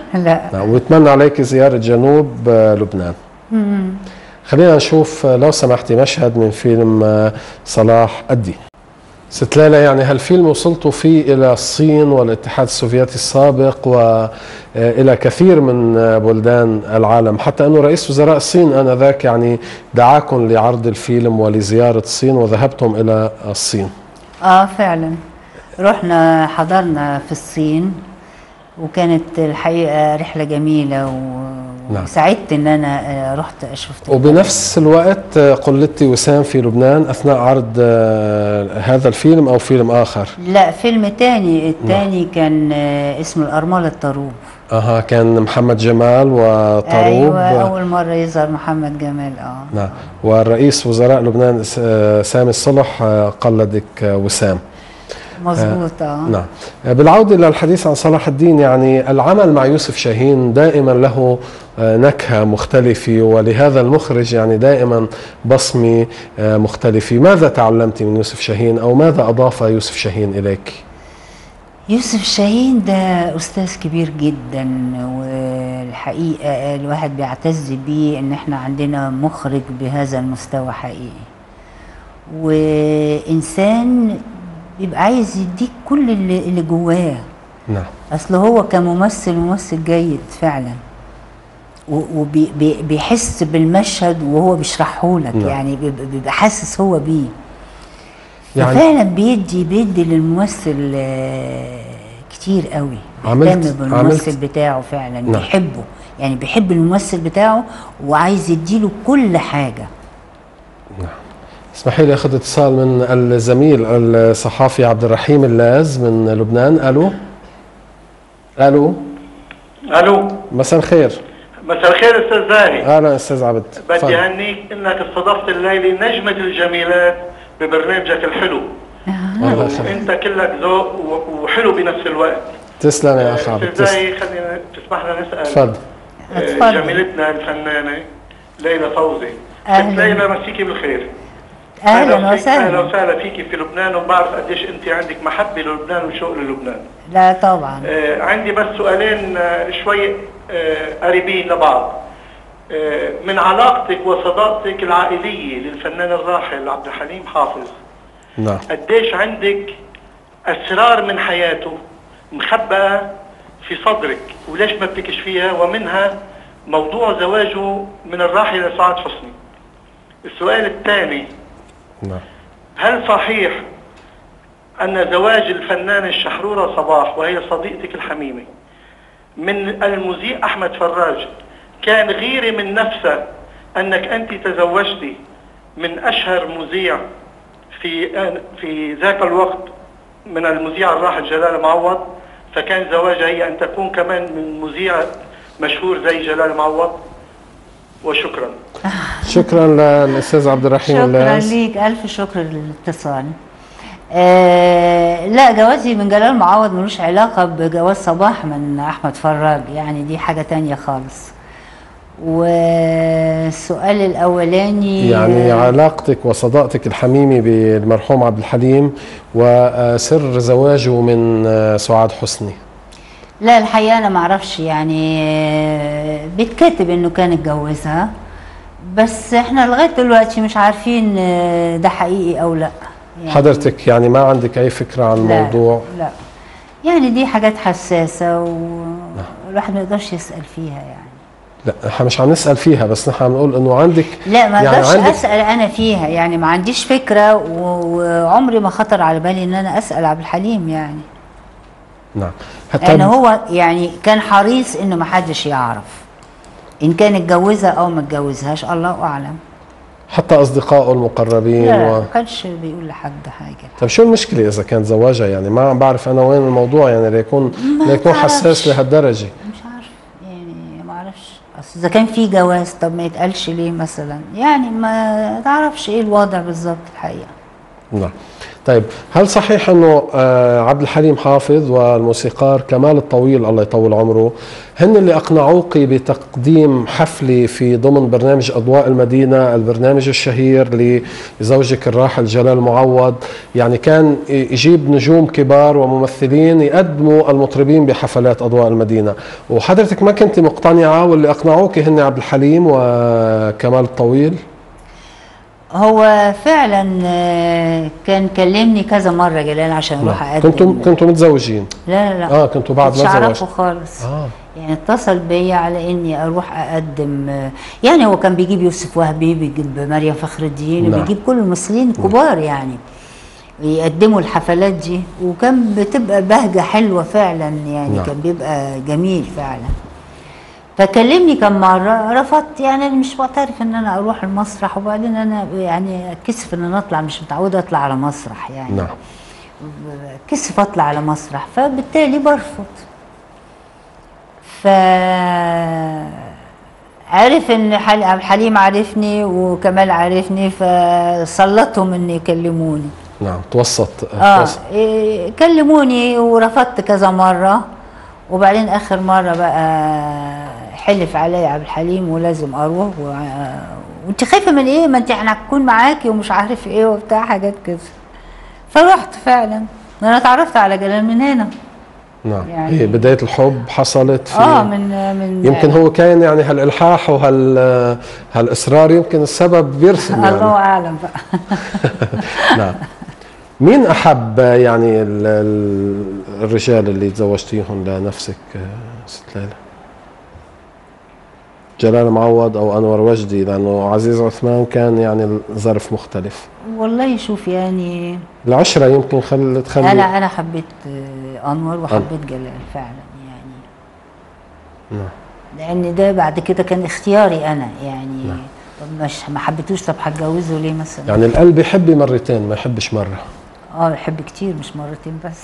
[SPEAKER 2] لا
[SPEAKER 1] نعم وبتمنى عليك زياره جنوب آه، لبنان
[SPEAKER 2] مم.
[SPEAKER 1] خلينا نشوف آه، لو سمحتي مشهد من فيلم آه، صلاح أدي ست ليلى يعني هالفيلم وصلتوا فيه إلى الصين والاتحاد السوفيتي السابق وإلى كثير من آه، بلدان العالم حتى أنه رئيس وزراء الصين آنذاك يعني دعاكم لعرض الفيلم ولزيارة الصين وذهبتم إلى الصين
[SPEAKER 2] اه فعلا رحنا حضرنا في الصين وكانت الحقيقة رحلة جميلة و-
[SPEAKER 1] نعم.
[SPEAKER 2] وسعدت ان انا آه، رحت شفت
[SPEAKER 1] وبنفس الوقت آه، قلدتي وسام في لبنان أثناء عرض آه، هذا الفيلم أو فيلم آخر
[SPEAKER 2] لا فيلم تاني التاني كان آه، اسمه الأرملة الطروب
[SPEAKER 1] أها كان محمد جمال وطروب
[SPEAKER 2] ايوه اول مرة يظهر محمد جمال اه
[SPEAKER 1] نعم والرئيس وزراء لبنان س- آه، سامي الصلح آه، قلدك آه، وسام
[SPEAKER 2] مظبوط اه
[SPEAKER 1] نعم آه، بالعودة إلى الحديث عن صلاح الدين يعني العمل مع يوسف شاهين دائما له آه، نكهة مختلفة ولهذا المخرج يعني دائما بصمة آه، مختلفة ماذا تعلمت من يوسف شاهين أو ماذا أضاف يوسف شاهين إليك
[SPEAKER 2] يوسف شاهين ده أستاذ كبير جدا والحقيقة الواحد بيعتز بيه إن إحنا عندنا مخرج بهذا المستوى حقيقي وإنسان بيبقى عايز يديك كل اللي, اللي جواه
[SPEAKER 1] نعم
[SPEAKER 2] أصل هو كممثل ممثل جيد فعلا وبيحس بالمشهد وهو بيشرحه لك
[SPEAKER 1] نعم.
[SPEAKER 2] يعني بيبقى بيبقى حاسس هو بيه
[SPEAKER 1] يعني-
[SPEAKER 2] فعلا بيدي بيدي للممثل آه، كتير قوي
[SPEAKER 1] عملت-
[SPEAKER 2] بيهتم بالممثل
[SPEAKER 1] عملت-
[SPEAKER 2] بتاعه فعلا
[SPEAKER 1] نعم.
[SPEAKER 2] بيحبه يعني بيحب الممثل بتاعه وعايز يديله كل حاجه
[SPEAKER 1] اسمحي لي اخذ اتصال من الزميل الصحافي عبد الرحيم اللاز من لبنان الو الو
[SPEAKER 14] الو
[SPEAKER 1] مساء الخير
[SPEAKER 14] مساء الخير استاذ زاهي
[SPEAKER 1] اهلا استاذ عبد
[SPEAKER 14] بدي
[SPEAKER 1] تفضل.
[SPEAKER 14] اهنيك انك استضفت الليله نجمه الجميلات ببرنامجك الحلو
[SPEAKER 1] الله يخليك
[SPEAKER 14] وانت كلك ذوق و- وحلو بنفس الوقت
[SPEAKER 1] تسلم يا اخ عبد
[SPEAKER 14] استاذ
[SPEAKER 1] تسلم
[SPEAKER 14] زاهي خلينا تسمح لنا نسال
[SPEAKER 1] تفضل
[SPEAKER 14] آه،
[SPEAKER 2] اتفضل.
[SPEAKER 14] جميلتنا الفنانه ليلى فوزي
[SPEAKER 2] أهلاً.
[SPEAKER 14] ست ليلى مسيكي بالخير
[SPEAKER 2] اهلا
[SPEAKER 14] فيك- اهلا
[SPEAKER 2] وسهلا
[SPEAKER 14] وسهلا فيكي في لبنان وبعرف قديش انت عندك محبه للبنان وشوق للبنان
[SPEAKER 2] لا طبعا
[SPEAKER 14] آه، عندي بس سؤالين آه، شوي آه، قريبين لبعض آه، من علاقتك وصداقتك العائلية للفنان الراحل عبد الحليم حافظ
[SPEAKER 1] نعم
[SPEAKER 14] قديش عندك أسرار من حياته مخبأة في صدرك وليش ما بتكشفيها ومنها موضوع زواجه من الراحل سعاد حسني السؤال الثاني
[SPEAKER 1] نعم
[SPEAKER 14] هل صحيح أن زواج الفنانة الشحرورة صباح وهي صديقتك الحميمة من المذيع أحمد فراج كان غيرة من نفسه أنك أنت تزوجتي من أشهر مذيع في في ذاك الوقت من المذيع الراحل جلال معوض فكان زواجها هي أن تكون كمان من مذيع مشهور زي جلال معوض وشكرا
[SPEAKER 1] شكرا للاستاذ عبد الرحيم
[SPEAKER 2] شكرا
[SPEAKER 1] اللاز
[SPEAKER 2] ليك الف شكر للاتصال آه لا جوازي من جلال معوض ملوش علاقة بجواز صباح من أحمد فراج يعني دي حاجة تانية خالص والسؤال الأولاني
[SPEAKER 1] يعني علاقتك وصداقتك الحميمة بالمرحوم عبد الحليم وسر زواجه من آه، سعاد حسني
[SPEAKER 2] لا الحقيقة أنا معرفش يعني آه، بيتكتب إنه كان اتجوزها بس احنا لغاية دلوقتي مش عارفين آه، ده حقيقي أو لا يعني
[SPEAKER 1] حضرتك يعني ما عندك أي فكرة عن
[SPEAKER 2] لا،
[SPEAKER 1] الموضوع
[SPEAKER 2] لا يعني دي حاجات حساسة والواحد ما يقدرش يسأل فيها يعني
[SPEAKER 1] لا احنا مش عم نسأل فيها بس نحن عم نقول انه عندك
[SPEAKER 2] لا ما
[SPEAKER 1] يعني
[SPEAKER 2] اقدرش
[SPEAKER 1] عندك
[SPEAKER 2] اسال انا فيها يعني ما عنديش فكره و- وعمري ما خطر على بالي ان انا اسال عبد الحليم يعني
[SPEAKER 1] نعم
[SPEAKER 2] لان هو يعني كان حريص انه ما حدش يعرف ان كان اتجوزها او ما اتجوزهاش الله اعلم
[SPEAKER 1] حتى اصدقائه المقربين
[SPEAKER 2] لا
[SPEAKER 1] و...
[SPEAKER 2] ما كانش بيقول لحد حاجه
[SPEAKER 1] طيب شو المشكلة إذا كان زواجها يعني ما عم بعرف أنا وين الموضوع يعني ليكون
[SPEAKER 2] ما
[SPEAKER 1] ليكون
[SPEAKER 2] بعرفش.
[SPEAKER 1] حساس لهالدرجة
[SPEAKER 2] مش عارف يعني ما اعرفش اصل اذا كان في جواز طب ما يتقالش ليه مثلا يعني ما تعرفش ايه الوضع بالظبط الحقيقه
[SPEAKER 1] نعم طيب هل صحيح انه آه، عبد الحليم حافظ والموسيقار كمال الطويل الله يطول عمره هن اللي اقنعوك بتقديم حفله في ضمن برنامج اضواء المدينه البرنامج الشهير لزوجك الراحل جلال معوض يعني كان يجيب نجوم كبار وممثلين يقدموا المطربين بحفلات اضواء المدينه وحضرتك ما كنت مقتنعه واللي اقنعوك هن عبد الحليم وكمال الطويل
[SPEAKER 2] هو فعلا آه، كان كلمني كذا مره جلال عشان اروح
[SPEAKER 1] نعم.
[SPEAKER 2] اقدم
[SPEAKER 1] كنتم كنتوا متزوجين
[SPEAKER 2] لا لا لا
[SPEAKER 1] اه كنتوا بعد
[SPEAKER 2] كنتش
[SPEAKER 1] ما
[SPEAKER 2] اعرفه
[SPEAKER 1] زوجتوا
[SPEAKER 2] خالص
[SPEAKER 1] اه
[SPEAKER 2] يعني اتصل بيا على اني اروح اقدم آه، يعني هو كان بيجيب يوسف وهبي بيجيب مريم فخر الدين
[SPEAKER 1] نعم.
[SPEAKER 2] بيجيب كل الممثلين الكبار يعني يقدموا الحفلات دي وكان بتبقى بهجه حلوه فعلا يعني
[SPEAKER 1] نعم.
[SPEAKER 2] كان بيبقى جميل فعلا فكلمني كم مره رفضت يعني انا مش معترف ان انا اروح المسرح وبعدين انا يعني اتكسف ان انا اطلع مش متعوده اطلع على مسرح يعني
[SPEAKER 1] نعم
[SPEAKER 2] كسف اطلع على مسرح فبالتالي برفض ف عرف ان حل- عبد الحليم عارفني وكمال عارفني فسلطهم ان يكلموني
[SPEAKER 1] نعم توسط
[SPEAKER 2] اه
[SPEAKER 1] توسط.
[SPEAKER 2] إيه، كلموني ورفضت كذا مره وبعدين اخر مره بقى حلف عليا عبد الحليم ولازم اروح و... وانت خايفه من ايه ما انت احنا هنكون معاكي ومش عارف ايه وبتاع حاجات كده فرحت فعلا انا اتعرفت على جلال من هنا
[SPEAKER 1] نعم
[SPEAKER 2] يعني-
[SPEAKER 1] هي بداية الحب حصلت في
[SPEAKER 2] اه من من
[SPEAKER 1] يمكن هو كان يعني هالالحاح وهال هالاصرار يمكن السبب بيرسم
[SPEAKER 2] الله
[SPEAKER 1] يعني
[SPEAKER 2] اعلم بقى
[SPEAKER 1] نعم مين احب يعني ال- ال- الرجال اللي تزوجتيهم لنفسك آه، ست ليلى؟ جلال معوض او انور وجدي لانه عزيز عثمان كان يعني الظرف مختلف
[SPEAKER 2] والله شوف يعني
[SPEAKER 1] العشرة يمكن خل تخلي
[SPEAKER 2] انا انا حبيت آه، انور وحبيت جلال فعلا يعني
[SPEAKER 1] نعم
[SPEAKER 2] لان ده بعد كده كان اختياري انا يعني طب مش ما حبيتوش طب هتجوزه ليه مثلا
[SPEAKER 1] يعني القلب يحب مرتين ما يحبش مرة
[SPEAKER 2] اه بحب كتير مش مرتين بس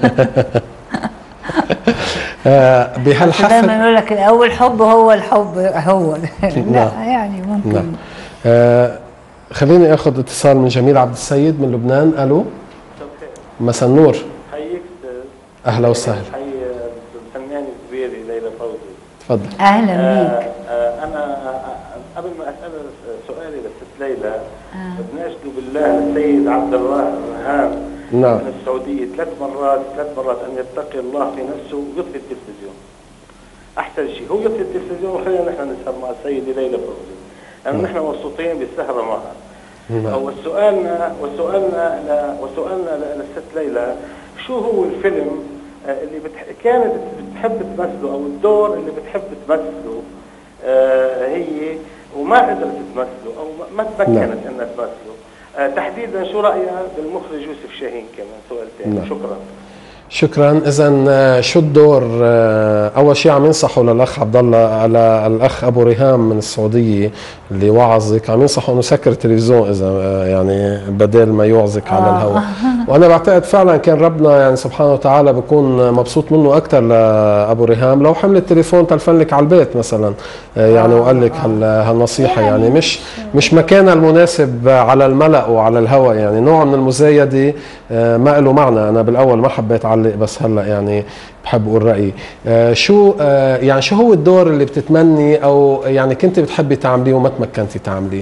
[SPEAKER 1] آه
[SPEAKER 2] بس
[SPEAKER 1] بهالحفل
[SPEAKER 2] دايما يقول لك الاول حب هو الحب هو لا
[SPEAKER 1] نعم.
[SPEAKER 2] يعني ممكن
[SPEAKER 1] نعم آه خليني اخذ اتصال من جميل عبد السيد من لبنان الو مساء النور
[SPEAKER 15] حييك
[SPEAKER 1] اهلا وسهلا
[SPEAKER 15] حي الفنان الكبير ليلى فوزي
[SPEAKER 1] تفضل
[SPEAKER 2] اهلا
[SPEAKER 15] آه
[SPEAKER 2] بيك
[SPEAKER 15] آه انا آه، قبل ما اسال سؤالي للست ليلى بدنا اشكو بالله السيد عبد الله الرهان
[SPEAKER 1] نعم.
[SPEAKER 15] من السعوديه ثلاث مرات ثلاث مرات ان يتقي الله في نفسه ويطفي التلفزيون احسن شيء هو يطفي التلفزيون وخلينا نحن نسهر مع السيده ليلى فوزي لانه نحن مبسوطين بالسهره معها
[SPEAKER 1] نعم.
[SPEAKER 15] وسؤالنا وسؤالنا ل- وسؤالنا ل- للست ليلى شو هو الفيلم آه، اللي بتح... كانت بتحب تمثله او الدور اللي بتحب تمثله آه، هي وما قدرت تمثله او ما- ما تمكنت
[SPEAKER 1] نعم.
[SPEAKER 15] انها تمثله آه، تحديدا شو رايها بالمخرج يوسف شاهين كمان سؤال ثاني
[SPEAKER 1] نعم.
[SPEAKER 15] شكرا
[SPEAKER 1] شكرا اذا شو الدور آه، اول شيء عم ينصحوا للاخ عبد الله على الاخ ابو ريهام من السعوديه اللي وعظك عم ينصحوا انه سكر التلفزيون اذا آه، يعني بدل ما يوعظك على الهواء وانا بعتقد فعلا كان ربنا يعني سبحانه وتعالى بيكون مبسوط منه اكثر لابو ريهام لو حمل التليفون تلفن لك على البيت مثلا آه، يعني وقال لك هال- هالنصيحه يعني مش مش مكانها المناسب على الملا وعلى الهواء يعني نوع من المزايده آه، ما له معنى انا بالاول ما حبيت اعلق بس هلا يعني بحب اقول رايي آه، شو آه، يعني شو هو الدور اللي بتتمني او يعني كنت بتحبي تعمليه وما تمكنتي تعمليه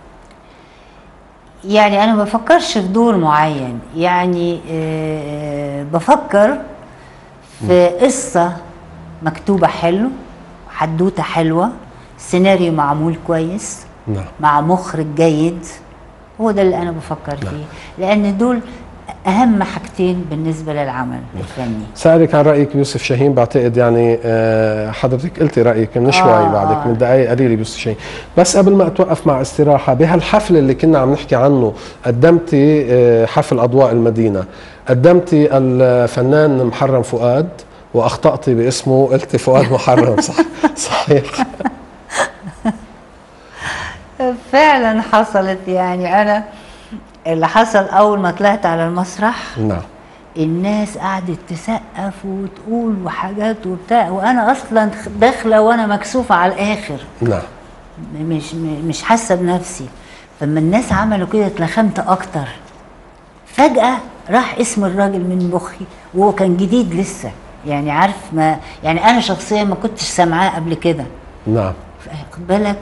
[SPEAKER 2] يعني انا ما بفكرش في دور معين يعني آه، بفكر في قصه مكتوبه حلو حدوته حلوه سيناريو معمول كويس
[SPEAKER 1] نعم
[SPEAKER 2] مع مخرج جيد هو ده اللي انا بفكر فيه لان دول اهم حاجتين بالنسبه للعمل الفني
[SPEAKER 1] سألك عن رأيك بيوسف شاهين بعتقد يعني آه، حضرتك قلتي رأيك من شوي
[SPEAKER 2] آه،
[SPEAKER 1] بعدك
[SPEAKER 2] آه.
[SPEAKER 1] من دقائق قليلة بيوسف شاهين بس قبل ما أتوقف مع استراحة بهالحفل اللي كنا عم نحكي عنه قدمتي آه، حفل أضواء المدينة قدمتي الفنان محرم فؤاد وأخطأتي باسمه قلتي فؤاد محرم صح صحيح
[SPEAKER 2] فعلا حصلت يعني انا اللي حصل اول ما طلعت على المسرح
[SPEAKER 1] نعم
[SPEAKER 2] الناس قعدت تسقف وتقول وحاجات وبتاع وانا اصلا داخله وانا مكسوفه على الاخر
[SPEAKER 1] نعم
[SPEAKER 2] مش مش حاسه بنفسي فلما الناس عملوا كده اتلخمت اكتر فجاه راح اسم الراجل من مخي وهو كان جديد لسه يعني عارف ما يعني انا شخصيا ما كنتش سامعاه قبل كده
[SPEAKER 1] نعم
[SPEAKER 2] خد بالك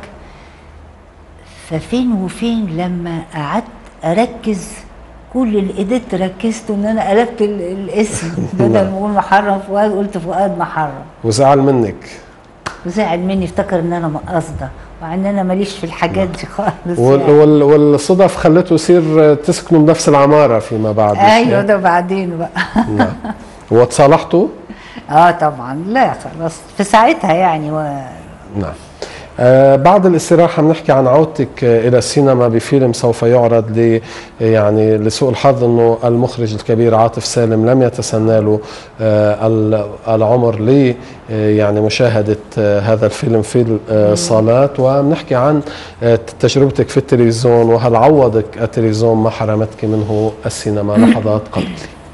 [SPEAKER 2] ففين وفين لما قعدت اركز كل اللي قدرت ركزته ان انا قلبت ال- الاسم بدل ما اقول محرم فؤاد قلت فؤاد محرم
[SPEAKER 1] وزعل منك
[SPEAKER 2] وزعل مني افتكر ان انا قاصده مع ان انا ماليش في الحاجات دي خالص
[SPEAKER 1] وال
[SPEAKER 2] يعني.
[SPEAKER 1] وال والصدف خلته يصير تسكنوا بنفس العمارة فيما بعد مش
[SPEAKER 2] ايوه
[SPEAKER 1] هيك؟
[SPEAKER 2] ده بعدين بقى
[SPEAKER 1] نعم وتصالحتوا؟
[SPEAKER 2] اه طبعا لا خلاص في ساعتها يعني و...
[SPEAKER 1] نعم آه بعد الاستراحة بنحكي عن عودتك آه إلى السينما بفيلم سوف يعرض ل يعني لسوء الحظ أنه المخرج الكبير عاطف سالم لم يتسنى له آه ال- العمر ل آه يعني مشاهدة آه هذا الفيلم في الصالات وبنحكي عن آه تجربتك في التلفزيون وهل عوضك التلفزيون ما حرمتك منه السينما لحظات قليلة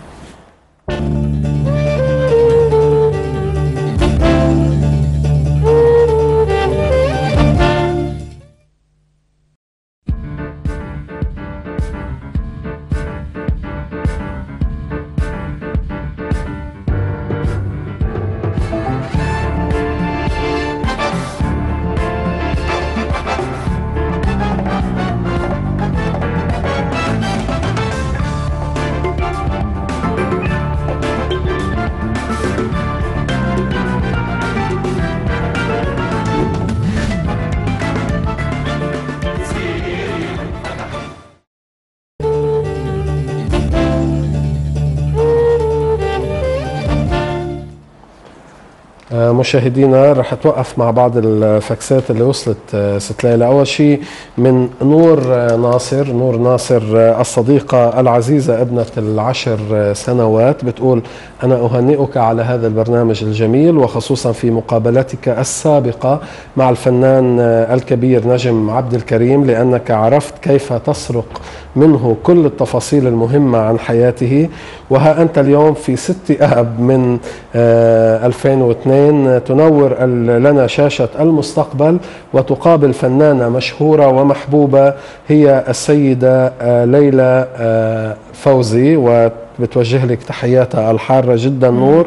[SPEAKER 1] آه، مشاهدينا رح اتوقف مع بعض الفاكسات اللي وصلت آه، ست ليلى اول شيء من نور آه، ناصر نور ناصر آه، الصديقه العزيزه ابنه العشر آه، سنوات بتقول انا اهنئك على هذا البرنامج الجميل وخصوصا في مقابلتك السابقه مع الفنان آه، الكبير نجم عبد الكريم لانك عرفت كيف تسرق منه كل التفاصيل المهمه عن حياته وها انت اليوم في ست اب من آه، 2002 تنور ال- لنا شاشة المستقبل وتقابل فنانة مشهورة ومحبوبة هي السيدة آه، ليلى آه، فوزي وبتوجه لك تحياتها الحارة جدا نور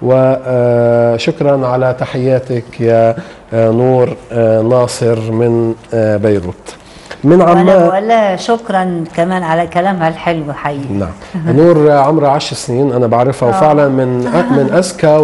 [SPEAKER 1] وشكرا على تحياتك يا آه، نور آه، ناصر من آه، بيروت من
[SPEAKER 2] وانا
[SPEAKER 1] عمان
[SPEAKER 2] بقول لها شكرا كمان على كلامها الحلو حقيقي
[SPEAKER 1] نعم نور عمرها عشر سنين انا بعرفها
[SPEAKER 2] آه.
[SPEAKER 1] وفعلا من من اذكى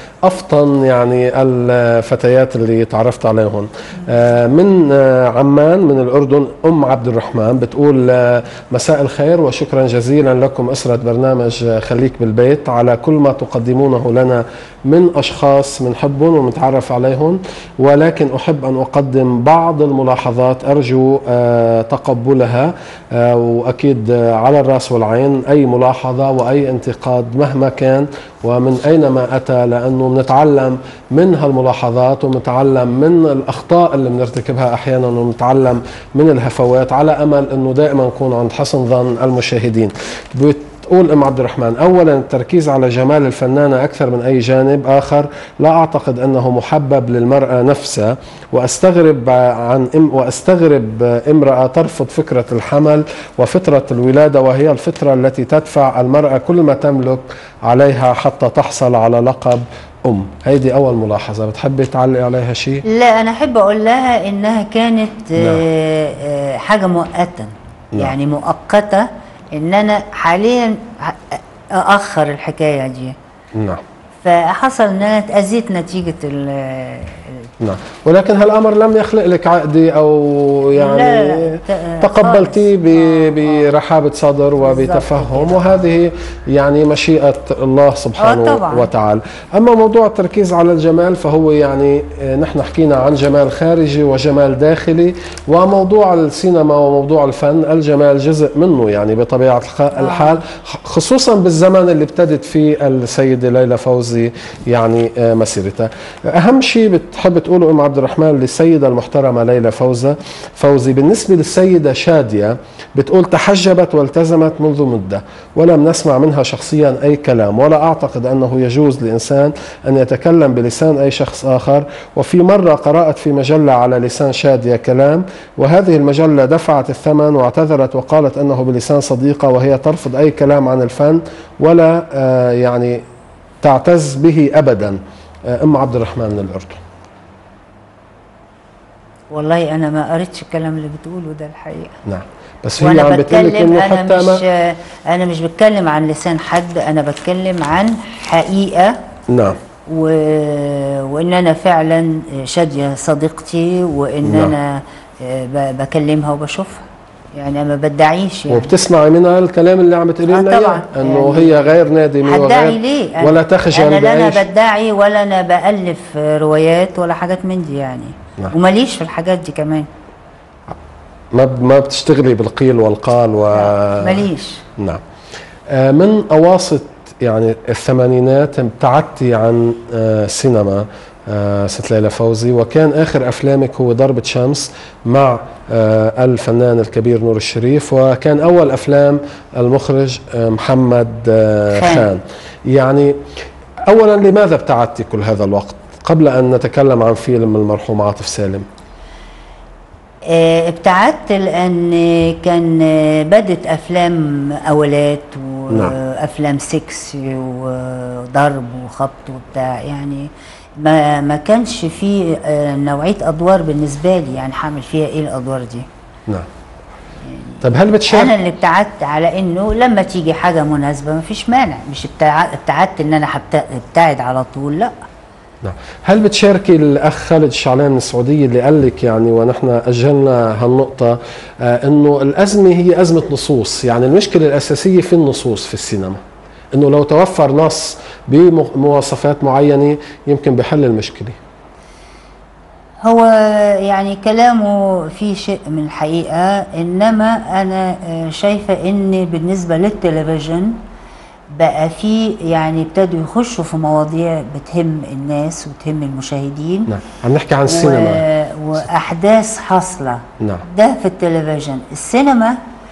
[SPEAKER 1] وافطن يعني الفتيات اللي تعرفت عليهم آه، من آه، عمان من الاردن ام عبد الرحمن بتقول آه، مساء الخير وشكرا جزيلا لكم اسره برنامج آه، خليك بالبيت على كل ما تقدمونه لنا من اشخاص بنحبهم ومتعرف عليهم ولكن احب ان اقدم بعض الملاحظات ارجو آه، تقبلها آه، واكيد آه، على الراس والعين اي ملاحظه واي انتقاد مهما كان ومن اينما اتى لانه بنتعلم من هالملاحظات وبنتعلم من الاخطاء اللي بنرتكبها احيانا وبنتعلم من الهفوات على امل انه دائما نكون عند حسن ظن المشاهدين بتقول ام عبد الرحمن اولا التركيز على جمال الفنانه اكثر من اي جانب اخر لا اعتقد انه محبب للمراه نفسها واستغرب عن ام واستغرب امراه ترفض فكره الحمل وفتره الولاده وهي الفتره التي تدفع المراه كل ما تملك عليها حتى تحصل على لقب ام هيدي اول ملاحظه بتحبي تعلقي عليها شيء
[SPEAKER 2] لا انا احب اقول لها انها كانت آه، آه، حاجه مؤقته
[SPEAKER 1] نعم.
[SPEAKER 2] يعني مؤقته ان انا حاليا ه- اخر الحكايه دي
[SPEAKER 1] نعم
[SPEAKER 2] فحصل ان انا اتاذيت نتيجه ال
[SPEAKER 1] نعم ولكن هالامر لم يخلق لك عقده او يعني
[SPEAKER 2] لا، لا، ت-
[SPEAKER 1] تقبلتيه ب- برحابه صدر وبتفهم وهذه يعني مشيئه الله سبحانه
[SPEAKER 2] آه، طبعاً.
[SPEAKER 1] وتعالى اما موضوع التركيز على الجمال فهو يعني آه، نحن حكينا عن جمال خارجي وجمال داخلي وموضوع السينما وموضوع الفن الجمال جزء منه يعني بطبيعه الخ- الحال خصوصا بالزمن اللي ابتدت فيه السيده ليلى فوزي يعني آه، مسيرتها اهم شيء بتحب بتقوله ام عبد الرحمن للسيده المحترمه ليلى فوزه فوزي بالنسبه للسيده شاديه بتقول تحجبت والتزمت منذ مده ولم نسمع منها شخصيا اي كلام ولا اعتقد انه يجوز لانسان ان يتكلم بلسان اي شخص اخر وفي مره قرات في مجله على لسان شاديه كلام وهذه المجله دفعت الثمن واعتذرت وقالت انه بلسان صديقه وهي ترفض اي كلام عن الفن ولا آه، يعني تعتز به ابدا آه، ام عبد الرحمن من الاردن
[SPEAKER 2] والله انا ما قريتش الكلام اللي بتقوله ده الحقيقه
[SPEAKER 1] نعم بس هي
[SPEAKER 2] وانا
[SPEAKER 1] عم بتقول لك
[SPEAKER 2] بتكلم
[SPEAKER 1] انه
[SPEAKER 2] انا
[SPEAKER 1] حتى
[SPEAKER 2] مش
[SPEAKER 1] ما
[SPEAKER 2] انا مش بتكلم عن لسان حد انا بتكلم عن حقيقه
[SPEAKER 1] نعم
[SPEAKER 2] و... وان انا فعلا شاديه صديقتي وان
[SPEAKER 1] نعم.
[SPEAKER 2] انا آه، ب... بكلمها وبشوفها يعني ما بدعيش يعني
[SPEAKER 1] وبتسمعي منها الكلام اللي عم تقولي
[SPEAKER 2] آه
[SPEAKER 1] لنا
[SPEAKER 2] طبعاً.
[SPEAKER 1] اياه انه
[SPEAKER 2] يعني
[SPEAKER 1] هي غير نادمه
[SPEAKER 2] هدعي
[SPEAKER 1] وغير
[SPEAKER 2] ليه أنا-
[SPEAKER 1] ولا تخجل
[SPEAKER 2] انا لا
[SPEAKER 1] بأي
[SPEAKER 2] انا بدعي ولا انا بالف روايات ولا حاجات من دي يعني
[SPEAKER 1] نعم.
[SPEAKER 2] وماليش في الحاجات دي كمان
[SPEAKER 1] ما ب- ما بتشتغلي بالقيل والقال و
[SPEAKER 2] ماليش
[SPEAKER 1] نعم آه، من اواسط يعني الثمانينات ابتعدتي عن آه، السينما آه، ست ليلى فوزي وكان اخر افلامك هو ضربة شمس مع آه، الفنان الكبير نور الشريف وكان اول افلام المخرج آه، محمد آه،
[SPEAKER 2] خان.
[SPEAKER 1] خان يعني اولا لماذا ابتعدتي كل هذا الوقت قبل ان نتكلم عن فيلم المرحوم عاطف سالم
[SPEAKER 2] آه، ابتعدت لان كان آه، بدت افلام اولات
[SPEAKER 1] نعم.
[SPEAKER 2] وافلام سكس وضرب وخبط وبتاع يعني ما ما كانش في آه، نوعيه ادوار بالنسبه لي يعني هعمل فيها ايه الادوار دي
[SPEAKER 1] نعم طب هل
[SPEAKER 2] انا
[SPEAKER 1] بتشارك
[SPEAKER 2] اللي ابتعدت على انه لما تيجي حاجه مناسبه ما فيش مانع مش ابتع- ابتعدت ان انا هبت- ابتعد على طول لا
[SPEAKER 1] نعم هل بتشاركي الاخ خالد الشعلان من السعوديه اللي قال لك يعني ونحن اجلنا هالنقطه آه انه الازمه هي ازمه نصوص يعني المشكله الاساسيه في النصوص في السينما انه لو توفر نص بمواصفات معينه يمكن بحل المشكله
[SPEAKER 2] هو يعني كلامه فيه شيء من الحقيقة إنما أنا آه، شايفة إن بالنسبة للتلفزيون بقى في يعني ابتدوا يخشوا في مواضيع بتهم الناس وتهم المشاهدين
[SPEAKER 1] نعم عم نحكي عن السينما
[SPEAKER 2] و... وأحداث حاصلة
[SPEAKER 1] نعم
[SPEAKER 2] ده في التلفزيون السينما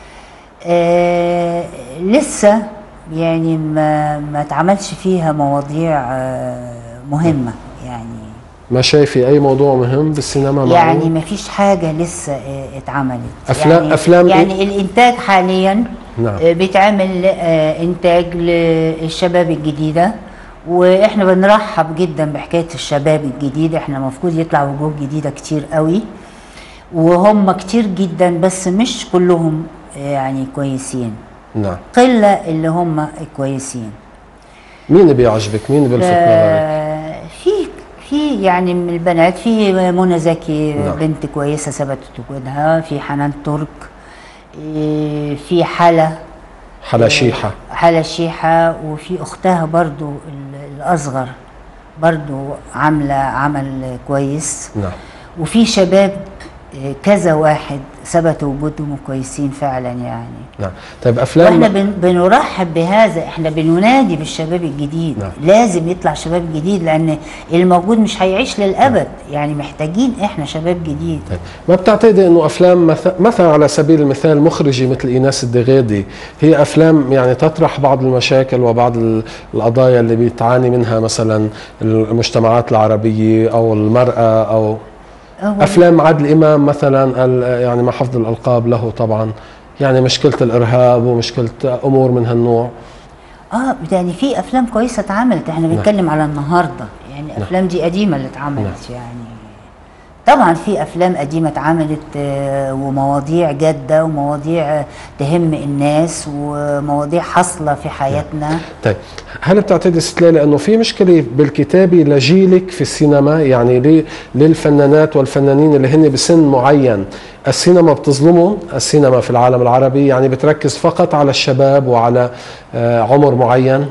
[SPEAKER 2] آه لسه يعني ما ما اتعملش فيها مواضيع آه مهمة يعني
[SPEAKER 1] ما شايفي اي موضوع مهم بالسينما
[SPEAKER 2] يعني
[SPEAKER 1] معروف؟
[SPEAKER 2] ما فيش حاجة لسه آه، اتعملت
[SPEAKER 1] أفلام-
[SPEAKER 2] يعني
[SPEAKER 1] أفلام
[SPEAKER 2] يعني
[SPEAKER 1] إيه؟
[SPEAKER 2] الإنتاج حاليا
[SPEAKER 1] نعم.
[SPEAKER 2] آه، بيتعمل آه، إنتاج للشباب الجديدة وإحنا بنرحب جدا بحكاية الشباب الجديد إحنا المفروض يطلع وجوه جديدة كتير قوي وهم كتير جدا بس مش كلهم آه، يعني كويسين
[SPEAKER 1] نعم
[SPEAKER 2] قلة اللي هم كويسين
[SPEAKER 1] مين بيعجبك مين بيلفت نظرك
[SPEAKER 2] آه، في في يعني من البنات في منى زكي
[SPEAKER 1] نعم.
[SPEAKER 2] بنت كويسه ثبتت وجودها في حنان ترك إيه، في حلا
[SPEAKER 1] حلا شيحه
[SPEAKER 2] حلا شيحه وفي اختها برضو ال- الاصغر برضو عامله عمل كويس
[SPEAKER 1] نعم
[SPEAKER 2] وفي شباب إيه، كذا واحد ثبتوا وجودهم كويسين فعلا يعني
[SPEAKER 1] نعم طيب افلام
[SPEAKER 2] واحنا بن بنرحب بهذا احنا بننادي بالشباب الجديد
[SPEAKER 1] نعم.
[SPEAKER 2] لازم يطلع شباب جديد لان الموجود مش هيعيش للابد يعني محتاجين احنا شباب جديد
[SPEAKER 1] طيب ما بتعتقدي انه افلام مث- مثلا على سبيل المثال مخرجه مثل ايناس الدغيدي هي افلام يعني تطرح بعض المشاكل وبعض ال- القضايا اللي بتعاني منها مثلا المجتمعات العربيه او المراه او
[SPEAKER 2] هو
[SPEAKER 1] افلام عادل امام مثلا ال- يعني مع حفظ الالقاب له طبعا يعني مشكله الارهاب ومشكله امور من هالنوع
[SPEAKER 2] اه يعني في افلام كويسه اتعملت احنا
[SPEAKER 1] نعم.
[SPEAKER 2] بنتكلم على النهارده يعني
[SPEAKER 1] نعم.
[SPEAKER 2] الافلام دي قديمه اللي اتعملت يعني طبعا في افلام قديمه اتعملت آه، ومواضيع جاده ومواضيع آه، تهم الناس ومواضيع حاصله في حياتنا
[SPEAKER 1] طيب هل بتعتقدي ست ليلى انه في مشكله بالكتابه لجيلك في السينما يعني لي- للفنانات والفنانين اللي هن بسن معين السينما بتظلمهم السينما في العالم العربي يعني بتركز فقط على الشباب وعلى آه، عمر معين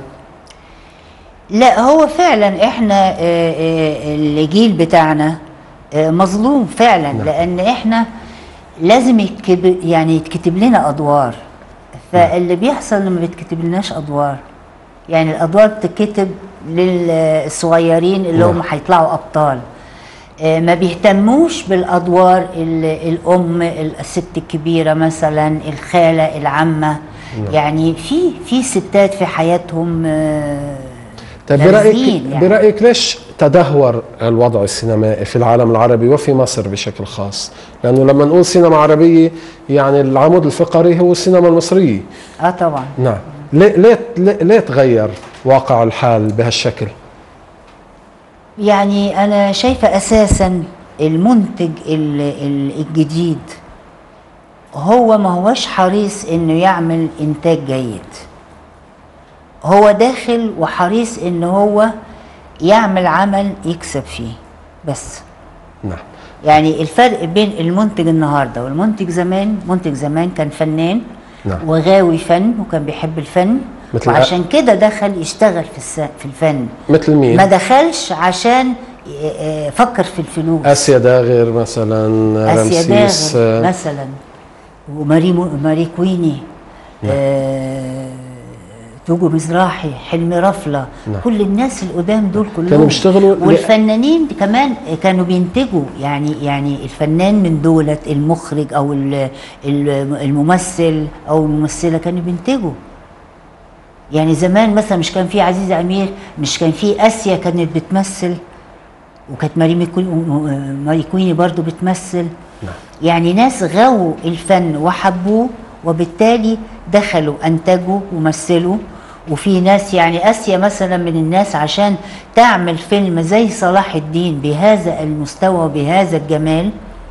[SPEAKER 2] لا هو فعلا احنا آه، آه، الجيل بتاعنا آه، مظلوم فعلا
[SPEAKER 1] نعم.
[SPEAKER 2] لان احنا لازم يتكتب يعني يتكتب لنا ادوار فاللي بيحصل إن ما بيتكتب لناش ادوار يعني الادوار بتتكتب للصغيرين اللي
[SPEAKER 1] نعم.
[SPEAKER 2] هم هيطلعوا ابطال آه، ما بيهتموش بالادوار ال- الام الست الكبيره مثلا الخاله العمه
[SPEAKER 1] نعم.
[SPEAKER 2] يعني في في ستات في حياتهم آه،
[SPEAKER 1] طيب برأيك
[SPEAKER 2] لازين يعني.
[SPEAKER 1] برأيك ليش تدهور الوضع السينمائي في العالم العربي وفي مصر بشكل خاص؟ لأنه لما نقول سينما عربية يعني العمود الفقري هو السينما المصرية
[SPEAKER 2] اه طبعا
[SPEAKER 1] نعم ليه ليه ليه, ليه تغير واقع الحال بهالشكل؟
[SPEAKER 2] يعني انا شايفه اساسا المنتج ال- ال- الجديد هو ما هوش حريص انه يعمل انتاج جيد هو داخل وحريص ان هو يعمل عمل يكسب فيه بس
[SPEAKER 1] نعم
[SPEAKER 2] يعني الفرق بين المنتج النهارده والمنتج زمان منتج زمان كان فنان
[SPEAKER 1] نعم
[SPEAKER 2] وغاوي فن وكان بيحب الفن
[SPEAKER 1] مثل
[SPEAKER 2] وعشان كده دخل يشتغل في الس... في الفن
[SPEAKER 1] مثل مين؟
[SPEAKER 2] ما دخلش عشان ي- ي- فكر في الفلوس
[SPEAKER 1] آسيا داغر مثلا
[SPEAKER 2] اسيا
[SPEAKER 1] رمسيس
[SPEAKER 2] داغر
[SPEAKER 1] آه،
[SPEAKER 2] مثلا وماري مو... ماري كويني آه... توجو مزراحي حلمي رفله
[SPEAKER 1] نعم.
[SPEAKER 2] كل الناس القدام دول كلهم
[SPEAKER 1] كانوا بيشتغلوا ل-
[SPEAKER 2] والفنانين كمان كانوا بينتجوا يعني يعني الفنان من دولة المخرج او ال- ال- الممثل او الممثله كانوا بينتجوا يعني زمان مثلا مش كان في عزيزة أمير مش كان في آسيا كانت بتمثل وكانت ماري ميكوي- ماري كويني برضو بتمثل يعني ناس غاووا الفن وحبوه وبالتالي دخلوا أنتجوا ومثلوا وفي ناس يعني آسيا مثلا من الناس عشان تعمل فيلم زي صلاح الدين بهذا المستوى وبهذا الجمال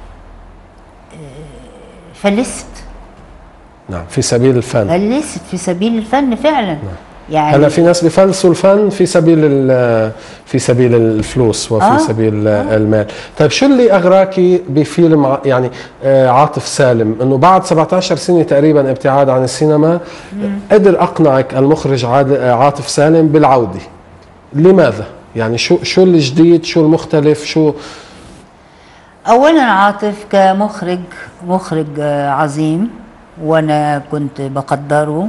[SPEAKER 2] آه، فلست
[SPEAKER 1] نعم في سبيل الفن
[SPEAKER 2] فلست في سبيل الفن فعلا يعني
[SPEAKER 1] هلا في ناس بفلسوا الفن في سبيل ال- في سبيل الفلوس وفي
[SPEAKER 2] آه،
[SPEAKER 1] آه سبيل آه المال طيب شو اللي اغراكي بفيلم ع- يعني آه عاطف سالم انه بعد 17 سنه تقريبا ابتعاد عن السينما قدر اقنعك المخرج عاد- آه، عاطف سالم بالعوده لماذا يعني شو شو الجديد شو المختلف شو
[SPEAKER 2] اولا عاطف كمخرج مخرج آه، عظيم وانا كنت بقدره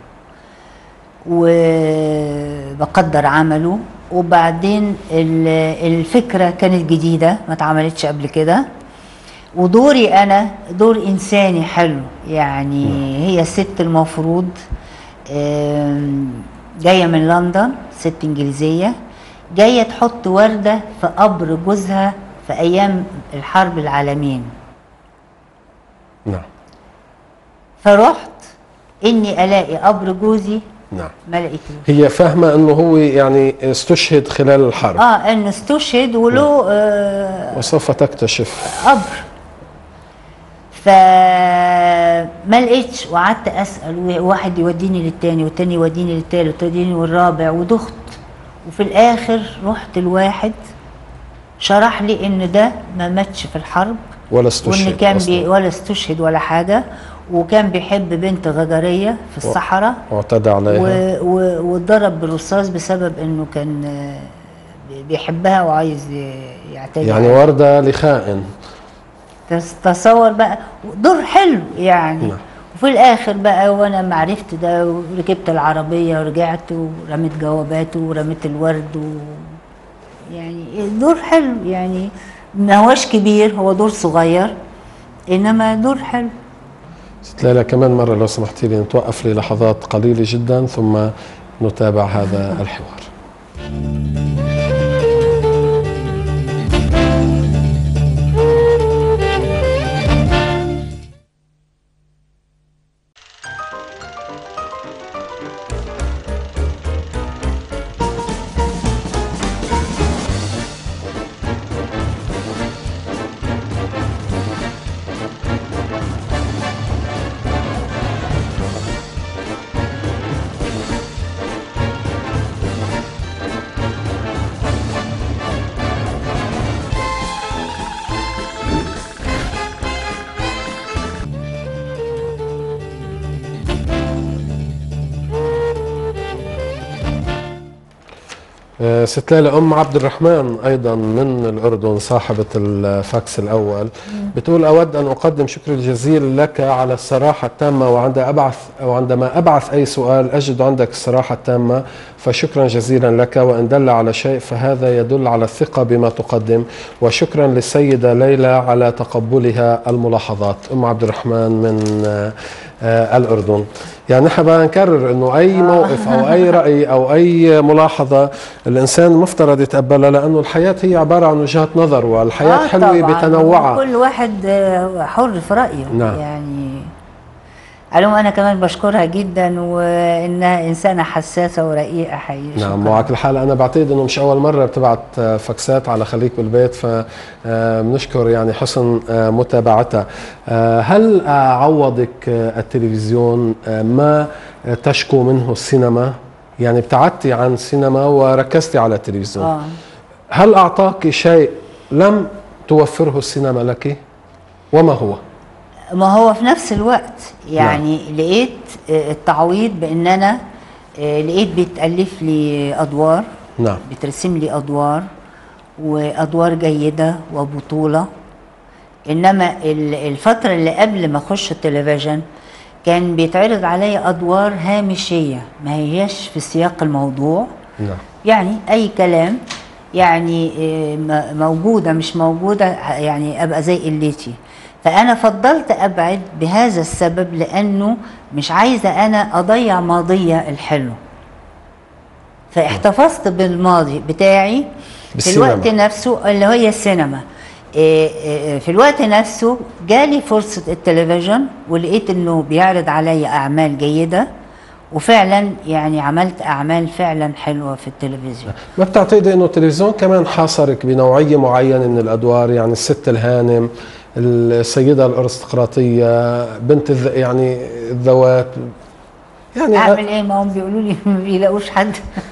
[SPEAKER 2] وبقدر عمله وبعدين ال- الفكره كانت جديده ما اتعملتش قبل كده ودوري انا دور انساني حلو يعني هي ست المفروض آم، جايه من لندن ست انجليزيه جايه تحط ورده في قبر جوزها في ايام الحرب العالمين
[SPEAKER 1] نعم
[SPEAKER 2] فرحت اني الاقي قبر جوزي
[SPEAKER 1] نعم
[SPEAKER 2] ما لقيتوش
[SPEAKER 1] هي فاهمه انه هو يعني استشهد خلال الحرب
[SPEAKER 2] اه انه استشهد وله آه
[SPEAKER 1] وسوف تكتشف
[SPEAKER 2] قبر فما لقيتش وقعدت اسال وواحد يوديني للتاني والتاني يوديني للتالت والتاني والرابع ودخت وفي الاخر رحت الواحد شرح لي ان ده ما ماتش في الحرب
[SPEAKER 1] ولا استشهد
[SPEAKER 2] وان كان
[SPEAKER 1] أصلاً.
[SPEAKER 2] بي ولا استشهد ولا حاجه وكان بيحب بنت غجريه في
[SPEAKER 1] و-
[SPEAKER 2] الصحراء
[SPEAKER 1] واعتدى عليها
[SPEAKER 2] و- و- واتضرب بالرصاص بسبب انه كان آه، بيحبها وعايز ي- يعتدي
[SPEAKER 1] يعني
[SPEAKER 2] عليها.
[SPEAKER 1] ورده لخائن
[SPEAKER 2] تس- تصور بقى دور حلو يعني
[SPEAKER 1] نعم.
[SPEAKER 2] وفي الاخر بقى وانا ما عرفت ده وركبت العربيه ورجعت ورميت جواباته ورميت الورد و يعني دور حلو يعني ما هوش كبير هو دور صغير انما دور حلو
[SPEAKER 1] ست ليلى كمان مرة لو سمحتي لي نتوقف للحظات قليلة جدا ثم نتابع هذا الحوار آه، ست ليلى ام عبد الرحمن ايضا من الاردن صاحبه الفاكس الاول بتقول اود ان اقدم شكري الجزيل لك على الصراحه التامه وعند ابعث او عندما ابعث اي سؤال اجد عندك الصراحه التامه فشكرا جزيلا لك وان دل على شيء فهذا يدل على الثقه بما تقدم وشكرا للسيده ليلى على تقبلها الملاحظات ام عبد الرحمن من آه، آه، الاردن يعني نحن بدنا نكرر انه اي موقف او اي راي او اي ملاحظه الانسان مفترض يتقبلها لانه الحياه هي عباره عن وجهات نظر والحياه
[SPEAKER 2] آه
[SPEAKER 1] حلوه
[SPEAKER 2] طبعاً.
[SPEAKER 1] بتنوعها
[SPEAKER 2] كل واحد آه، حر في رايه
[SPEAKER 1] نعم.
[SPEAKER 2] يعني على العموم انا كمان بشكرها جدا وانها انسانه حساسه ورقيقه حقيقي
[SPEAKER 1] نعم وعلى كل حال انا بعتقد انه مش اول مره بتبعت آه، فاكسات على خليك بالبيت فبنشكر يعني حسن آه، متابعتها آه، هل آه، عوضك آه، التلفزيون آه، ما آه، تشكو منه السينما يعني ابتعدتي عن السينما وركزتي على التلفزيون
[SPEAKER 2] اه
[SPEAKER 1] هل اعطاك شيء لم توفره السينما لك وما هو
[SPEAKER 2] ما هو في نفس الوقت يعني نعم. لقيت آه، التعويض بان انا آه، لقيت بيتالف لي ادوار
[SPEAKER 1] نعم
[SPEAKER 2] بترسم لي ادوار وادوار جيده وبطوله انما ال- الفتره اللي قبل ما اخش التلفزيون كان بيتعرض عليا ادوار هامشيه ما هياش في سياق الموضوع
[SPEAKER 1] نعم
[SPEAKER 2] يعني اي كلام يعني آه، م- موجوده مش موجوده يعني ابقى زي قلتي فانا فضلت ابعد بهذا السبب لانه مش عايزه انا اضيع ماضيه الحلو فاحتفظت بالماضي بتاعي في
[SPEAKER 1] بالسينما.
[SPEAKER 2] الوقت نفسه اللي هي السينما إيه إيه في الوقت نفسه جالي فرصة التلفزيون ولقيت انه بيعرض عليا اعمال جيدة وفعلا يعني عملت اعمال فعلا حلوة في التلفزيون
[SPEAKER 1] ما بتعتقدي انه التلفزيون كمان حاصرك بنوعيه معينه من الادوار يعني الست الهانم السيده الارستقراطيه بنت الذ... يعني الذوات يعني
[SPEAKER 2] اعمل ايه ما هم بيقولوا لي ما بيلاقوش حد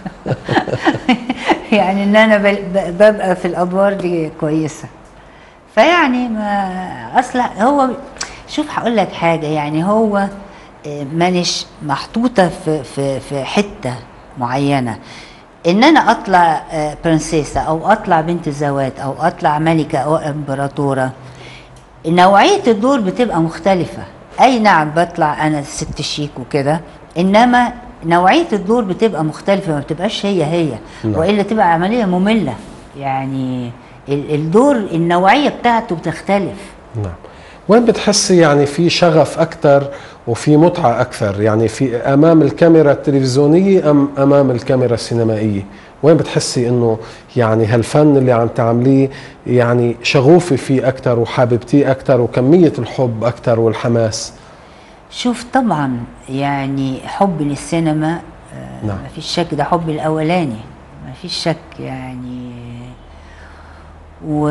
[SPEAKER 2] يعني ان انا بل- ب- ببقى في الادوار دي كويسه فيعني ما اصلا هو شوف هقول لك حاجه يعني هو آه، مانيش محطوطه في في في حته معينه ان انا اطلع آه، برنسيسه او اطلع بنت زوات او اطلع ملكه او امبراطوره نوعيه الدور بتبقى مختلفه اي نعم بطلع انا ست شيك وكده انما نوعيه الدور بتبقى مختلفه ما بتبقاش هي هي
[SPEAKER 1] نعم.
[SPEAKER 2] والا تبقى عمليه ممله يعني ال- الدور النوعيه بتاعته بتختلف
[SPEAKER 1] نعم وين بتحسي يعني في شغف اكثر وفي متعه اكثر يعني في امام الكاميرا التلفزيونيه ام امام الكاميرا السينمائيه وين بتحسي انه يعني هالفن اللي عم تعمليه يعني شغوفه فيه اكثر وحاببتيه اكثر وكميه الحب اكثر والحماس
[SPEAKER 2] شوف طبعا يعني حب للسينما آه
[SPEAKER 1] نعم.
[SPEAKER 2] ما فيش شك ده حب الاولاني ما فيش شك يعني و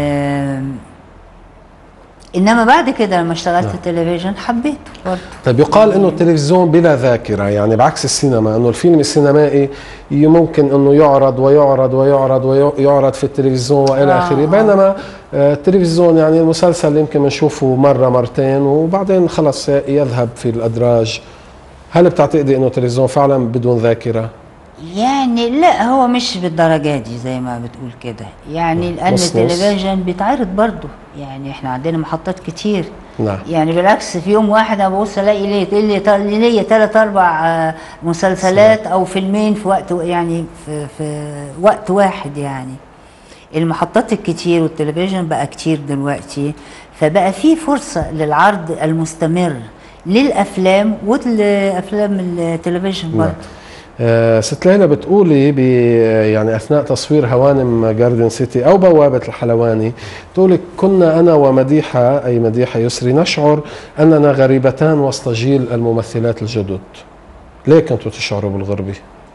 [SPEAKER 2] انما بعد كده لما اشتغلت
[SPEAKER 1] نعم.
[SPEAKER 2] التلفزيون حبيته برضه
[SPEAKER 1] طيب يقال انه التلفزيون بلا ذاكره يعني بعكس السينما انه الفيلم السينمائي ممكن انه يعرض ويعرض ويعرض ويعرض في التلفزيون والى
[SPEAKER 2] آه،
[SPEAKER 1] اخره
[SPEAKER 2] آه.
[SPEAKER 1] بينما آه، التلفزيون يعني المسلسل يمكن بنشوفه مره مرتين وبعدين خلص يذهب في الادراج هل بتعتقدي انه التلفزيون فعلا بدون ذاكره؟
[SPEAKER 2] يعني لا هو مش بالدرجة دي زي ما بتقول كده يعني لأن
[SPEAKER 1] نص نص.
[SPEAKER 2] التلفزيون بيتعرض برضه يعني احنا عندنا محطات كتير
[SPEAKER 1] نعم
[SPEAKER 2] يعني بالعكس في يوم واحد انا ببص الاقي ليه ليه ليه ليه ثلاث اربع آه، مسلسلات او فيلمين في وقت يعني في, في وقت واحد يعني المحطات الكتير والتلفزيون بقى كتير دلوقتي فبقى في فرصة للعرض المستمر للافلام ولافلام التلفزيون
[SPEAKER 1] نعم.
[SPEAKER 2] برضه
[SPEAKER 1] آه، ست ليلى بتقولي ب يعني اثناء تصوير هوانم جاردن سيتي او بوابه الحلواني تقولي كنا انا ومديحه اي مديحه يسري نشعر اننا غريبتان وسط جيل الممثلات الجدد. ليه كنتوا تشعروا بالغربه؟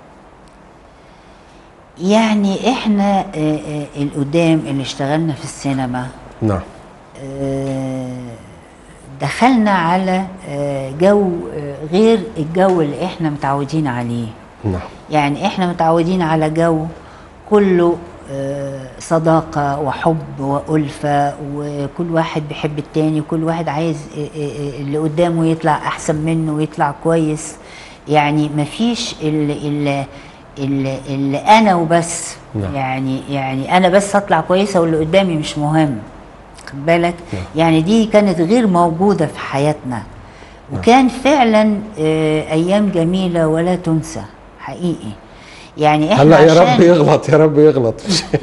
[SPEAKER 2] يعني احنا آه، آه، القدام اللي اشتغلنا في السينما
[SPEAKER 1] نعم
[SPEAKER 2] آه، دخلنا على آه، جو آه، غير الجو اللي احنا متعودين عليه
[SPEAKER 1] نعم
[SPEAKER 2] يعني احنا متعودين على جو كله آه، صداقة وحب وألفة وكل واحد بيحب التاني وكل واحد عايز آه، آه، آه، اللي قدامه يطلع أحسن منه ويطلع كويس يعني مفيش ال ال اللي, اللي انا وبس
[SPEAKER 1] نعم.
[SPEAKER 2] يعني يعني انا بس اطلع كويسه واللي قدامي مش مهم خد بالك
[SPEAKER 1] نعم.
[SPEAKER 2] يعني دي كانت غير موجوده في حياتنا وكان فعلا آه، ايام جميله ولا تنسى حقيقي يعني احنا
[SPEAKER 1] هلا يا
[SPEAKER 2] عشان-
[SPEAKER 1] رب يغلط يا رب يغلط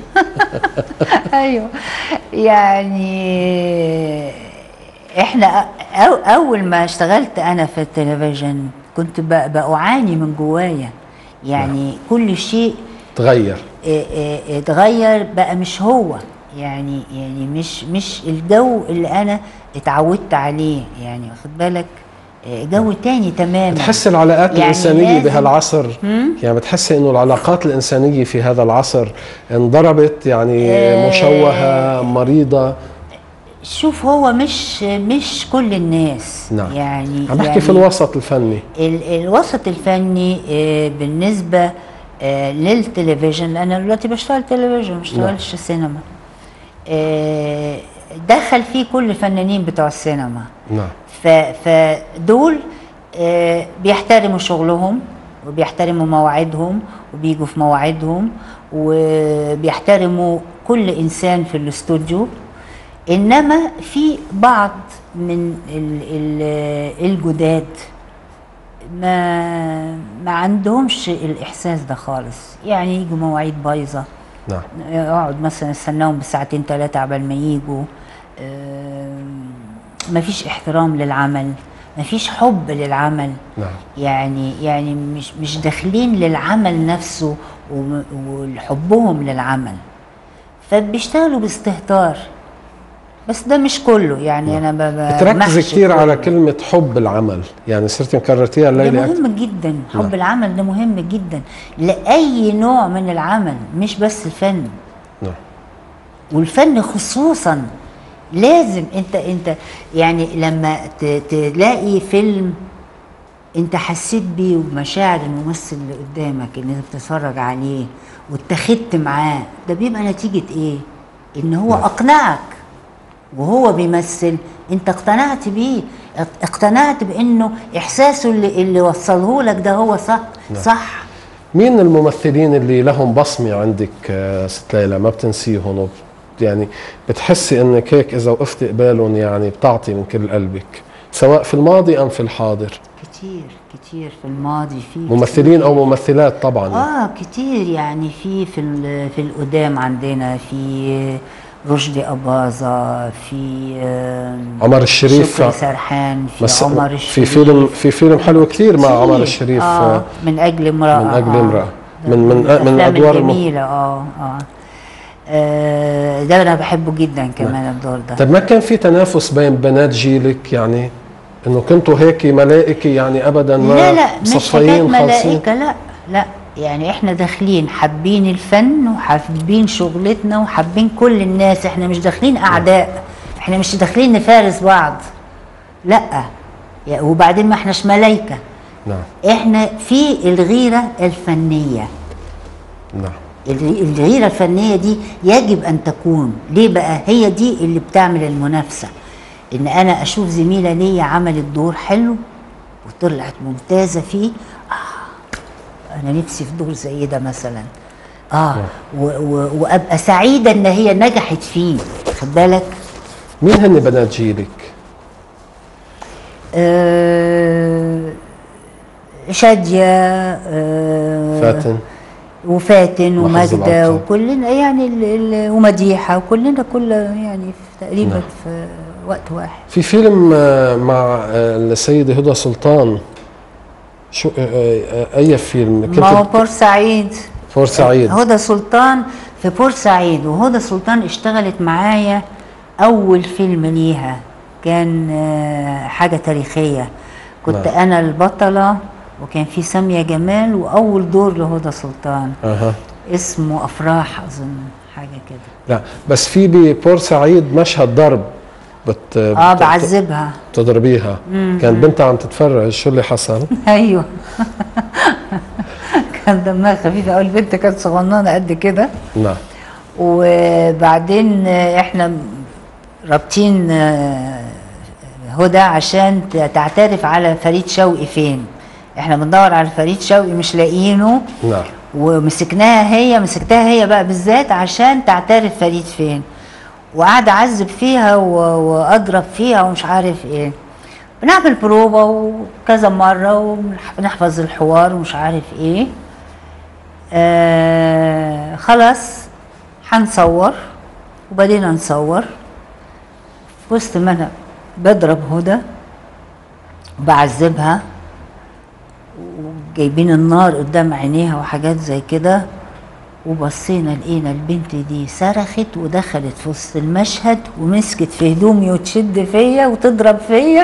[SPEAKER 2] ايوه يعني احنا أو اول ما اشتغلت انا في التلفزيون كنت ب- بعاني من جوايا يعني كل شيء
[SPEAKER 1] تغير
[SPEAKER 2] اه، اه، اتغير بقى مش هو يعني يعني مش مش الجو اللي انا اتعودت عليه يعني واخد بالك اه، جو تاني تماما
[SPEAKER 1] بتحس العلاقات
[SPEAKER 2] يعني
[SPEAKER 1] الإنسانية
[SPEAKER 2] لازم-
[SPEAKER 1] بهالعصر
[SPEAKER 2] مم؟
[SPEAKER 1] يعني بتحس إنه العلاقات الإنسانية في هذا العصر انضربت يعني
[SPEAKER 2] آه.
[SPEAKER 1] مشوهة مريضة
[SPEAKER 2] شوف هو مش مش كل الناس
[SPEAKER 1] نعم.
[SPEAKER 2] يعني
[SPEAKER 1] عم بحكي
[SPEAKER 2] يعني
[SPEAKER 1] في الوسط الفني
[SPEAKER 2] ال- الوسط الفني آه، بالنسبة آه، للتلفزيون لأن أنا دلوقتي بشتغل تلفزيون ما بشتغلش سينما آه، دخل فيه كل الفنانين بتوع السينما
[SPEAKER 1] نعم
[SPEAKER 2] ف- فدول آه، بيحترموا شغلهم وبيحترموا مواعيدهم وبيجوا في مواعيدهم وبيحترموا كل انسان في الاستوديو انما في بعض من ال ال الجداد ما ما عندهمش الاحساس ده خالص يعني يجوا مواعيد بايظه
[SPEAKER 1] نعم
[SPEAKER 2] اقعد مثلا استناهم بساعتين ثلاثة عبال ما يجوا آم، مفيش احترام للعمل مفيش حب للعمل
[SPEAKER 1] نعم
[SPEAKER 2] يعني يعني مش مش داخلين للعمل نفسه وم- وحبهم للعمل فبيشتغلوا باستهتار بس ده مش كله يعني انا ب- ب-
[SPEAKER 1] بتركز
[SPEAKER 2] بمحش
[SPEAKER 1] كثير
[SPEAKER 2] كله.
[SPEAKER 1] على كلمة حب العمل يعني صرت كررتيها
[SPEAKER 2] ده
[SPEAKER 1] الليلة أكثر
[SPEAKER 2] مهم جدا حب
[SPEAKER 1] نعم.
[SPEAKER 2] العمل ده مهم جدا لأي نوع من العمل مش بس الفن
[SPEAKER 1] نعم.
[SPEAKER 2] والفن خصوصا لازم انت انت يعني لما ت- تلاقي فيلم انت حسيت بيه ومشاعر الممثل اللي قدامك اللي انت بتتفرج عليه واتخذت معاه ده بيبقى نتيجة ايه ان هو اقنعك وهو بيمثل انت اقتنعت بيه اق- اقتنعت بانه احساسه اللي, اللي وصله لك ده هو صح
[SPEAKER 1] نعم.
[SPEAKER 2] صح
[SPEAKER 1] مين الممثلين اللي لهم بصمة عندك آه، ست ليلى ما بتنسيهم وب- يعني بتحسي انك هيك اذا وقفت قبالهم يعني بتعطي من كل قلبك سواء في الماضي ام في الحاضر
[SPEAKER 2] كتير كتير في الماضي في
[SPEAKER 1] ممثلين او ممثلات طبعا
[SPEAKER 2] اه كتير يعني في في ال- في القدام عندنا في رشدي أباظة في آم،
[SPEAKER 1] عمر الشريف
[SPEAKER 2] شكري سرحان في
[SPEAKER 1] مس-
[SPEAKER 2] عمر
[SPEAKER 1] في
[SPEAKER 2] الشريف
[SPEAKER 1] فيلم في فيلم حلو كثير مع
[SPEAKER 2] كتير.
[SPEAKER 1] عمر الشريف
[SPEAKER 2] آه
[SPEAKER 1] آه،
[SPEAKER 2] من أجل امرأة
[SPEAKER 1] من اجل
[SPEAKER 2] آه.
[SPEAKER 1] امرأة من من من
[SPEAKER 2] الأفلام
[SPEAKER 1] ادوار الم...
[SPEAKER 2] الجميلة اه اه آه، ده أنا بحبه جدا كمان الدور ده
[SPEAKER 1] طيب ما كان في تنافس بين بنات جيلك يعني انه كنتوا هيك ملائكه يعني ابدا ما
[SPEAKER 2] لا لا مش حكاية
[SPEAKER 1] صفايين خالصين
[SPEAKER 2] ملائكة لا لا يعني احنا داخلين حابين الفن وحابين شغلتنا وحابين كل الناس احنا مش داخلين اعداء احنا مش داخلين نفارس بعض لا يا- وبعدين ما احناش ملايكة
[SPEAKER 1] نعم
[SPEAKER 2] احنا في الغيرة الفنية
[SPEAKER 1] نعم
[SPEAKER 2] الغ- الغيرة الفنية دي يجب أن تكون ليه بقى هي دي اللي بتعمل المنافسة إن أنا أشوف زميلة ليا عملت دور حلو وطلعت ممتازة فيه آه أنا نفسي في دور زي ده مثلا آه و و وأبقى سعيدة إن هي نجحت فيه خد بالك
[SPEAKER 1] مين هن بنات جيلك؟
[SPEAKER 2] آه شادية آه
[SPEAKER 1] فاتن
[SPEAKER 2] وفاتن
[SPEAKER 1] وحفظ
[SPEAKER 2] وماجدة
[SPEAKER 1] العطار.
[SPEAKER 2] وكلنا يعني ال- ال- ومديحة وكلنا كل يعني في تقريبا
[SPEAKER 1] نعم.
[SPEAKER 2] في وقت واحد
[SPEAKER 1] في فيلم آه، مع آه، السيدة هدى سلطان شو آه، آه، اي فيلم
[SPEAKER 2] ما هو
[SPEAKER 1] كنت
[SPEAKER 2] بورسعيد
[SPEAKER 1] بورسعيد
[SPEAKER 2] هدى سلطان في بورسعيد وهدى سلطان اشتغلت معايا أول فيلم ليها كان آه، حاجة تاريخية كنت
[SPEAKER 1] نعم.
[SPEAKER 2] أنا البطلة وكان في سامية جمال وأول دور لهدى سلطان
[SPEAKER 1] اها
[SPEAKER 2] اسمه أفراح أظن حاجة كده
[SPEAKER 1] لا بس في ببورسعيد مشهد ضرب بت
[SPEAKER 2] اه
[SPEAKER 1] بت-
[SPEAKER 2] بعذبها
[SPEAKER 1] تضربيها
[SPEAKER 2] مم.
[SPEAKER 1] كان بنتها عم تتفرج شو اللي حصل
[SPEAKER 2] ايوه كان دمها خفيف قوي البنت كانت صغننه قد كده
[SPEAKER 1] نعم
[SPEAKER 2] وبعدين احنا رابطين هدى عشان تعترف على فريد شوقي فين احنا بندور على فريد شوقي مش لاقيينه
[SPEAKER 1] نعم
[SPEAKER 2] ومسكناها هي مسكتها هي بقى بالذات عشان تعترف فريد فين وقعد اعذب فيها و- واضرب فيها ومش عارف ايه بنعمل بروفة وكذا مرة وبنحفظ الحوار ومش عارف ايه آه خلاص هنصور وبدينا نصور في وسط ما انا بضرب هدى وبعذبها وجايبين النار قدام عينيها وحاجات زي كده وبصينا لقينا البنت دي صرخت ودخلت في وسط المشهد ومسكت في هدومي وتشد فيا وتضرب فيا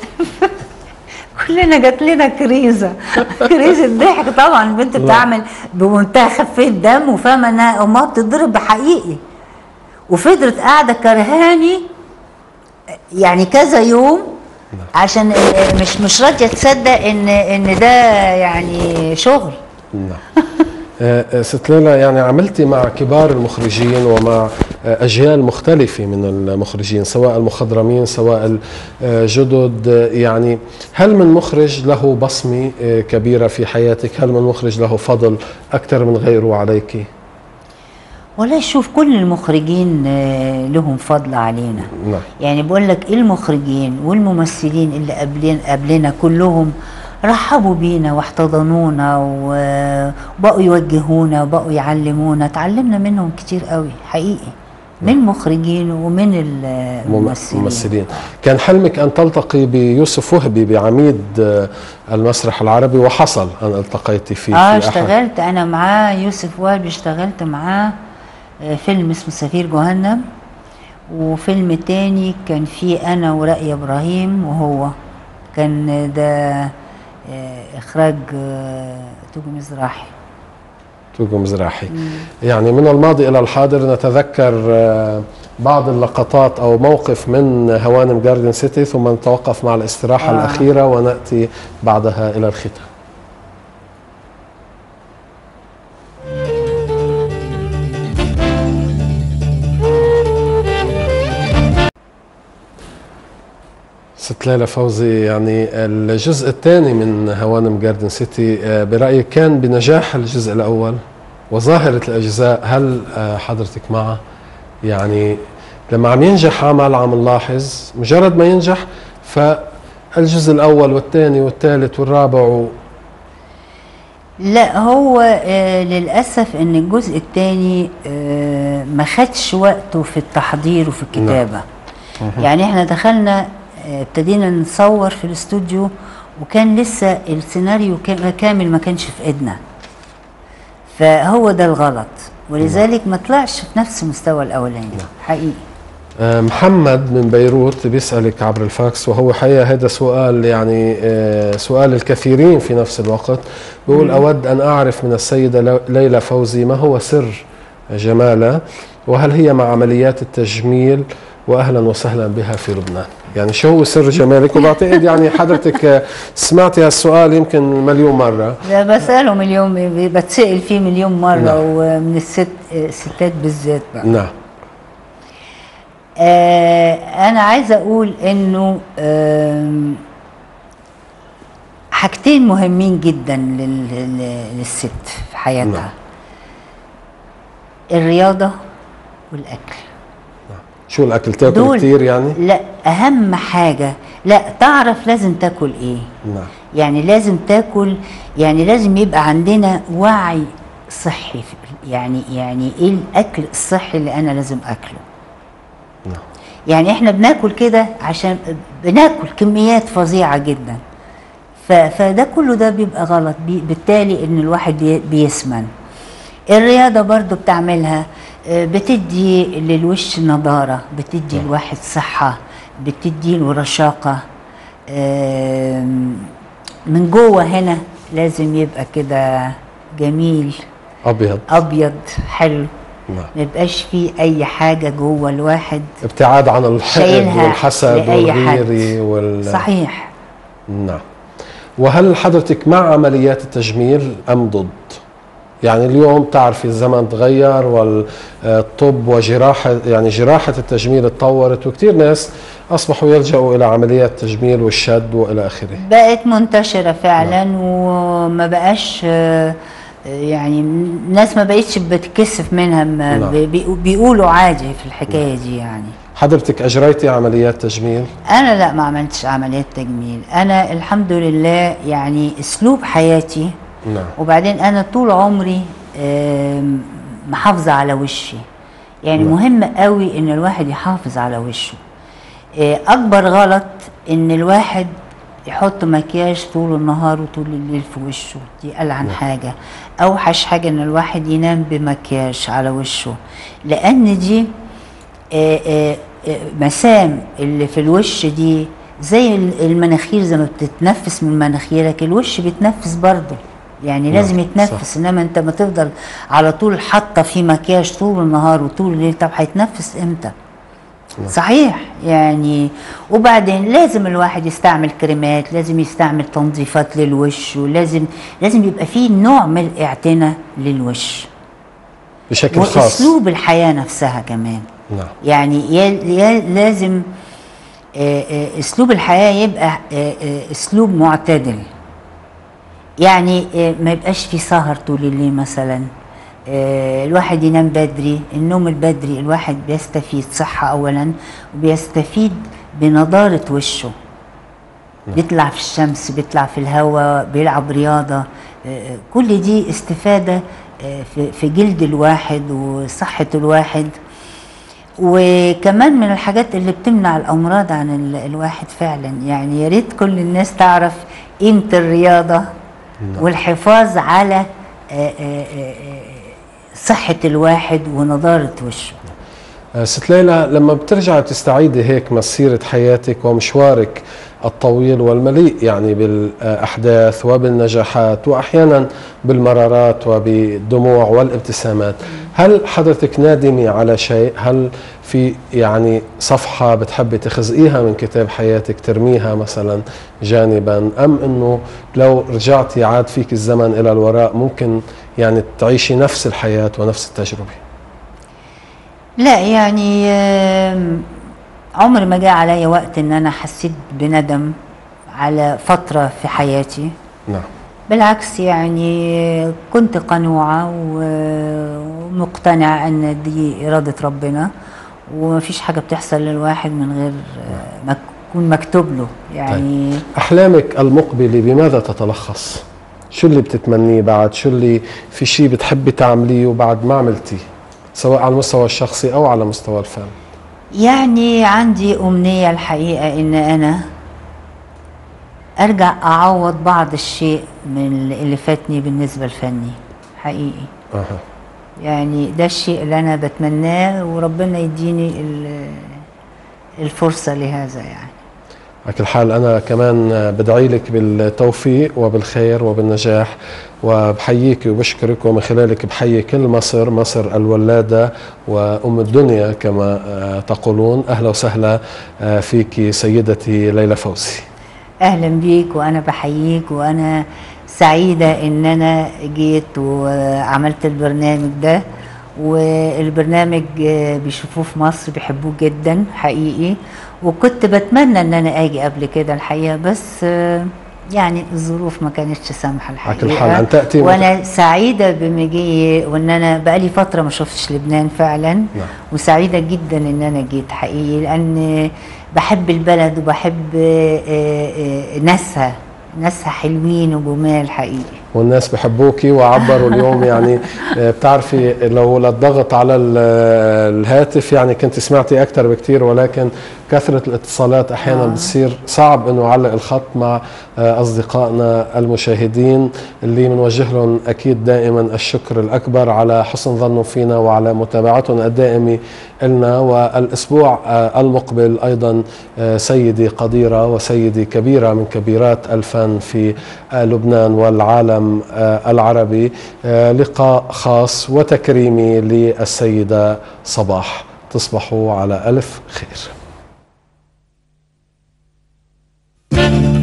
[SPEAKER 2] كلنا جات لنا كريزه كريزه ضحك طبعا البنت بتعمل بمنتهى خفيه دم وفاهمه انها امها بتضرب بحقيقي وفضلت قاعده كرهاني يعني كذا يوم عشان مش مش راضيه تصدق ان ان ده يعني شغل
[SPEAKER 1] نعم آه، آه، ست ليلى يعني عملتي مع كبار المخرجين ومع آه، أجيال مختلفة من المخرجين سواء المخضرمين سواء الجدد آه، يعني هل من مخرج له بصمة آه، كبيرة في حياتك هل من مخرج له فضل أكثر من غيره عليك
[SPEAKER 2] والله شوف كل المخرجين آه، لهم فضل علينا
[SPEAKER 1] نعم
[SPEAKER 2] يعني بقول لك المخرجين والممثلين اللي قبلين قبلنا كلهم رحبوا بينا واحتضنونا و- وبقوا يوجهونا وبقوا يعلمونا اتعلمنا منهم كتير قوي حقيقي من المخرجين ومن الممثلين
[SPEAKER 1] ممثلين كان حلمك أن تلتقي بيوسف وهبي بعميد آه، المسرح العربي وحصل أن التقيتي فيه
[SPEAKER 2] اه
[SPEAKER 1] في أحد
[SPEAKER 2] اشتغلت انا معاه يوسف وهبي اشتغلت معاه آه، فيلم اسمه سفير جهنم وفيلم تاني كان فيه انا ورائي ابراهيم وهو كان ده آه، اخراج آه، توجو مزراحي
[SPEAKER 1] توجو مزراحي يعني من الماضي إلى الحاضر نتذكر آه، بعض اللقطات أو موقف من هوانم جاردن سيتي ثم نتوقف مع الاستراحة
[SPEAKER 2] آه.
[SPEAKER 1] الأخيرة ونأتي بعدها إلى الختام ست ليلى فوزي يعني الجزء الثاني من هوانم جاردن سيتي آه، برأيك كان بنجاح الجزء الأول وظاهرة الأجزاء هل آه، حضرتك معه يعني لما عم ينجح عمل عم نلاحظ مجرد ما ينجح فالجزء الأول والثاني والثالث والرابع و...
[SPEAKER 2] لا هو آه للاسف ان الجزء الثاني آه ما خدش وقته في التحضير وفي الكتابه يعني احنا دخلنا آه، ابتدينا نصور في الاستوديو وكان لسه السيناريو كا- كامل ما كانش في ايدنا فهو ده الغلط ولذلك ما طلعش في نفس مستوى الاولاني حقيقي
[SPEAKER 1] آه، محمد من بيروت بيسألك عبر الفاكس وهو حقيقة هذا سؤال يعني آه، سؤال الكثيرين في نفس الوقت بيقول
[SPEAKER 16] مم.
[SPEAKER 1] أود أن أعرف من السيدة لو- ليلى فوزي ما هو سر جمالها وهل هي مع عمليات التجميل وأهلا وسهلا بها في لبنان يعني شو هو سر جمالك وبعتقد يعني حضرتك آه، سمعتي هالسؤال يمكن مليون مرة
[SPEAKER 2] ده بساله مليون بتسال فيه مليون مره
[SPEAKER 1] نعم.
[SPEAKER 2] ومن الست الستات بالذات بقى
[SPEAKER 1] نعم
[SPEAKER 2] آه انا عايزه اقول انه آم، حاجتين مهمين جدا لل- لل- للست في حياتها
[SPEAKER 1] نعم.
[SPEAKER 2] الرياضه والاكل
[SPEAKER 1] شو الأكل تاكل
[SPEAKER 2] دول-
[SPEAKER 1] كثير يعني
[SPEAKER 2] لا اهم حاجه لا تعرف لازم تاكل ايه
[SPEAKER 1] نعم
[SPEAKER 2] يعني لازم تاكل يعني لازم يبقى عندنا وعي صحي في- يعني يعني ايه الاكل الصحي اللي انا لازم اكله
[SPEAKER 1] نعم.
[SPEAKER 2] يعني احنا بناكل كده عشان بناكل كميات فظيعه جدا ف- فده كله ده بيبقى غلط بي بالتالي ان الواحد بي- بيسمن الرياضه برضو بتعملها آه، بتدي للوش نضاره بتدي الواحد صحه بتدي له رشاقه آم، من جوه هنا لازم يبقى كده جميل
[SPEAKER 1] أبيض
[SPEAKER 2] ابيض حلو
[SPEAKER 1] نعم
[SPEAKER 2] ما يبقاش فيه اي حاجه جوه الواحد
[SPEAKER 1] ابتعاد عن الحقد
[SPEAKER 2] شايلها
[SPEAKER 1] والحسد
[SPEAKER 2] لأي حد.
[SPEAKER 1] والغيرة وال
[SPEAKER 2] صحيح
[SPEAKER 1] نعم وهل حضرتك مع عمليات التجميل أم ضد؟ يعني اليوم تعرفي الزمن تغير والطب وجراحة يعني جراحة التجميل تطورت وكثير ناس أصبحوا يلجأوا إلى عمليات تجميل والشد وإلى آخره
[SPEAKER 2] بقت منتشره فعلا وما بقاش آه، يعني الناس ما بقتش بتكسف منها ما
[SPEAKER 1] نعم.
[SPEAKER 2] بي- بيقولوا عادي في الحكايه دي يعني
[SPEAKER 1] حضرتك اجريتي عمليات تجميل
[SPEAKER 2] انا لا ما عملتش عمليات تجميل انا الحمد لله يعني اسلوب حياتي
[SPEAKER 1] نعم
[SPEAKER 2] وبعدين انا طول عمري آم، محافظه على وشي يعني
[SPEAKER 1] نعم.
[SPEAKER 2] مهم قوي ان الواحد يحافظ على وشه آه، اكبر غلط ان الواحد يحط مكياج طول النهار وطول الليل في وشه دي ألعن حاجة أوحش حاجة إن الواحد ينام بمكياج على وشه لأن دي آه، آه، آه، مسام اللي في الوش دي زي ال- المناخير زي ما بتتنفس من مناخيرك الوش بيتنفس برضه يعني
[SPEAKER 1] نعم،
[SPEAKER 2] لازم يتنفس انما انت ما تفضل على طول حاطه فيه مكياج طول النهار وطول الليل طب هيتنفس امتى؟ صحيح يعني وبعدين لازم الواحد يستعمل كريمات لازم يستعمل تنظيفات للوش ولازم لازم يبقى فيه نوع من الاعتناء للوش
[SPEAKER 1] بشكل خاص
[SPEAKER 2] واسلوب الحياه نفسها كمان
[SPEAKER 1] نعم
[SPEAKER 2] يعني يا يا لازم آه، آه، اسلوب الحياه يبقى آه، آه، اسلوب معتدل يعني آه، ما يبقاش في سهر طول الليل مثلا آه، الواحد ينام بدري النوم البدري الواحد بيستفيد صحة أولا وبيستفيد بنضارة وشه بيطلع في الشمس بيطلع في الهواء بيلعب رياضة آه، آه، كل دي استفادة آه، في- في جلد الواحد وصحة الواحد وكمان من الحاجات اللي بتمنع الأمراض عن ال- الواحد فعلا يعني يا ريت كل الناس تعرف قيمة الرياضة والحفاظ على آه، آه، آه، آه، صحة الواحد ونضارة وشه
[SPEAKER 1] آه، ست ليلى لما بترجع تستعيدي هيك مسيرة حياتك ومشوارك الطويل والمليء يعني بالأحداث وبالنجاحات وأحيانا بالمرارات وبالدموع والابتسامات هل حضرتك نادمة على شيء هل في يعني صفحة بتحبي تخزقيها من كتاب حياتك ترميها مثلا جانبا أم أنه لو رجعتي عاد فيك الزمن إلى الوراء ممكن يعني تعيشي نفس الحياة ونفس التجربة
[SPEAKER 2] لا يعني آم، عمر ما جاء عليا وقت ان انا حسيت بندم على فترة في حياتي
[SPEAKER 1] نعم
[SPEAKER 2] بالعكس يعني كنت قنوعة و- ومقتنعة ان دي إرادة ربنا ومفيش حاجة بتحصل للواحد من غير آه، ما يكون مكتوب له يعني
[SPEAKER 1] أحلامك المقبلة بماذا تتلخص؟ شو اللي بتتمنيه بعد؟ شو اللي في شيء بتحبي تعمليه وبعد ما عملتيه؟ سواء على المستوى الشخصي أو على مستوى الفن
[SPEAKER 2] يعني عندي أمنية الحقيقة إن أنا أرجع أعوض بعض الشيء من اللي فاتني بالنسبة الفني حقيقي
[SPEAKER 1] أها.
[SPEAKER 2] يعني ده الشيء اللي أنا بتمناه وربنا يديني ال- الفرصة لهذا يعني
[SPEAKER 1] على كل حال أنا كمان بدعي لك بالتوفيق وبالخير وبالنجاح وبحييك وبشكرك ومن خلالك بحيي كل مصر مصر الولادة وأم الدنيا كما آه، تقولون أهلا وسهلا آه، فيك سيدتي ليلى فوزي
[SPEAKER 2] أهلا بيك وأنا بحييك وأنا سعيدة إن أنا جيت وعملت البرنامج ده والبرنامج آه، بيشوفوه في مصر بيحبوه جدا حقيقي وكنت بتمنى ان انا اجي قبل كده الحقيقه بس آه، يعني الظروف ما كانتش سامحه
[SPEAKER 1] على كل
[SPEAKER 2] الحقيقه
[SPEAKER 1] حال أن تأتي
[SPEAKER 2] وانا سعيده بمجيي وان انا بقالي فتره ما شفتش لبنان فعلا
[SPEAKER 1] نعم.
[SPEAKER 2] وسعيده جدا ان انا جيت حقيقي لان بحب البلد وبحب آه، آه، آه، ناسها ناسها حلوين وجمال حقيقي
[SPEAKER 1] والناس بحبوكي وعبروا اليوم يعني آه، بتعرفي لو للضغط على ال- الهاتف يعني كنت سمعتي اكثر بكثير ولكن كثره الاتصالات احيانا
[SPEAKER 2] آه.
[SPEAKER 1] بتصير صعب انه اعلق الخط مع آه، اصدقائنا المشاهدين اللي بنوجه لهم اكيد دائما الشكر الاكبر على حسن ظنهم فينا وعلى متابعتهم الدائمه لنا والاسبوع آه، المقبل ايضا آه، سيدي قديره وسيدي كبيره من كبيرات الفن في آه، لبنان والعالم آه، العربي آه، لقاء خاص وتكريمي للسيده صباح تصبحوا على الف خير